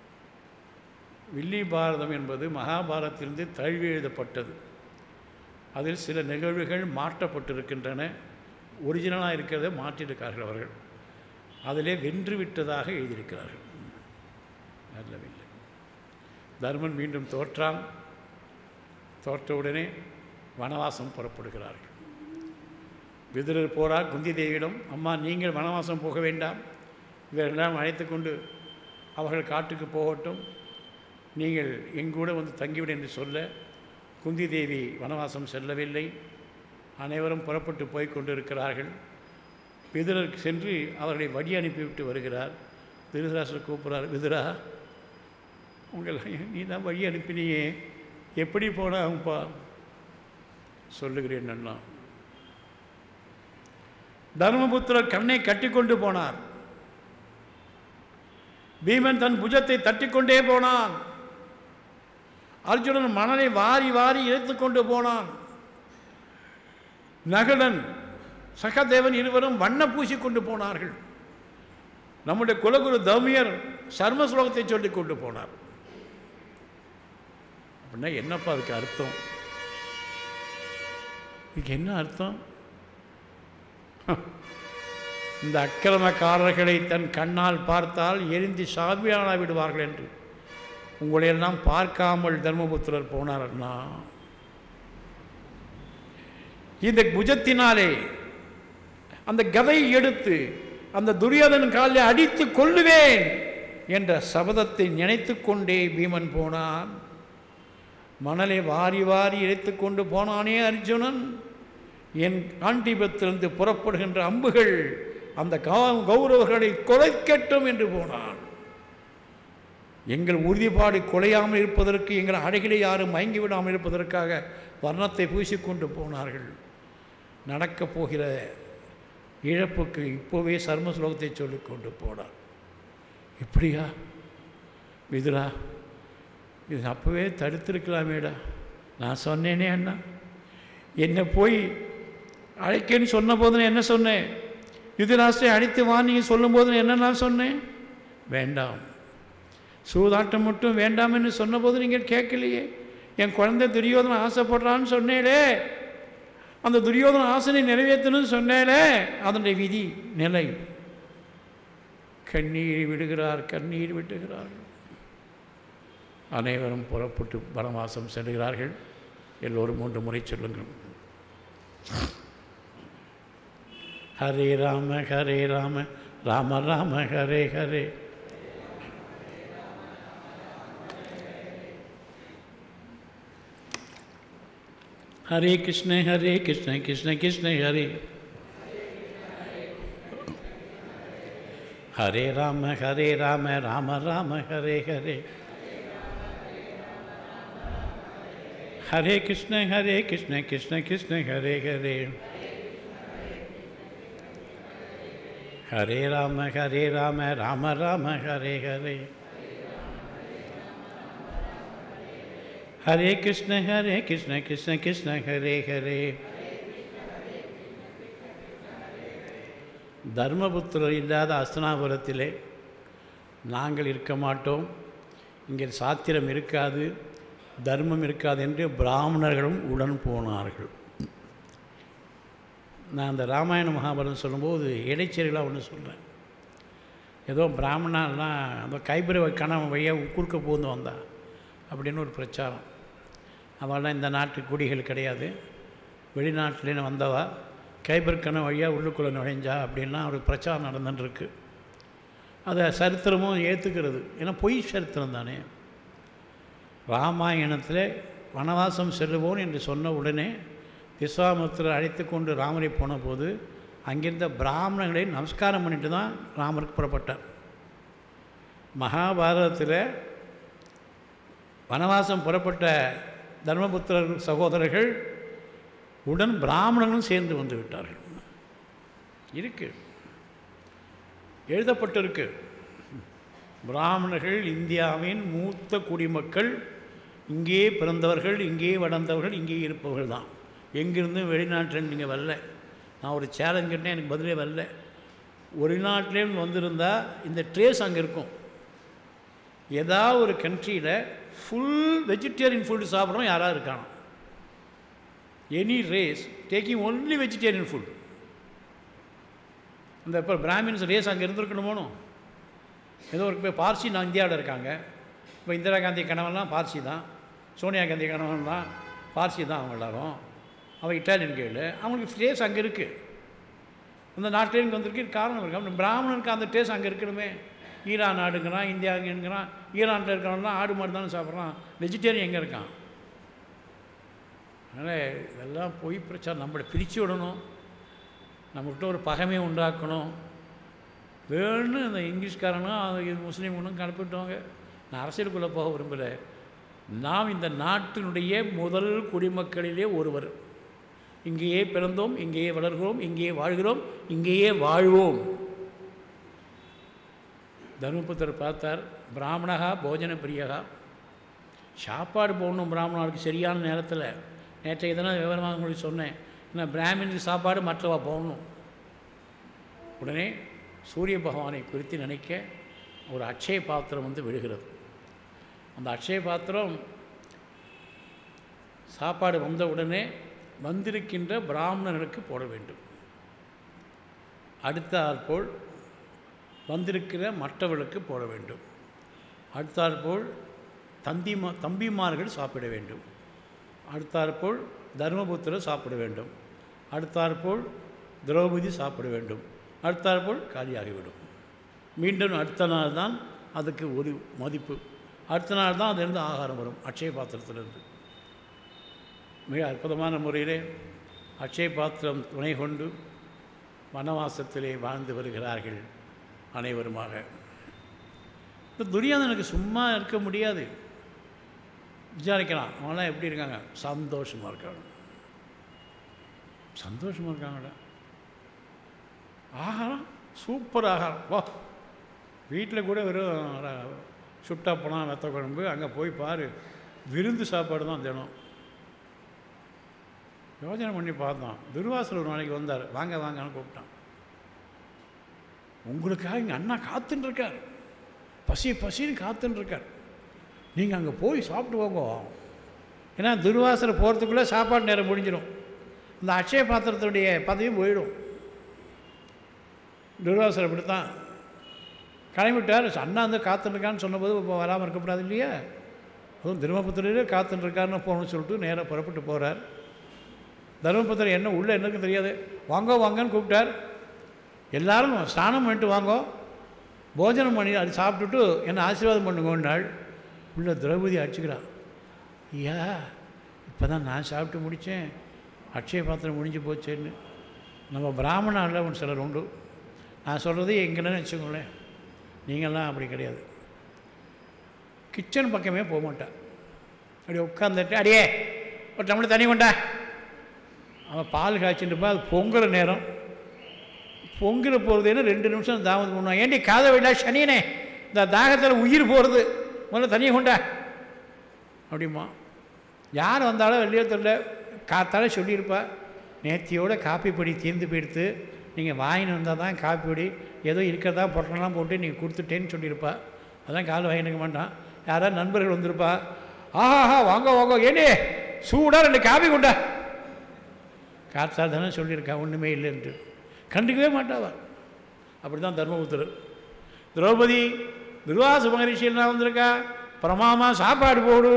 வில்லி பாரதம் என்பது மகாபாரதத்திலிருந்து தழுவி எழுதப்பட்டது அதில் சில நிகழ்வுகள் மாற்றப்பட்டிருக்கின்றன ஒரிஜினலாக இருக்கிறதை மாற்றியிருக்கார்கள் அவர்கள் அதிலே வென்று விட்டதாக எழுதியிருக்கிறார்கள் நல்லவில்லை தர்மன் மீண்டும் தோற்றான் தோற்றவுடனே வனவாசம் புறப்படுகிறார்கள் விதுரர் போறார் குந்தி தேவியிடம் அம்மா நீங்கள் வனவாசம் போக வேண்டாம் இவரெல்லாம் அழைத்து கொண்டு அவர்கள் காட்டுக்கு போகட்டும் நீங்கள் எங்கூட வந்து தங்கிவிடு என்று சொல்ல குந்தி தேவி வனவாசம் செல்லவில்லை அனைவரும் புறப்பட்டு போய் கொண்டிருக்கிறார்கள் விதுரர் சென்று அவர்களை வழி அனுப்பிவிட்டு வருகிறார் திருதராசர் கூப்பிட்றார் விதுரா உங்களை நீ தான் வழி அனுப்பினியே எப்படி போனாங்கப்பா சொல்லுகிறேன் அண்ணா தர்மபுத்திரர் கண்ணை கட்டிக்கொண்டு போனார் பீமன் தன் புஜத்தை தட்டிக்கொண்டே போனான் அர்ஜுனன் மணலை வாரி வாரி இழுத்துக் கொண்டு போனான் நகலன் சகதேவன் இருவரும் வண்ண பூசி கொண்டு போனார்கள் நம்முடைய குலகுரு தௌமியர் சர்ம ஸ்லோகத்தை சொல்லிக் கொண்டு போனார் அப்படின்னா என்னப்பா அதுக்கு அர்த்தம் இதுக்கு என்ன அர்த்தம் இந்த அக்கிரமக்காரர்களை தன் கண்ணால் பார்த்தால் எரிந்து சாமியானா விடுவார்கள் என்று உங்களையெல்லாம் பார்க்காமல் தர்மபுத்திரர் போனார்னா இந்த புஜத்தினாலே அந்த கதையை எடுத்து அந்த துரியோதனன் காலில் அடித்து கொள்ளுவேன் என்ற சபதத்தை நினைத்து கொண்டே பீமன் போனான் மணலை வாரி வாரி இறைத்து கொண்டு போனானே அர்ஜுனன் என் காண்டிபத்திலிருந்து புறப்படுகின்ற அம்புகள் அந்த கௌ- கௌரவர்களை கொலைக்கட்டும் என்று போனான் எங்கள் உறுதிப்பாடு குலையாமல் இருப்பதற்கு எங்கள் அழகிலே யாரும் மயங்கி விடாமல் இருப்பதற்காக வர்ணத்தை பூசிக்கொண்டு போனார்கள் நடக்கப் போகிற இழப்புக்கு இப்போவே சர்ம ஸ்லோகத்தை சொல்லிக் கொண்டு போனார் இப்படியா விதுரா இது அப்போவே தடுத்திருக்கலாமேடா நான் சொன்னேனே அண்ணா என்னை போய் அழைக்கன்னு சொன்ன போது நான் என்ன சொன்னேன் யுதிராஷ்டிரை அழைத்து வா நீங்கள் சொல்லும்போது நான் என்ன நான் சொன்னேன் வேண்டாம் சூதாட்டம் மட்டும் வேண்டாம்னு சொன்னபோது நீங்கள் கேட்கலையே என் குழந்தை துரியோதனை ஆசைப்படுறான்னு சொன்னேளே அந்த துரியோதன ஆசனை நிறைவேற்றணும்னு சொன்னேளே அதனுடைய விதி நிலை கண்ணீர் விடுகிறார் கண்ணீர் விட்டுகிறார் அனைவரும் புறப்பட்டு வனவாசம் செல்கிறார்கள் எல்லோரும் மூன்று முறை சொல்லுங்கள் ஹரே ராம ஹரே ராம ராம ராம ஹரே ஹரே ஹரே கிருஷ்ண ஹரே கிருஷ்ண கிருஷ்ண கிருஷ்ண ஹரே ஹரே ராம ஹரே ராம ராம ராம ஹரே ஹரே ஹரே கிருஷ்ண ஹரே கிருஷ்ண கிருஷ்ண கிருஷ்ண ஹரே ஹரே ஹரே ராம ஹரே ராம ராம ராம ஹரே ஹரே ஹரே கிருஷ்ண ஹரே கிருஷ்ண கிருஷ்ண கிருஷ்ண ஹரே ஹரே தர்மபுத்திரர் இல்லாத அஸ்தனாபுரத்திலே நாங்கள் இருக்க மாட்டோம் இங்கே சாத்திரம் இருக்காது தர்மம் இருக்காது என்று பிராமணர்களும் உடன் போனார்கள் நான் அந்த ராமாயண மகாபாரதம் சொல்லும்போது இடைச்செறிகளாக ஒன்று சொல்கிறேன் ஏதோ பிராமணாலாம் அந்த கைபிரவ கணவன் வழியாக குறுக்க பூந்து வந்தா அப்படின்னு ஒரு பிரச்சாரம் அவள்லாம் இந்த நாட்டு குடிகள் கிடையாது வெளிநாட்டிலேருந்து வந்தவா கைபர் கணவன் வழியாக உள்ளுக்குள்ளே நுழைஞ்சா அப்படின்லாம் ஒரு பிரச்சாரம் நடந்துட்டுருக்கு அதை சரித்திரமும் ஏற்றுக்கிறது ஏன்னா பொய் சரித்திரம் தானே ராமாயணத்தில் வனவாசம் செல்லுவோம் என்று சொன்ன உடனே விஸ்வாமித்திரர் அழைத்து கொண்டு ராமரை போன போது அங்கிருந்த பிராமணர்களை நமஸ்காரம் பண்ணிட்டு தான் ராமருக்கு புறப்பட்டார் மகாபாரதத்தில் வனவாசம் புறப்பட்ட தர்மபுத்திரர் சகோதரர்கள் உடன் பிராமணர்களும் சேர்ந்து வந்து விட்டார்கள் இருக்கு எழுதப்பட்டிருக்கு பிராமணர்கள் இந்தியாவின் மூத்த குடிமக்கள் இங்கே பிறந்தவர்கள் இங்கே வளர்ந்தவர்கள் இங்கே இருப்பவர்கள் தான் எங்கிருந்தும் வெளிநாட்டில் நீங்கள் வரல நான் ஒரு சேலஞ்ச் கேட்டேன் எனக்கு பதிலே வரல வெளிநாட்டிலேருந்து வந்திருந்தால் இந்த ட்ரேஸ் அங்கே இருக்கும் ஏதாவது ஒரு கண்ட்ரியில் ஃபுல் வெஜிடேரியன் ஃபுட்டு சாப்பிட்றோம் யாராவது இருக்கானோ any race taking only vegetarian food இந்த இப்போ பிராமின்ஸ் ரேஸ் அங்கே இருந்திருக்கணுமோனும் ஏதோ ஒரு இப்போ பார்சி நான் இந்தியாவில் இருக்காங்க இப்போ இந்திரா காந்தி கணவன்லாம் பார்சி தான் சோனியா காந்தி கணவன்லாம் பார்சி தான் அவங்க எல்லாரும் அவன் இட்டாலியன் கேளு அவங்களுக்கு ரேஸ் அங்கே இருக்குது அந்த நாட்டிலேருந்து வந்திருக்கு காரணம் இருக்கு அப்படி பிராமணனுக்கு அந்த டேஸ்ட் அங்கே இருக்கணுமே ஈரான் ஆடுங்கிறான் இந்தியாங்கிறான் ஈரானில் இருக்கிறவன்லாம் ஆடு மாடு தானே சாப்பிட்றான் வெஜிடேரியன் எங்கே இருக்கான் அதனால் இதெல்லாம் பொய் பிரச்சாரம் நம்மளை பிரித்து விடணும் நம்மக்கிட்ட ஒரு பகைமையை உண்டாக்கணும் வேணும்னு இந்த இங்கிலீஷ்காரனும் அது முஸ்லீம்களும் கலப்பிட்டவங்க நான் அரசியலுக்குள்ளே போக விரும்பலை நாம் இந்த நாட்டினுடைய முதல் குடிமக்களிலே ஒருவர் இங்கேயே பிறந்தோம் இங்கேயே வளர்கிறோம் இங்கேயே வாழ்கிறோம் இங்கேயே வாழ்வோம் தர்மபுத்தர் பார்த்தார் பிராமணகா போஜன பிரியகா சாப்பாடு போடணும் பிராமணர்களுக்கு சரியான நேரத்தில் நேற்றைய தினம் விவரமாக உங்களுக்கு சொன்னேன் ஏன்னா பிராமினுக்கு சாப்பாடு மற்றவா போடணும் உடனே சூரிய பகவானை குறித்து நினைக்க ஒரு அட்சய பாத்திரம் வந்து விழுகிறது அந்த அட்சய பாத்திரம் சாப்பாடு வந்த உடனே வந்திருக்கின்ற பிராமணர்களுக்கு போட வேண்டும் அடுத்தாற்போல் வந்திருக்கிற மற்றவர்களுக்கு போட வேண்டும் அடுத்தாற்போல் தந்திமா தம்பிமார்கள் சாப்பிட வேண்டும் அடுத்தாற்போல் தர்மபுத்திரர் சாப்பிட வேண்டும் அடுத்தாற்போல் திரௌபதி சாப்பிட வேண்டும் அடுத்தாற்போல் காலியாகிவிடும் மீண்டும் அடுத்த நாள் தான் அதுக்கு ஒரு மதிப்பு அடுத்த நாள் தான் அதிலிருந்து ஆகாரம் வரும் அட்சய பாத்திரத்திலிருந்து மிக அற்புதமான முறையிலே அட்சய பாத்திரம் துணை கொண்டு வனவாசத்திலே வாழ்ந்து வருகிறார்கள் அனைவருமாக இந்த துரியாதனுக்கு சும்மா இருக்க முடியாது விசாரிக்கலாம் அவங்களாம் எப்படி இருக்காங்க சந்தோஷமாக இருக்காங்க சந்தோஷமாக இருக்காங்கடா ஆகாரம் சூப்பர் ஆகாரம் வா வீட்டில் கூட வெறும் ர- சுட்டா பணம் வெத்த குழம்பு அங்கே போய் பாரு விருந்து சாப்பாடு தான் தினம் யோசனை பண்ணி பார்த்தோம் துர்வாசல் ஒரு நாளைக்கு வந்தார் வாங்க வாங்கன்னு கூப்பிட்டான் உங்களுக்காக எங்கள் அண்ணா காத்துன்னு இருக்கார் பசி பசின்னு காத்துன்னு இருக்கார் நீங்கள் அங்கே போய் சாப்பிட்டு போங்க ஏன்னா துர்வாசல் போகிறதுக்குள்ளே சாப்பாடு நேரம் முடிஞ்சிடும் இந்த அட்சய பாத்திரத்துடைய பதவியும் போயிடும் துர்வாசல் அப்படித்தான் கிளம்பிட்டார் அண்ணா வந்து காத்துருக்கான்னு சொன்னபோது இப்போ வராமல் இருக்கக்கூடாது இல்லையா அதுவும் தர்மபுத்திரிலே காத்துருக்காருன்னு போகணும்னு சொல்லிட்டு நேராக புறப்பட்டு போகிறார் தர்மபுத்திரர் என்ன உள்ளே என்னன்னு தெரியாது வாங்கோ வாங்கன்னு கூப்பிட்டார் எல்லாரும் ஸ்நானம் பண்ணிட்டு வாங்கோ போஜனம் பண்ணி அது சாப்பிட்டுட்டு என்ன ஆசீர்வாதம் பண்ணுங்கன்னாள் உள்ள திரௌபதி அடிச்சுக்கிறான் ஐயா இப்போ தான் நான் சாப்பிட்டு முடித்தேன் அட்சய பாத்திரம் முடிஞ்சு போச்சேன்னு நம்ம பிராமணாவில் ஒன்று சிலர் உண்டு நான் சொல்கிறது எங்கன்னு வச்சுக்கோங்களேன் நீங்கள்லாம் அப்படி கிடையாது கிச்சன் பக்கமே போக மாட்டேன் அப்படி உட்காந்துட்டு அடியே ஒரு டம்ளர் தண்ணி கொண்டா அவன் பால் காய்ச்சிட்டு இருப்பான் அது பொங்குற நேரம் பொங்குற போகிறதுன்னு ரெண்டு நிமிஷம் தாமதம் பண்ணுவான் ஏண்டி காதை விடா சனியனே இந்த தாகத்தில் உயிர் போகிறது முதல்ல தண்ணியை கொண்டா அப்படிமா யார் வந்தாலும் வெளியே தெரியல காத்தால சொல்லியிருப்பா நேத்தியோட காப்பி பொடி தீர்ந்து போயிடுத்து நீங்கள் வாங்கின்னு வந்தால் தான் காப்பி பொடி ஏதோ இருக்கிறதா பொட்டலாம் போட்டு நீங்கள் கொடுத்துட்டேன்னு சொல்லியிருப்பா அதான் கால் வாங்கினுக்க மாட்டான் யாராவது நண்பர்கள் வந்திருப்பா ஆஹாஹா வாங்க வாங்க ஏனே சூடாக ரெண்டு காப்பி கொண்டா காத்தால் தானே சொல்லியிருக்கா ஒன்றுமே இல்லைன்ட்டு கண்டுக்கவே மாட்டாவா அப்படி தான் தர்மபுத்திரர் திரௌபதி துர்வாச மகரிஷி என்ன வந்திருக்கா பிரமாமா சாப்பாடு போடு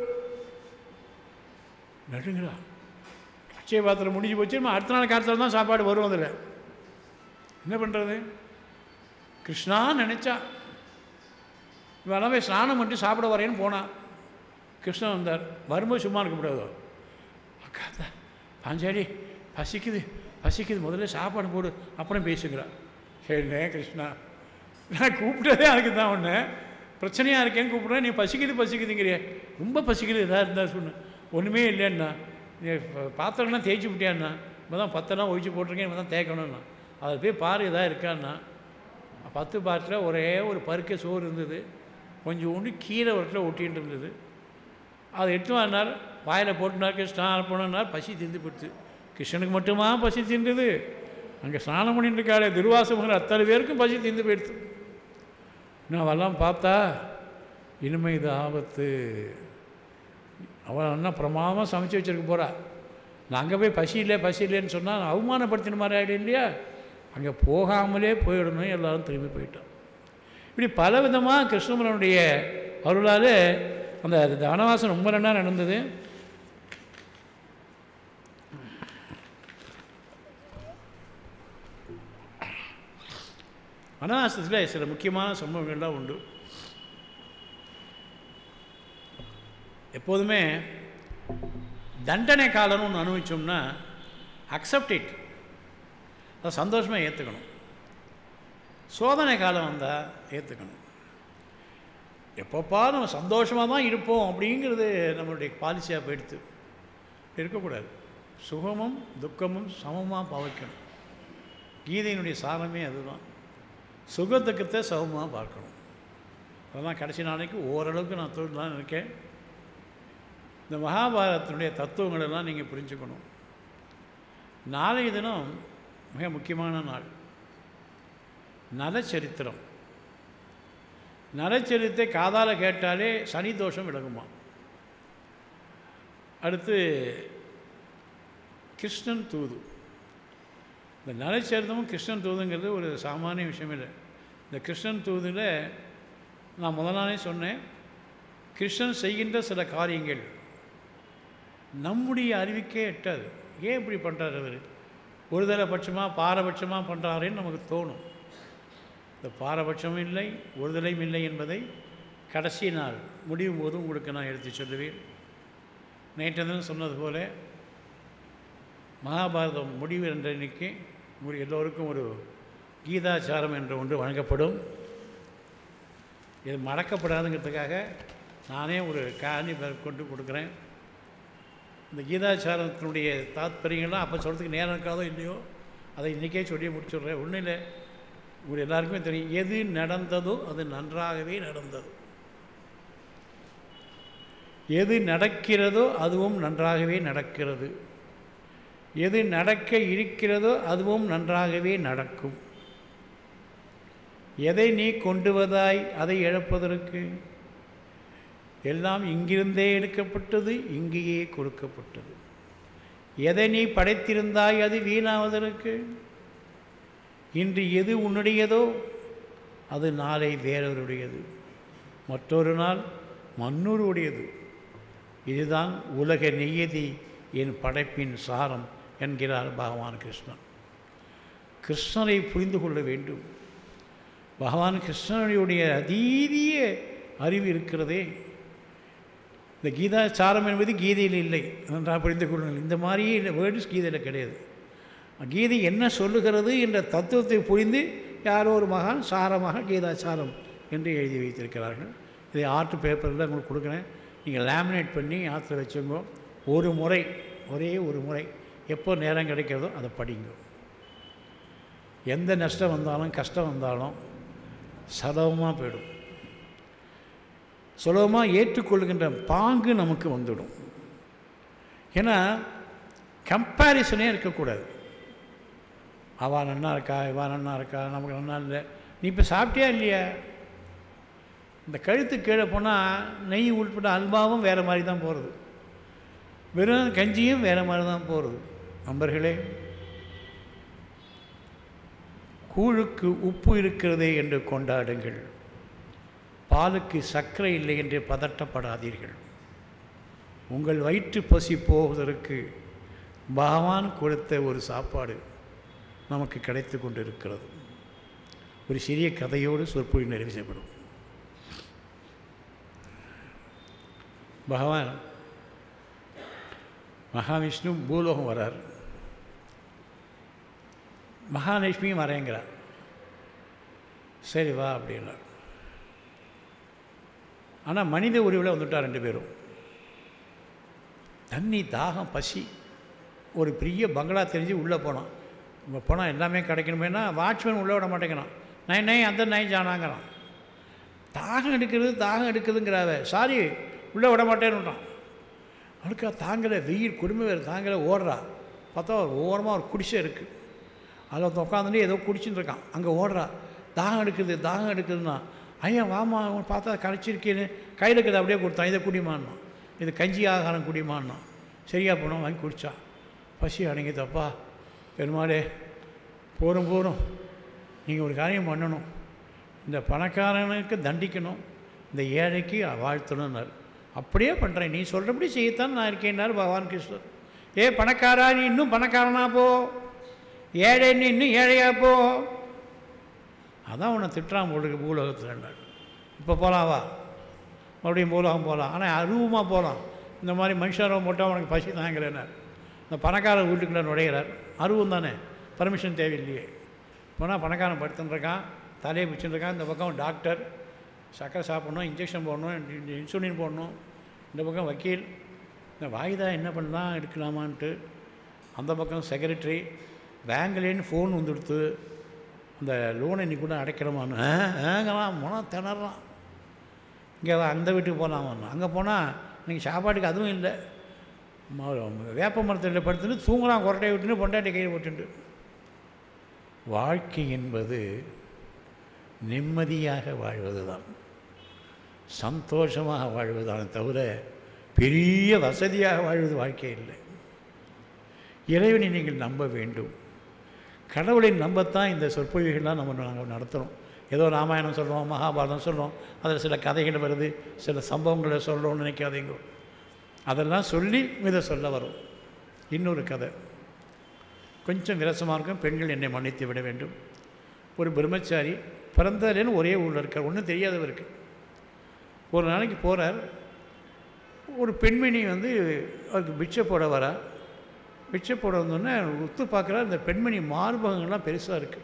நடுங்கிறா அட்சய பாத்திரம் முடிஞ்சு போச்சு நம்ம அடுத்த நாள் காலத்தில் தான் சாப்பாடு வரும் அதில் என்ன பண்ணுறது கிருஷ்ணா நினச்சா இவெல்லாம் போய் ஸ்நானம் பண்ணிட்டு சாப்பிட வரேன்னு போனான் கிருஷ்ணன் வந்தார் வரும்போது சும்மா இருக்கக்கூடாது அக்கா தான் பாஞ்சாலி பசிக்குது பசிக்குது முதல்ல சாப்பாடு போடு அப்புறம் பேசுகிறான் சரிண்ணே கிருஷ்ணா நான் கூப்பிட்டதே அதுக்கு தான் ஒன்று பிரச்சனையாக இருக்கேன்னு கூப்பிட்றேன் நீ பசிக்குது பசிக்குதுங்கிறியே ரொம்ப பசிக்குது எதாக இருந்தால் சொன்னேன் ஒன்றுமே இல்லைன்னா நீ ப- பாத்திரம்லாம் தேய்ச்சி விட்டியாண்ணா இப்போ தான் பத்தெல்லாம் ஒழிச்சு போட்டிருக்கேன் இப்போ தான் தேய்க்கணும்னா அதை போய் பாரு எதாவது இருக்கான்னா பத்து பாட்டில் ஒரே ஒரு பருக்க சோறு இருந்தது கொஞ்சோண்டு கீரை வரத்தில் ஒட்டிகிட்டு இருந்தது அதை எடுத்து வந்தார் வாயில் போட்டுனார் ஸ்நானம் பண்ணனார் பசி திந்து போடுத்து கிருஷ்ணனுக்கு மட்டுமா பசி தின்றது அங்கே ஸ்நானம் பண்ணிட்டு இருக்காளே துர்வாசமகர் அத்தனை பேருக்கும் பசி திந்து போயிடுது நான் அவெல்லாம் பார்த்தா இனிமே இது ஆபத்து அவள் என்ன பிரமாதமாக சமைச்சு வச்சிருக்க போகிறா நான் அங்கே போய் பசி இல்லை பசி இல்லைன்னு சொன்னால் அவமானப்படுத்தின மாதிரி ஆகிடும் இல்லையா அங்கே போகாமலே போயிடணும் எல்லாரும் திரும்பி போயிட்டோம் இப்படி பல விதமாக கிருஷ்ணபுரனுடைய அருளால் அந்த அந்த வனவாசம் ரொம்ப நல்லா நடந்தது வனவாசத்தில் சில முக்கியமான சம்பவங்கள்லாம் உண்டு எப்போதுமே தண்டனை காலம்னு ஒன்று அனுபவிச்சோம்னா அக்செப்ட் இட் அதை சந்தோஷமாக ஏற்றுக்கணும் சோதனை காலம் வந்தால் ஏற்றுக்கணும் எப்பப்பா நம்ம சந்தோஷமாக தான் இருப்போம் அப்படிங்கிறது நம்மளுடைய பாலிசியாக போயிடுத்து இருக்கக்கூடாது சுகமும் துக்கமும் சமமாக பாவிக்கணும் கீதையினுடைய சாரமே அதுதான் சுக துக்கத்தை சமமாக பார்க்கணும் அதெல்லாம் கடைசி நாளைக்கு ஓரளவுக்கு நான் தொழிலாம் இருக்கேன் இந்த மகாபாரதத்தினுடைய தத்துவங்கள் எல்லாம் நீங்கள் புரிஞ்சுக்கணும் நாளைய தினம் மிக முக்கியமான நாள் நலச்சரித்திரம் நலச்சரித்தை காதால் கேட்டாலே சனி தோஷம் விலகுமா அடுத்து கிருஷ்ணன் தூது இந்த நலச்சரித்தமும் கிருஷ்ணன் தூதுங்கிறது ஒரு சாமானிய விஷயம் இல்லை இந்த கிருஷ்ணன் தூதில் நான் முதல் நாளே சொன்னேன் கிருஷ்ணன் செய்கின்ற சில காரியங்கள் நம்முடைய அறிவிக்கே எட்டாது ஏன் இப்படி பண்ணுறாரு அவர் ஒருதலை பட்சமாக பாரபட்சமாக பண்ணுறாருன்னு நமக்கு தோணும் இந்த பாரபட்சமும் இல்லை ஒருதலையும் இல்லை என்பதை கடைசி நாள் முடியும் போது உங்களுக்கு நான் எடுத்து சொல்லுவேன் நேற்று தினம் சொன்னது போல மகாபாரதம் முடிவு என்ற இன்னைக்கு ஒரு எல்லோருக்கும் ஒரு கீதாச்சாரம் என்ற ஒன்று வழங்கப்படும் இது மறக்கப்படாதுங்கிறதுக்காக நானே ஒரு காணி கொண்டு கொடுக்குறேன் இந்த கீதாச்சாரத்தினுடைய தாத்பரியங்கள்லாம் அப்போ சொல்கிறதுக்கு நேரம் இருக்காதோ இல்லையோ அதை இன்றைக்கே சொல்லி முடிச்சுடுறேன் ஒன்றும் இல்லை உங்களுக்கு எல்லாருக்குமே தெரியும் எது நடந்ததோ அது நன்றாகவே நடந்தது எது நடக்கிறதோ அதுவும் நன்றாகவே நடக்கிறது எது நடக்க இருக்கிறதோ அதுவும் நன்றாகவே நடக்கும் எதை நீ கொண்டு வதாய் அதை இழப்பதற்கு எல்லாம் இங்கிருந்தே எடுக்கப்பட்டது இங்கேயே கொடுக்கப்பட்டது எதை நீ படைத்திருந்தாய் அது வீணாவதற்கு இன்று எது உன்னுடையதோ அது நாளை வேறொருடையது மற்றொரு நாள் மன்னொருடையது இதுதான் உலக நியதி என் படைப்பின் சாரம் என்கிறார் பகவான் கிருஷ்ணன் கிருஷ்ணனை புரிந்து கொள்ள வேண்டும் பகவான் கிருஷ்ணனுடைய அதீதிய அறிவு இருக்கிறதே இந்த கீதாச்சாரம் என்பது கீதையில் இல்லை நன்றாக புரிந்து கொள்ளுங்கள் இந்த மாதிரி வேர்ட்ஸ் கீதையில் கிடையாது கீதை என்ன சொல்லுகிறது என்ற தத்துவத்தை புரிந்து யாரோ ஒரு மகான் சாரமாக கீதாச்சாரம் என்று எழுதி வைத்திருக்கிறார்கள் இதை ஆர்ட் பேப்பரில் உங்களுக்கு கொடுக்குறேன் நீங்கள் லேமினேட் பண்ணி ஆற்றுல வச்சுங்க ஒரு முறை ஒரே ஒரு முறை எப்போ நேரம் கிடைக்கிறதோ அதை படிங்க எந்த நஷ்டம் வந்தாலும் கஷ்டம் வந்தாலும் சதவமாக போயிடும் சுலபமாக ஏற்றுக்கொள்கின்ற பாங்கு நமக்கு வந்துடும் ஏன்னா கம்பேரிசனே இருக்கக்கூடாது அவள் நன்னா இருக்கா இவா நன்னா இருக்கா நமக்கு நன்னா இல்லை நீ இப்போ சாப்பிட்டியா இல்லையா இந்த கழுத்து கீழே போனால் நெய் உள்பட்ட அல்வாவும் வேறு மாதிரி தான் போகிறது வெறும் கஞ்சியும் வேறு மாதிரி தான் போகிறது நண்பர்களே கூழுக்கு உப்பு இருக்கிறதே என்று கொண்டாடுங்கள் பாலுக்கு சர்க்கரை இல்லை என்று பதட்டப்படாதீர்கள் உங்கள் வயிற்று பசி போவதற்கு பகவான் கொடுத்த ஒரு சாப்பாடு நமக்கு கிடைத்து கொண்டு இருக்கிறது ஒரு சிறிய கதையோடு சொற்பொழி நிறைவு செய்யப்படும் பகவான் மகாவிஷ்ணு பூலோகம் வரார் மகாலட்சுமியும் வரேங்கிறார் சரி வா அப்படின்னார் ஆனால் மனித உருவில் வந்துட்டார் ரெண்டு பேரும் தண்ணி தாகம் பசி ஒரு பெரிய பங்களா தெரிஞ்சு உள்ளே போனான் இங்கே போனால் எல்லாமே கிடைக்கணுமேனா வாட்ச்மேன் உள்ளே விட மாட்டேங்கிறான் நை நை அந்த நை ஜானாங்கிறான் தாகம் எடுக்கிறது தாகம் எடுக்குதுங்கிறாவ சாரி உள்ளே விட மாட்டேன்னுட்டான் அவனுக்கு தாங்கலை வெயில் கொடுமை வேறு தாங்கலை ஓடுறா பார்த்தா ஒரு ஓரமாக ஒரு குடிசை இருக்குது அதில் ஒருத்தன் உட்காந்துட்டு ஏதோ குடிச்சுட்டு இருக்கான் அங்கே ஓடுறா தாகம் எடுக்குது தாகம் எடுக்குதுன்னா ஐயா வாமா அவன் பார்த்தா கரைச்சிருக்கேன்னு கையில் இருக்கிறத அப்படியே கொடுத்தான் இதை குடிமான்னா இது கஞ்சி ஆகாரம் குடிமான்னா சரியா போனோம் வாங்கி குடித்தான் பசி அடங்கிதப்பா பெருமாளே போரும் போரும் நீங்கள் ஒரு காரியம் பண்ணணும் இந்த பணக்காரனுக்கு தண்டிக்கணும் இந்த ஏழைக்கு வாழ்த்தணும்னார் அப்படியே பண்ணுறேன் நீ சொல்கிறபடி செய்யத்தான் நான் இருக்கேன்னார் பகவான் கிருஷ்ணர் ஏ பணக்காரா நீ இன்னும் பணக்காரனா போ ஏழை நீ இன்னும் ஏழையா போ அதான் உன்னை திட்டுறான் போடுக்கு பூலோகத்தில் இப்போ போகலாம் வா மறுபடியும் பூலோகம் போகலாம் ஆனால் அருவமாக போகலாம் இந்த மாதிரி மனுஷாரம் போட்டால் உனக்கு பசி தாங்கிறேன்னார் இந்த பணக்காரர் வீட்டுக்குள்ளே நுழையிறார் அருவம் தானே பர்மிஷன் தேவையில்லையே போனால் பணக்காரன் படுத்துட்டுருக்கான் தலையை பிடிச்சிட்டுருக்கான் இந்த பக்கம் டாக்டர் சக்கரை சாப்பிட்ணும் இன்ஜெக்ஷன் போடணும் இன்~ இன்சுலின் போடணும் இந்த பக்கம் வக்கீல் இந்த வாய்தா என்ன பண்ணலாம் எடுக்கலாமான்ட்டு அந்த பக்கம் செக்ரட்டரி பேங்க்லேன்னு ஃபோன் வந்துடுத்து அந்த லோனை இன்னைக்கு கூட அடைக்கிறோமான்னு ஆ ஆங்கலாம் போனால் திணறான் இங்கே அந்த வீட்டுக்கு போகலாம் அங்கே போனால் இன்றைக்கி சாப்பாட்டுக்கு அதுவும் இல்லை ம- வேப்ப மரத்தில் படுத்துட்டு தூங்கலாம் கொரட்டை விட்டுன்னு பொண்டாட்டி கையில் போட்டுண்டு வாழ்க்கை என்பது நிம்மதியாக வாழ்வது தான் சந்தோஷமாக வாழ்வதானே தவிர பெரிய வசதியாக வாழ்வது வாழ்க்கை இல்லை இறைவனை நீங்கள் நம்ப வேண்டும் கடவுளை நம்பத்தான் இந்த சொற்பொழிவுகள்லாம் நம்ம நாங்கள் நடத்துகிறோம் ஏதோ ராமாயணம் சொல்கிறோம் மகாபாரதம் சொல்கிறோம் அதில் சில கதைகள் வருது சில சம்பவங்களை சொல்கிறோம்னு நினைக்காதீங்க அதெல்லாம் சொல்லி இதை சொல்ல வரும் இன்னொரு கதை கொஞ்சம் விரசமாக இருக்கும் பெண்கள் என்னை மன்னித்து விட வேண்டும் ஒரு பிரம்மச்சாரி பிறந்ததுலேன்னு ஒரே ஊரில் இருக்கார் ஒன்றும் தெரியாதவருக்கு ஒரு நாளைக்கு போகிறார் ஒரு பெண்மணி வந்து அவருக்கு பிட்சை போட வரா பிட்சை போட வந்தோடனே உத்து பார்க்குறார் இந்த பெண்மணி மார்பகங்கள்லாம் பெருசாக இருக்குது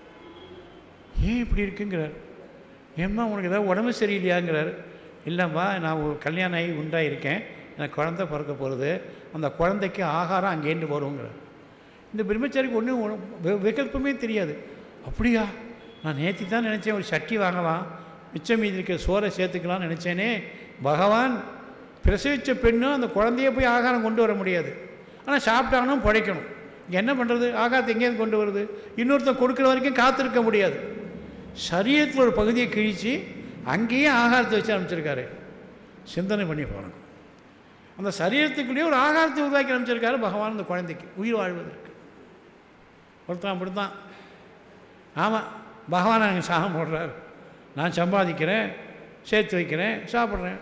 ஏன் இப்படி இருக்குங்கிறார் ஏம்மா உனக்கு ஏதாவது உடம்பு சரியில்லையாங்கிறார் இல்லைம்மா நான் ஒரு கல்யாணம் ஆகி உண்டாயிருக்கேன் எனக்கு குழந்தை பிறக்க போகிறது அந்த குழந்தைக்கு ஆகாரம் அங்கேருந்து வருங்கிறார் இந்த பிரம்மச்சாரிக்கு ஒன்றும் விகல்பமே தெரியாது அப்படியா நான் நேற்று தான் நினச்சேன் ஒரு சட்டி வாங்கலாம் மிச்சம் மீதி இருக்கிற சோறை சேர்த்துக்கலாம்னு நினச்சேனே பகவான் பிரசவித்த பெண்ணும் அந்த குழந்தைய போய் ஆகாரம் கொண்டு வர முடியாது ஆனால் சாப்பிட்டாங்கன்னா பிழைக்கணும் இங்கே என்ன பண்ணுறது ஆகாரத்தை எங்கேருந்து கொண்டு வருது இன்னொருத்தன் கொடுக்குற வரைக்கும் காத்திருக்க முடியாது சரீரத்தில் ஒரு பகுதியை கிழித்து அங்கேயே ஆகாரத்தை வச்சு அனுப்பிச்சிருக்காரு சிந்தனை பண்ணி பாருங்க அந்த சரீரத்துக்குள்ளேயே ஒரு ஆகாரத்தை உருவாக்கி அனுப்பிச்சிருக்காரு பகவான் அந்த குழந்தைக்கு உயிர் வாழ்வதற்கு ஒருத்தன் அப்படித்தான் ஆமாம் பகவான் எனக்கு சாகம் போடுறார் நான் சம்பாதிக்கிறேன் சேர்த்து வைக்கிறேன் சாப்பிட்றேன்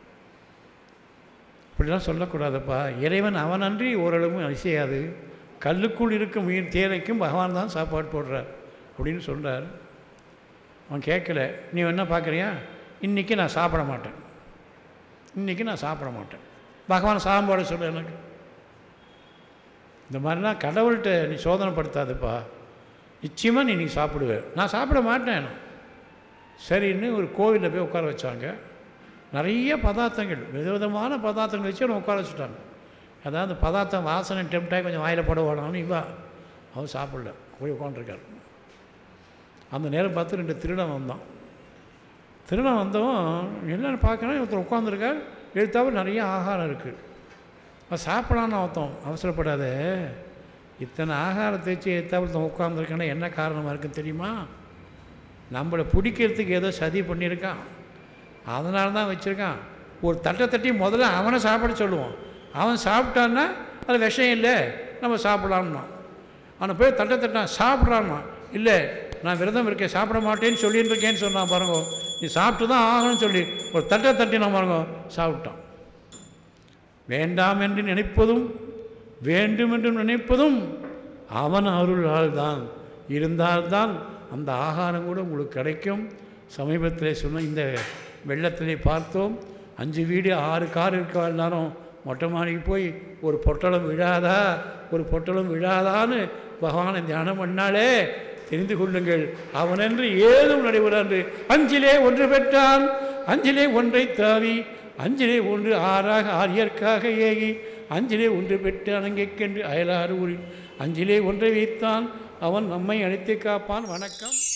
இப்படிலாம் சொல்லக்கூடாதுப்பா இறைவன் அவனன்றி ஓரளவும் அசையாது கல்லுக்குள் இருக்கும் உயிர் தேரைக்கும் பகவான் தான் சாப்பாடு போடுறார் அப்படின்னு சொல்கிறார் அவன் கேட்கல நீ என்ன பார்க்குறியா இன்றைக்கி நான் சாப்பிட மாட்டேன் இன்றைக்கி நான் சாப்பிட மாட்டேன் பகவான் சாகம் போட சொல்ல எனக்கு இந்த மாதிரிலாம் கடவுள்கிட்ட நீ சோதனைப்படுத்தாதுப்பா நிச்சயமாக நீ நீ சாப்பிடுவேன் நான் சாப்பிட மாட்டேன் நான். சரின்னு ஒரு கோவிலில் போய் உட்கார வச்சாங்க நிறைய பதார்த்தங்கள் விதவிதமான பதார்த்தங்கள் வச்சு அவனை உட்கார வச்சுட்டாங்க அதாவது பதார்த்தம் வாசனை டெம்டாகி கொஞ்சம் வாயில் போட ஓடணும்னு இவா அவன் சாப்பிடல போய் உட்காந்துருக்காரு அந்த நேரம் பார்த்து ரெண்டு திருடன் வந்தான் திருடன் வந்தவன் என்னென்னு பார்க்கணும் ஒருத்தர் உட்காந்துருக்கார் எழுத்தாவில் நிறைய ஆகாரம் இருக்குது அது சாப்பிடலான்னு ஒருத்தன் அவசரப்படாத இத்தனை ஆகாரத்தை வச்சு எழுத்தாவில் உட்காந்துருக்கானா என்ன காரணமாக இருக்குன்னு தெரியுமா நம்மளை பிடிக்கிறதுக்கு ஏதோ சதி பண்ணியிருக்கான் அதனால தான் வச்சுருக்கான் ஒரு தட்டை தட்டி முதல்ல அவனை சாப்பிட சொல்லுவோம் அவன் சாப்பிட்டான்னா அது விஷம் இல்லை நம்ம சாப்பிடலான்னா அவனை போய் தட்டை தட்டான் சாப்பிட்றான்னா இல்லை நான் விரதம் இருக்கேன் சாப்பிட மாட்டேன்னு சொல்லிட்டு இருக்கேன்னு சொன்னான் பாருங்க நீ சாப்பிட்டு தான் ஆகணும்னு சொல்லி ஒரு தட்டை தட்டி நான் பாருங்க சாப்பிட்டான் வேண்டாம் என்று நினைப்பதும் வேண்டும் என்று நினைப்பதும் அவன் அருளால் தான் இருந்தால்தான் அந்த ஆகாரம் கூட உங்களுக்கு கிடைக்கும் சமீபத்தில் சொன்ன இந்த வெள்ளத்திலே பார்த்தோம் அஞ்சு வீடு ஆறு கார் இருக்க எல்லாரும் மொட்டை மாடிக்கு போய் ஒரு பொட்டலம் விழாதா ஒரு பொட்டலம் விழாதான்னு பகவானை தியானம் பண்ணாலே தெரிந்து கொள்ளுங்கள் அவனென்று ஏதும் நடைபெறாது அஞ்சிலே ஒன்று பெற்றான் அஞ்சிலே ஒன்றை தாவி அஞ்சிலே ஒன்று ஆறாக ஆரியற்காக ஏகி அஞ்சிலே ஒன்று பெற்று அணங்கிக்கென்று அயலாறு ஊரில் அஞ்சிலே ஒன்றை வைத்தான் அவன் நம்மை அழைத்து காப்பான் வணக்கம்